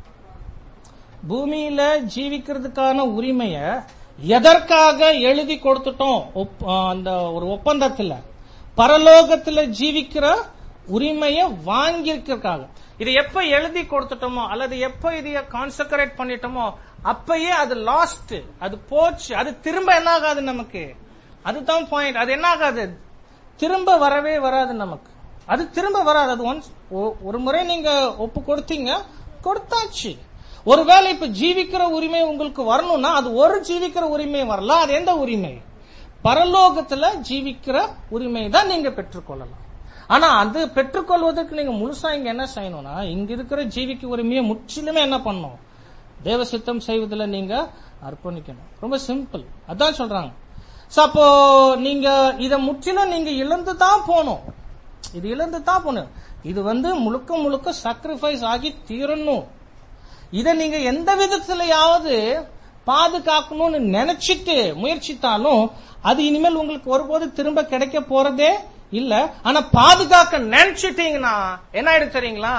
பூமியில ஜீவிக்கிறதுக்கான உரிமைய எதற்காக எழுதி கொடுத்துட்டோம் ஒப்- அந்த ஒரு ஒப்பந்தத்துல பரலோகத்துல ஜீவிக்கிற உரிமைய வாங்கியிருக்கிறதுக்காக இது எப்ப எழுதி கொடுத்துட்டோமோ அல்லது எப்ப இதைய கான்சென்ட்ரேட் பண்ணிட்டோமோ அப்பயே அது லாஸ்ட் அது போச்சு அது திரும்ப என்ன ஆகாது நமக்கு அதுதான் பாயிண்ட் அது என்ன ஆகாது திரும்ப வரவே வராது நமக்கு அது திரும்ப வராது அது ஒன்ஸ் ஒரு முறை நீங்க ஒப்பு கொடுத்தீங்க கொடுத்தாச்சு ஒருவேளை இப்ப ஜீவிக்கிற உரிமை உங்களுக்கு வரணும்னா அது ஒரு ஜீவிக்கிற உரிமை வரல அது எந்த உரிமை பரலோகத்துல ஜீவிக்கிற உரிமை தான் நீங்க பெற்றுக்கொள்ளலாம் ஆனா அது பெற்றுக்கொள்வதற்கு நீங்க முழுசா இங்க என்ன செய்யணும்னா இங்க இருக்கிற ஜீவிக்க உரிமையை முற்றிலுமே என்ன பண்ணணும் தேவ சித்தம் செய்வதில் நீங்க அர்ப்பணிக்கணும் ரொம்ப சிம்பிள் அதான் சொல்றாங்க So, அப்போ நீங்க இத முற்றிலும் நீங்க இழந்து தான் போகணும் இது இழந்து தான் போகணும் இது வந்து முழுக்க முழுக்க சாக்ரிஃபைஸ் ஆகி தீரணும் இத நீங்க எந்த விதத்திலையாவது பாதுகாக்கணும்னு நினைச்சிட்டு முயற்சித்தாலும் அது இனிமேல் உங்களுக்கு ஒருபோது திரும்ப கிடைக்க போறதே இல்ல ஆனா பாதுகாக்க நினைச்சிட்டீங்கன்னா என்ன ஆயிடும் தெரியுங்களா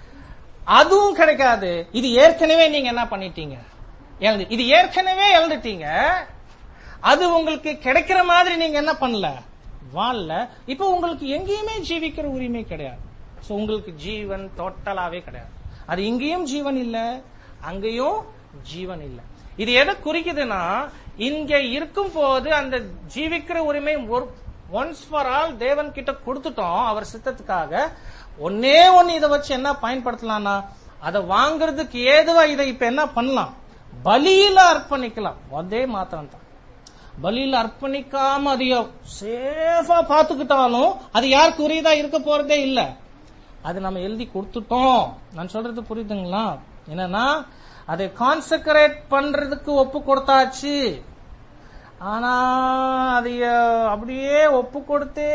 அதுவும் கிடைக்காது இது ஏற்கனவே நீங்க என்ன பண்ணிட்டீங்க இழந்து இது ஏற்கனவே இழந்துட்டீங்க அது உங்களுக்கு கிடைக்கிற மாதிரி நீங்க என்ன பண்ணல வாழல இப்ப உங்களுக்கு எங்கேயுமே ஜீவிக்கிற உரிமை கிடையாது சோ உங்களுக்கு ஜீவன் டோட்டலாவே கிடையாது அது இங்கேயும் ஜீவன் இல்ல அங்கேயும் ஜீவன் இல்ல இது எதை குறிக்குதுன்னா இங்க இருக்கும் போது அந்த ஜீவிக்கிற உரிமை ஒன்ஸ் ஃபார் ஆல் தேவன் கிட்ட கொடுத்துட்டோம் அவர் சித்தத்துக்காக ஒன்னே ஒன்னு இதை வச்சு என்ன பயன்படுத்தலாம்னா அதை வாங்குறதுக்கு ஏதுவா இதை இப்ப என்ன பண்ணலாம் பலியில அர்ப்பணிக்கலாம் அதே மாத்திரம் தான் பலியில அர்ப்பணிக்காம அதைய சேஃபா பாத்துக்கிட்டாலும் அது யாருக்கு உரியதா இருக்க போறதே இல்ல அது நம்ம எழுதி கொடுத்துட்டோம் நான் சொல்றது புரியுதுங்களா என்னன்னா அதை கான்சென்ட்ரேட் பண்றதுக்கு ஒப்பு கொடுத்தாச்சு ஆனா அதைய அப்படியே ஒப்பு கொடுத்தே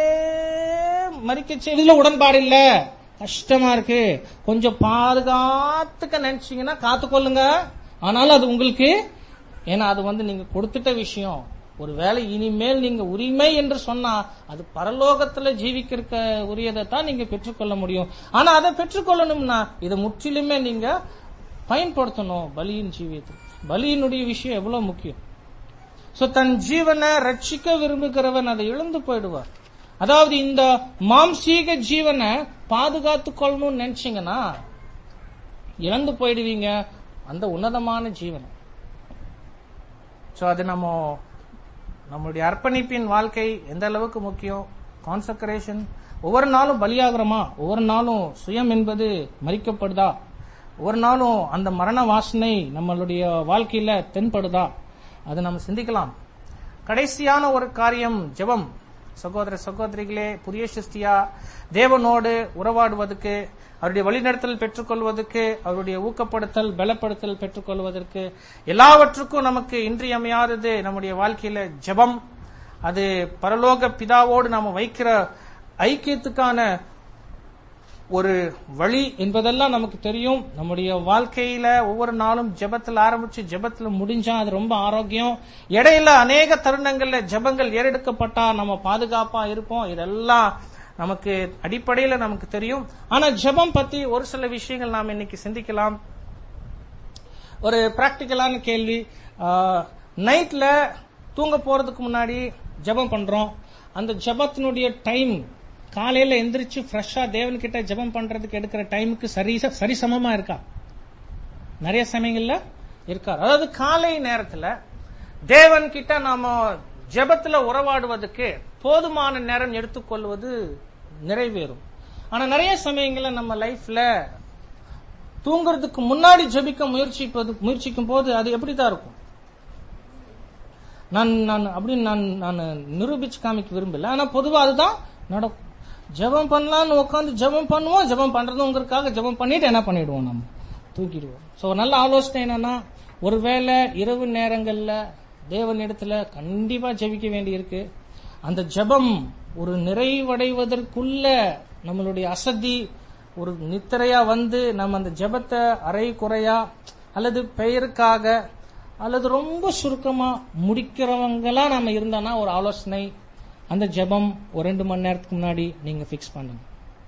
மறிக்க செய்வதில் உடன்பாடு இல்ல கஷ்டமா இருக்கு கொஞ்சம் பாதுகாத்துக்க நினைச்சீங்கன்னா காத்துக்கொள்ளுங்க ஆனாலும் அது உங்களுக்கு ஏன்னா அது வந்து நீங்க கொடுத்துட்ட விஷயம் ஒருவேளை இனிமேல் நீங்க உரிமை என்று சொன்னா அது பரலோகத்துல ஜீவிக்க உரியதை தான் நீங்க பெற்றுக்கொள்ள முடியும் ஆனா அதை பெற்றுக்கொள்ளணும்னா இதை முற்றிலுமே நீங்க பயன்படுத்தணும் பலியின் ஜீவியத்தில் பலியினுடைய விஷயம் எவ்வளவு முக்கியம் சோ தன் ஜீவனை ரட்சிக்க விரும்புகிறவன் அதை இழந்து போயிடுவார் அதாவது இந்த மாம்சீக ஜீவனை பாதுகாத்து கொள்ளணும்னு நினைச்சீங்கன்னா இழந்து போயிடுவீங்க அந்த உன்னதமான ஜீவனை சோ அது நம்ம நம்மளுடைய அர்ப்பணிப்பின் வாழ்க்கை எந்த அளவுக்கு முக்கியம் கான்சக்ரேஷன் ஒவ்வொரு நாளும் பலியாகிறோமா ஒவ்வொரு நாளும் சுயம் என்பது மறிக்கப்படுதா ஒரு நாளும் அந்த மரண வாசனை நம்மளுடைய வாழ்க்கையில தென்படுதா அதை நம்ம சிந்திக்கலாம் கடைசியான ஒரு காரியம் ஜெபம் சகோதர சகோதரிகளே புதிய சிருஷ்டியா தேவனோடு உறவாடுவதற்கு அவருடைய வழிநடத்தல் பெற்றுக்கொள்வதற்கு அவருடைய ஊக்கப்படுத்தல் பலப்படுத்தல் பெற்றுக்கொள்வதற்கு எல்லாவற்றுக்கும் நமக்கு இன்றியமையாதது நம்முடைய வாழ்க்கையில ஜெபம் அது பரலோக பிதாவோடு நாம வைக்கிற ஐக்கியத்துக்கான ஒரு வழி என்பதெல்லாம் நமக்கு தெரியும் நம்முடைய வாழ்க்கையில ஒவ்வொரு நாளும் ஜெபத்தில் ஆரம்பிச்சு ஜெபத்துல முடிஞ்சா அது ரொம்ப ஆரோக்கியம் இடையில அநேக தருணங்கள்ல ஜெபங்கள் ஏறெடுக்கப்பட்டா நம்ம பாதுகாப்பா இருப்போம் இதெல்லாம் நமக்கு அடிப்படையில நமக்கு தெரியும் ஆனா ஜெபம் பத்தி ஒரு சில விஷயங்கள் நாம் இன்னைக்கு சிந்திக்கலாம் ஒரு பிராக்டிக்கலான கேள்வி நைட்ல தூங்க போறதுக்கு முன்னாடி ஜெபம் பண்றோம் அந்த ஜெபத்தினுடைய டைம் காலையில எந்திரிச்சு ஃப்ரெஷ்ஷா தேவன் கிட்ட ஜெபம் பண்றதுக்கு எடுக்கிற டைமுக்கு சரி சரிசமமா இருக்கா நிறைய சமயங்கள்ல இருக்காது அதாவது காலை நேரத்துல தேவன் கிட்ட நாம ஜெபத்துல உறவாடுவதற்கு போதுமான நேரம் எடுத்துக்கொள்வது நிறைவேறும் ஆனா நிறைய சமயங்கள்ல நம்ம லைஃப்ல தூங்குறதுக்கு முன்னாடி ஜெபிக்க முயற்சிப்பது முயற்சிக்கும் போது அது எப்படிதான் இருக்கும் நான் நான் அப்படின்னு நான் நான் நிரூபிச்சு காமிக்க விரும்பல ஆனா பொதுவா அதுதான் நடக்கும் ஜெபம் பண்ணலாம்னு உட்காந்து ஜெபம் பண்ணுவோம் ஜெபம் பண்றதுங்கிறதுக்காக ஜெபம் பண்ணிட்டு என்ன பண்ணிடுவோம் நம்ம தூக்கிடுவோம் சோ நல்ல ஆலோசனை என்னன்னா ஒருவேளை இரவு நேரங்கள்ல தேவன் இடத்துல கண்டிப்பா ஜெபிக்க வேண்டி இருக்கு அந்த ஜெபம் ஒரு நிறைவடைவதற்குள்ள நம்மளுடைய அசதி ஒரு நித்திரையா வந்து நம்ம அந்த ஜெபத்தை அரை குறையா அல்லது பெயருக்காக அல்லது ரொம்ப சுருக்கமா முடிக்கிறவங்களா நாம இருந்தோம்னா ஒரு ஆலோசனை அந்த ஜெபம் ஒரு ரெண்டு மணி நேரத்துக்கு முன்னாடி நீங்க பிக்ஸ் பண்ணுங்க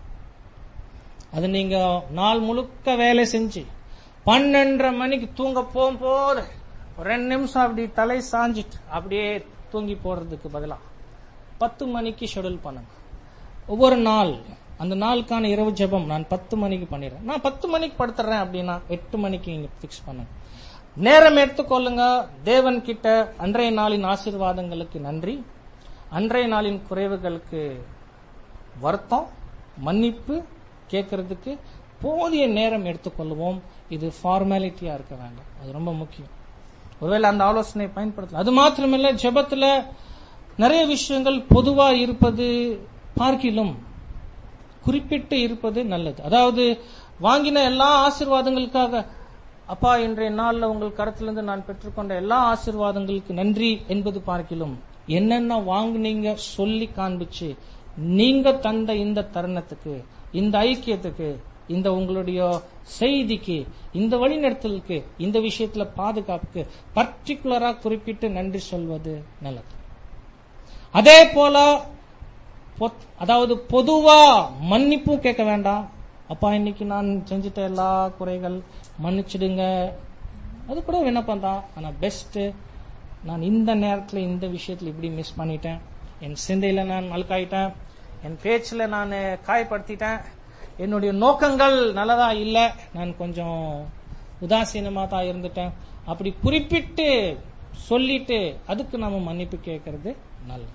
அது நீங்க நாள் முழுக்க வேலை செஞ்சு பன்னெண்டரை மணிக்கு தூங்க போகும்போது ஒரு ரெண்டு நிமிஷம் அப்படி தலை சாஞ்சிட்டு அப்படியே தூங்கி போடுறதுக்கு பதிலா பத்து மணிக்கு ஷெடியூல் பண்ணுங்க ஒவ்வொரு நாள் அந்த நாளுக்கான இரவு ஜெபம் நான் பத்து மணிக்கு பண்ணிடுறேன் நான் பத்து மணிக்கு படுத்துறேன் அப்படின்னா எட்டு மணிக்கு நீங்க பிக்ஸ் பண்ணுங்க நேரம் எடுத்துக்கொள்ளுங்க தேவன் கிட்ட அன்றைய நாளின் ஆசீர்வாதங்களுக்கு நன்றி அன்றைய நாளின் குறைவுகளுக்கு வருத்தம் மன்னிப்பு கேட்கறதுக்கு போதிய நேரம் எடுத்துக்கொள்வோம் இது ஃபார்மாலிட்டியா இருக்க வேண்டாம் அது ரொம்ப முக்கியம் ஒருவேளை அந்த ஆலோசனை பயன்படுத்தலாம் அது மாத்திரமல்ல ஜெபத்துல நிறைய விஷயங்கள் பொதுவா இருப்பது பார்க்கிலும் குறிப்பிட்டு இருப்பது நல்லது அதாவது வாங்கின எல்லா ஆசீர்வாதங்களுக்காக அப்பா இன்றைய நாள்ல உங்கள் கருத்திலிருந்து நான் பெற்றுக்கொண்ட எல்லா ஆசீர்வாதங்களுக்கு நன்றி என்பது பார்க்கிலும் என்னென்ன வாங்குனீங்க சொல்லி காண்பிச்சு நீங்க தந்த இந்த தருணத்துக்கு இந்த ஐக்கியத்துக்கு இந்த உங்களுடைய செய்திக்கு இந்த வழிநடத்தலுக்கு இந்த விஷயத்துல பாதுகாப்புக்கு பர்டிகுலரா குறிப்பிட்டு நன்றி சொல்வது நல்லது அதே போல பொத்- அதாவது பொதுவா மன்னிப்பும் கேட்க வேண்டாம் அப்பா இன்னைக்கு நான் செஞ்சுட்ட எல்லா குறைகள் மன்னிச்சிடுங்க அது கூட விண்ணப்பம் தான் ஆனா பெஸ்ட் நான் இந்த நேரத்துல இந்த விஷயத்துல இப்படி மிஸ் பண்ணிட்டேன் என் சிந்தையில நான் அழுக்காயிட்டேன் என் பேச்சுல நான் காயப்படுத்திட்டேன் என்னுடைய நோக்கங்கள் நல்லதா இல்ல நான் கொஞ்சம் உதாசீனமா தான் இருந்துட்டேன் அப்படி குறிப்பிட்டு சொல்லிட்டு அதுக்கு நாம மன்னிப்பு கேட்கறது நல்லது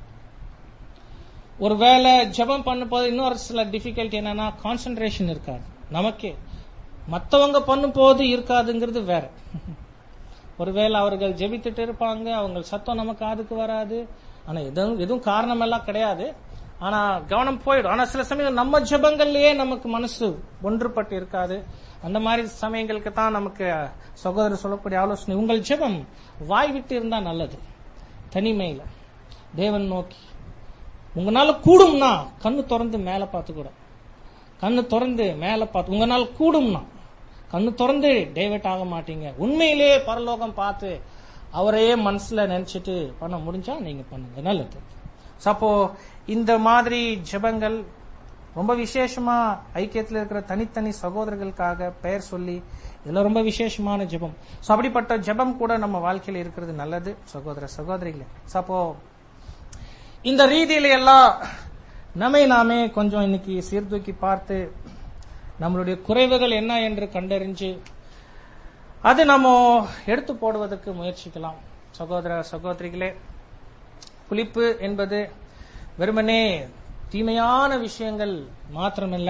ஒருவேளை ஜெபம் பண்ணும்போது இன்னொரு சில டிஃபிகல்ட்டி என்னன்னா கான்சென்ட்ரேஷன் இருக்காது நமக்கே மத்தவங்க பண்ணும்போது இருக்காதுங்கிறது வேற ஒருவேளை அவர்கள் ஜெபித்துட்டு இருப்பாங்க அவங்க சத்தம் நம்ம காதுக்கு வராது ஆனா எதுவும் எதுவும் காரணம் எல்லாம் கிடையாது ஆனா கவனம் போயிடும் ஆனா சில சமயம் நம்ம ஜெபங்கள்லயே நமக்கு மனசு ஒன்றுபட்டு இருக்காது அந்த மாதிரி சமயங்களுக்கு தான் நமக்கு சகோதரர் சொல்லக்கூடிய ஆலோசனை உங்கள் ஜெபம் வாய் விட்டு இருந்தா நல்லது தனிமையில தேவன் நோக்கி உங்களால கூடும்னா கண்ணு திறந்து மேல பார்த்து கூட கண்ணு திறந்து மேல பார்த்து உங்களால கூடும்னா கண்ணு திறந்து டைவர்ட் ஆக மாட்டீங்க உண்மையிலேயே பரலோகம் பார்த்து அவரையே மனசுல நினைச்சிட்டு பண்ண முடிஞ்சா நீங்க பண்ணுங்க நல்லது So, அப்போ இந்த மாதிரி ஜெபங்கள் ரொம்ப விசேஷமா ஐக்கியத்தில் இருக்கிற தனித்தனி சகோதரர்களுக்காக பெயர் சொல்லி இதெல்லாம் ரொம்ப விசேஷமான ஜெபம் So, அப்படிப்பட்ட ஜெபம் கூட நம்ம வாழ்க்கையில இருக்கிறது நல்லது சகோதர சகோதரிகளே So, அப்போ இந்த ரீதியில எல்லாம் நம்மை நாமே கொஞ்சம் இன்னைக்கு சீர்தூக்கி பார்த்து நம்மளுடைய குறைவுகள் என்ன என்று கண்டறிஞ்சு அது நம்ம எடுத்து போடுவதற்கு முயற்சிக்கலாம் சகோதர சகோதரிகளே புளிப்பு என்பது வெறுமனே தீமையான விஷயங்கள் மாத்திரமல்ல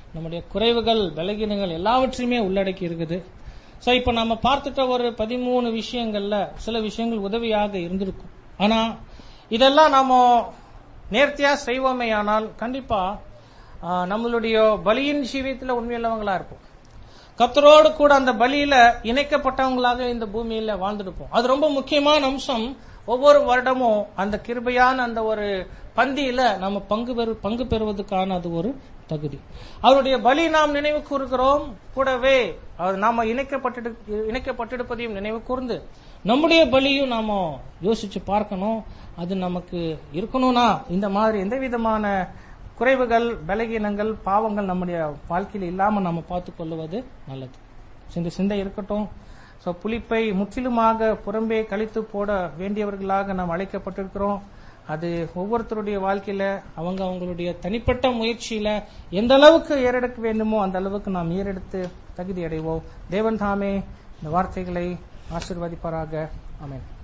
நம்முடைய குறைவுகள் பலகீனங்கள் எல்லாவற்றையுமே உள்ளடக்கி இருக்குது சோ இப்ப நம்ம பார்த்துட்ட ஒரு பதிமூணு விஷயங்கள்ல சில விஷயங்கள் உதவியாக இருந்திருக்கும் ஆனா இதெல்லாம் நாம நேர்த்தியா செய்வோமே ஆனால் கண்டிப்பா ஆ, நம்மளுடைய பலியின் ஜீவியத்துல உண்மையுள்ளவங்களா இருப்போம் கத்தரோடு கூட அந்த பலியில இணைக்கப்பட்டவங்களாக இந்த பூமியில வாழ்ந்துருப்போம் அது ரொம்ப முக்கியமான அம்சம் ஒவ்வொரு வருடமும் அந்த கிருபையான அந்த ஒரு பந்தியில நம்ம பங்கு பெறு பங்கு பெறுவதற்கான அது ஒரு தகுதி அவருடைய பலி நாம் நினைவு கூறுகிறோம் கூடவே அவர் நாம இணைக்கப்பட்டு இணைக்கப்பட்டிருப்பதையும் நினைவு கூர்ந்து நம்முடைய பலியும் நாம யோசிச்சு பார்க்கணும் அது நமக்கு இருக்கணும்னா இந்த மாதிரி எந்த விதமான குறைவுகள் பலகீனங்கள் பாவங்கள் நம்முடைய வாழ்க்கையில் இல்லாம நம்ம பார்த்து கொள்ளுவது நல்லது So, இந்த சிந்தை இருக்கட்டும் சோ புளிப்பை முற்றிலுமாக புறம்பே கழித்து போட வேண்டியவர்களாக நாம் அழைக்கப்பட்டிருக்கிறோம் அது ஒவ்வொருத்தருடைய வாழ்க்கையில அவங்க அவங்களுடைய தனிப்பட்ட முயற்சியில எந்த அளவுக்கு ஏறெடுக்க வேண்டுமோ அந்த அளவுக்கு நாம் ஏறெடுத்து தகுதி அடைவோம் தேவன் தாமே இந்த வார்த்தைகளை ஆசீர்வதிப்பாராக ஆமென்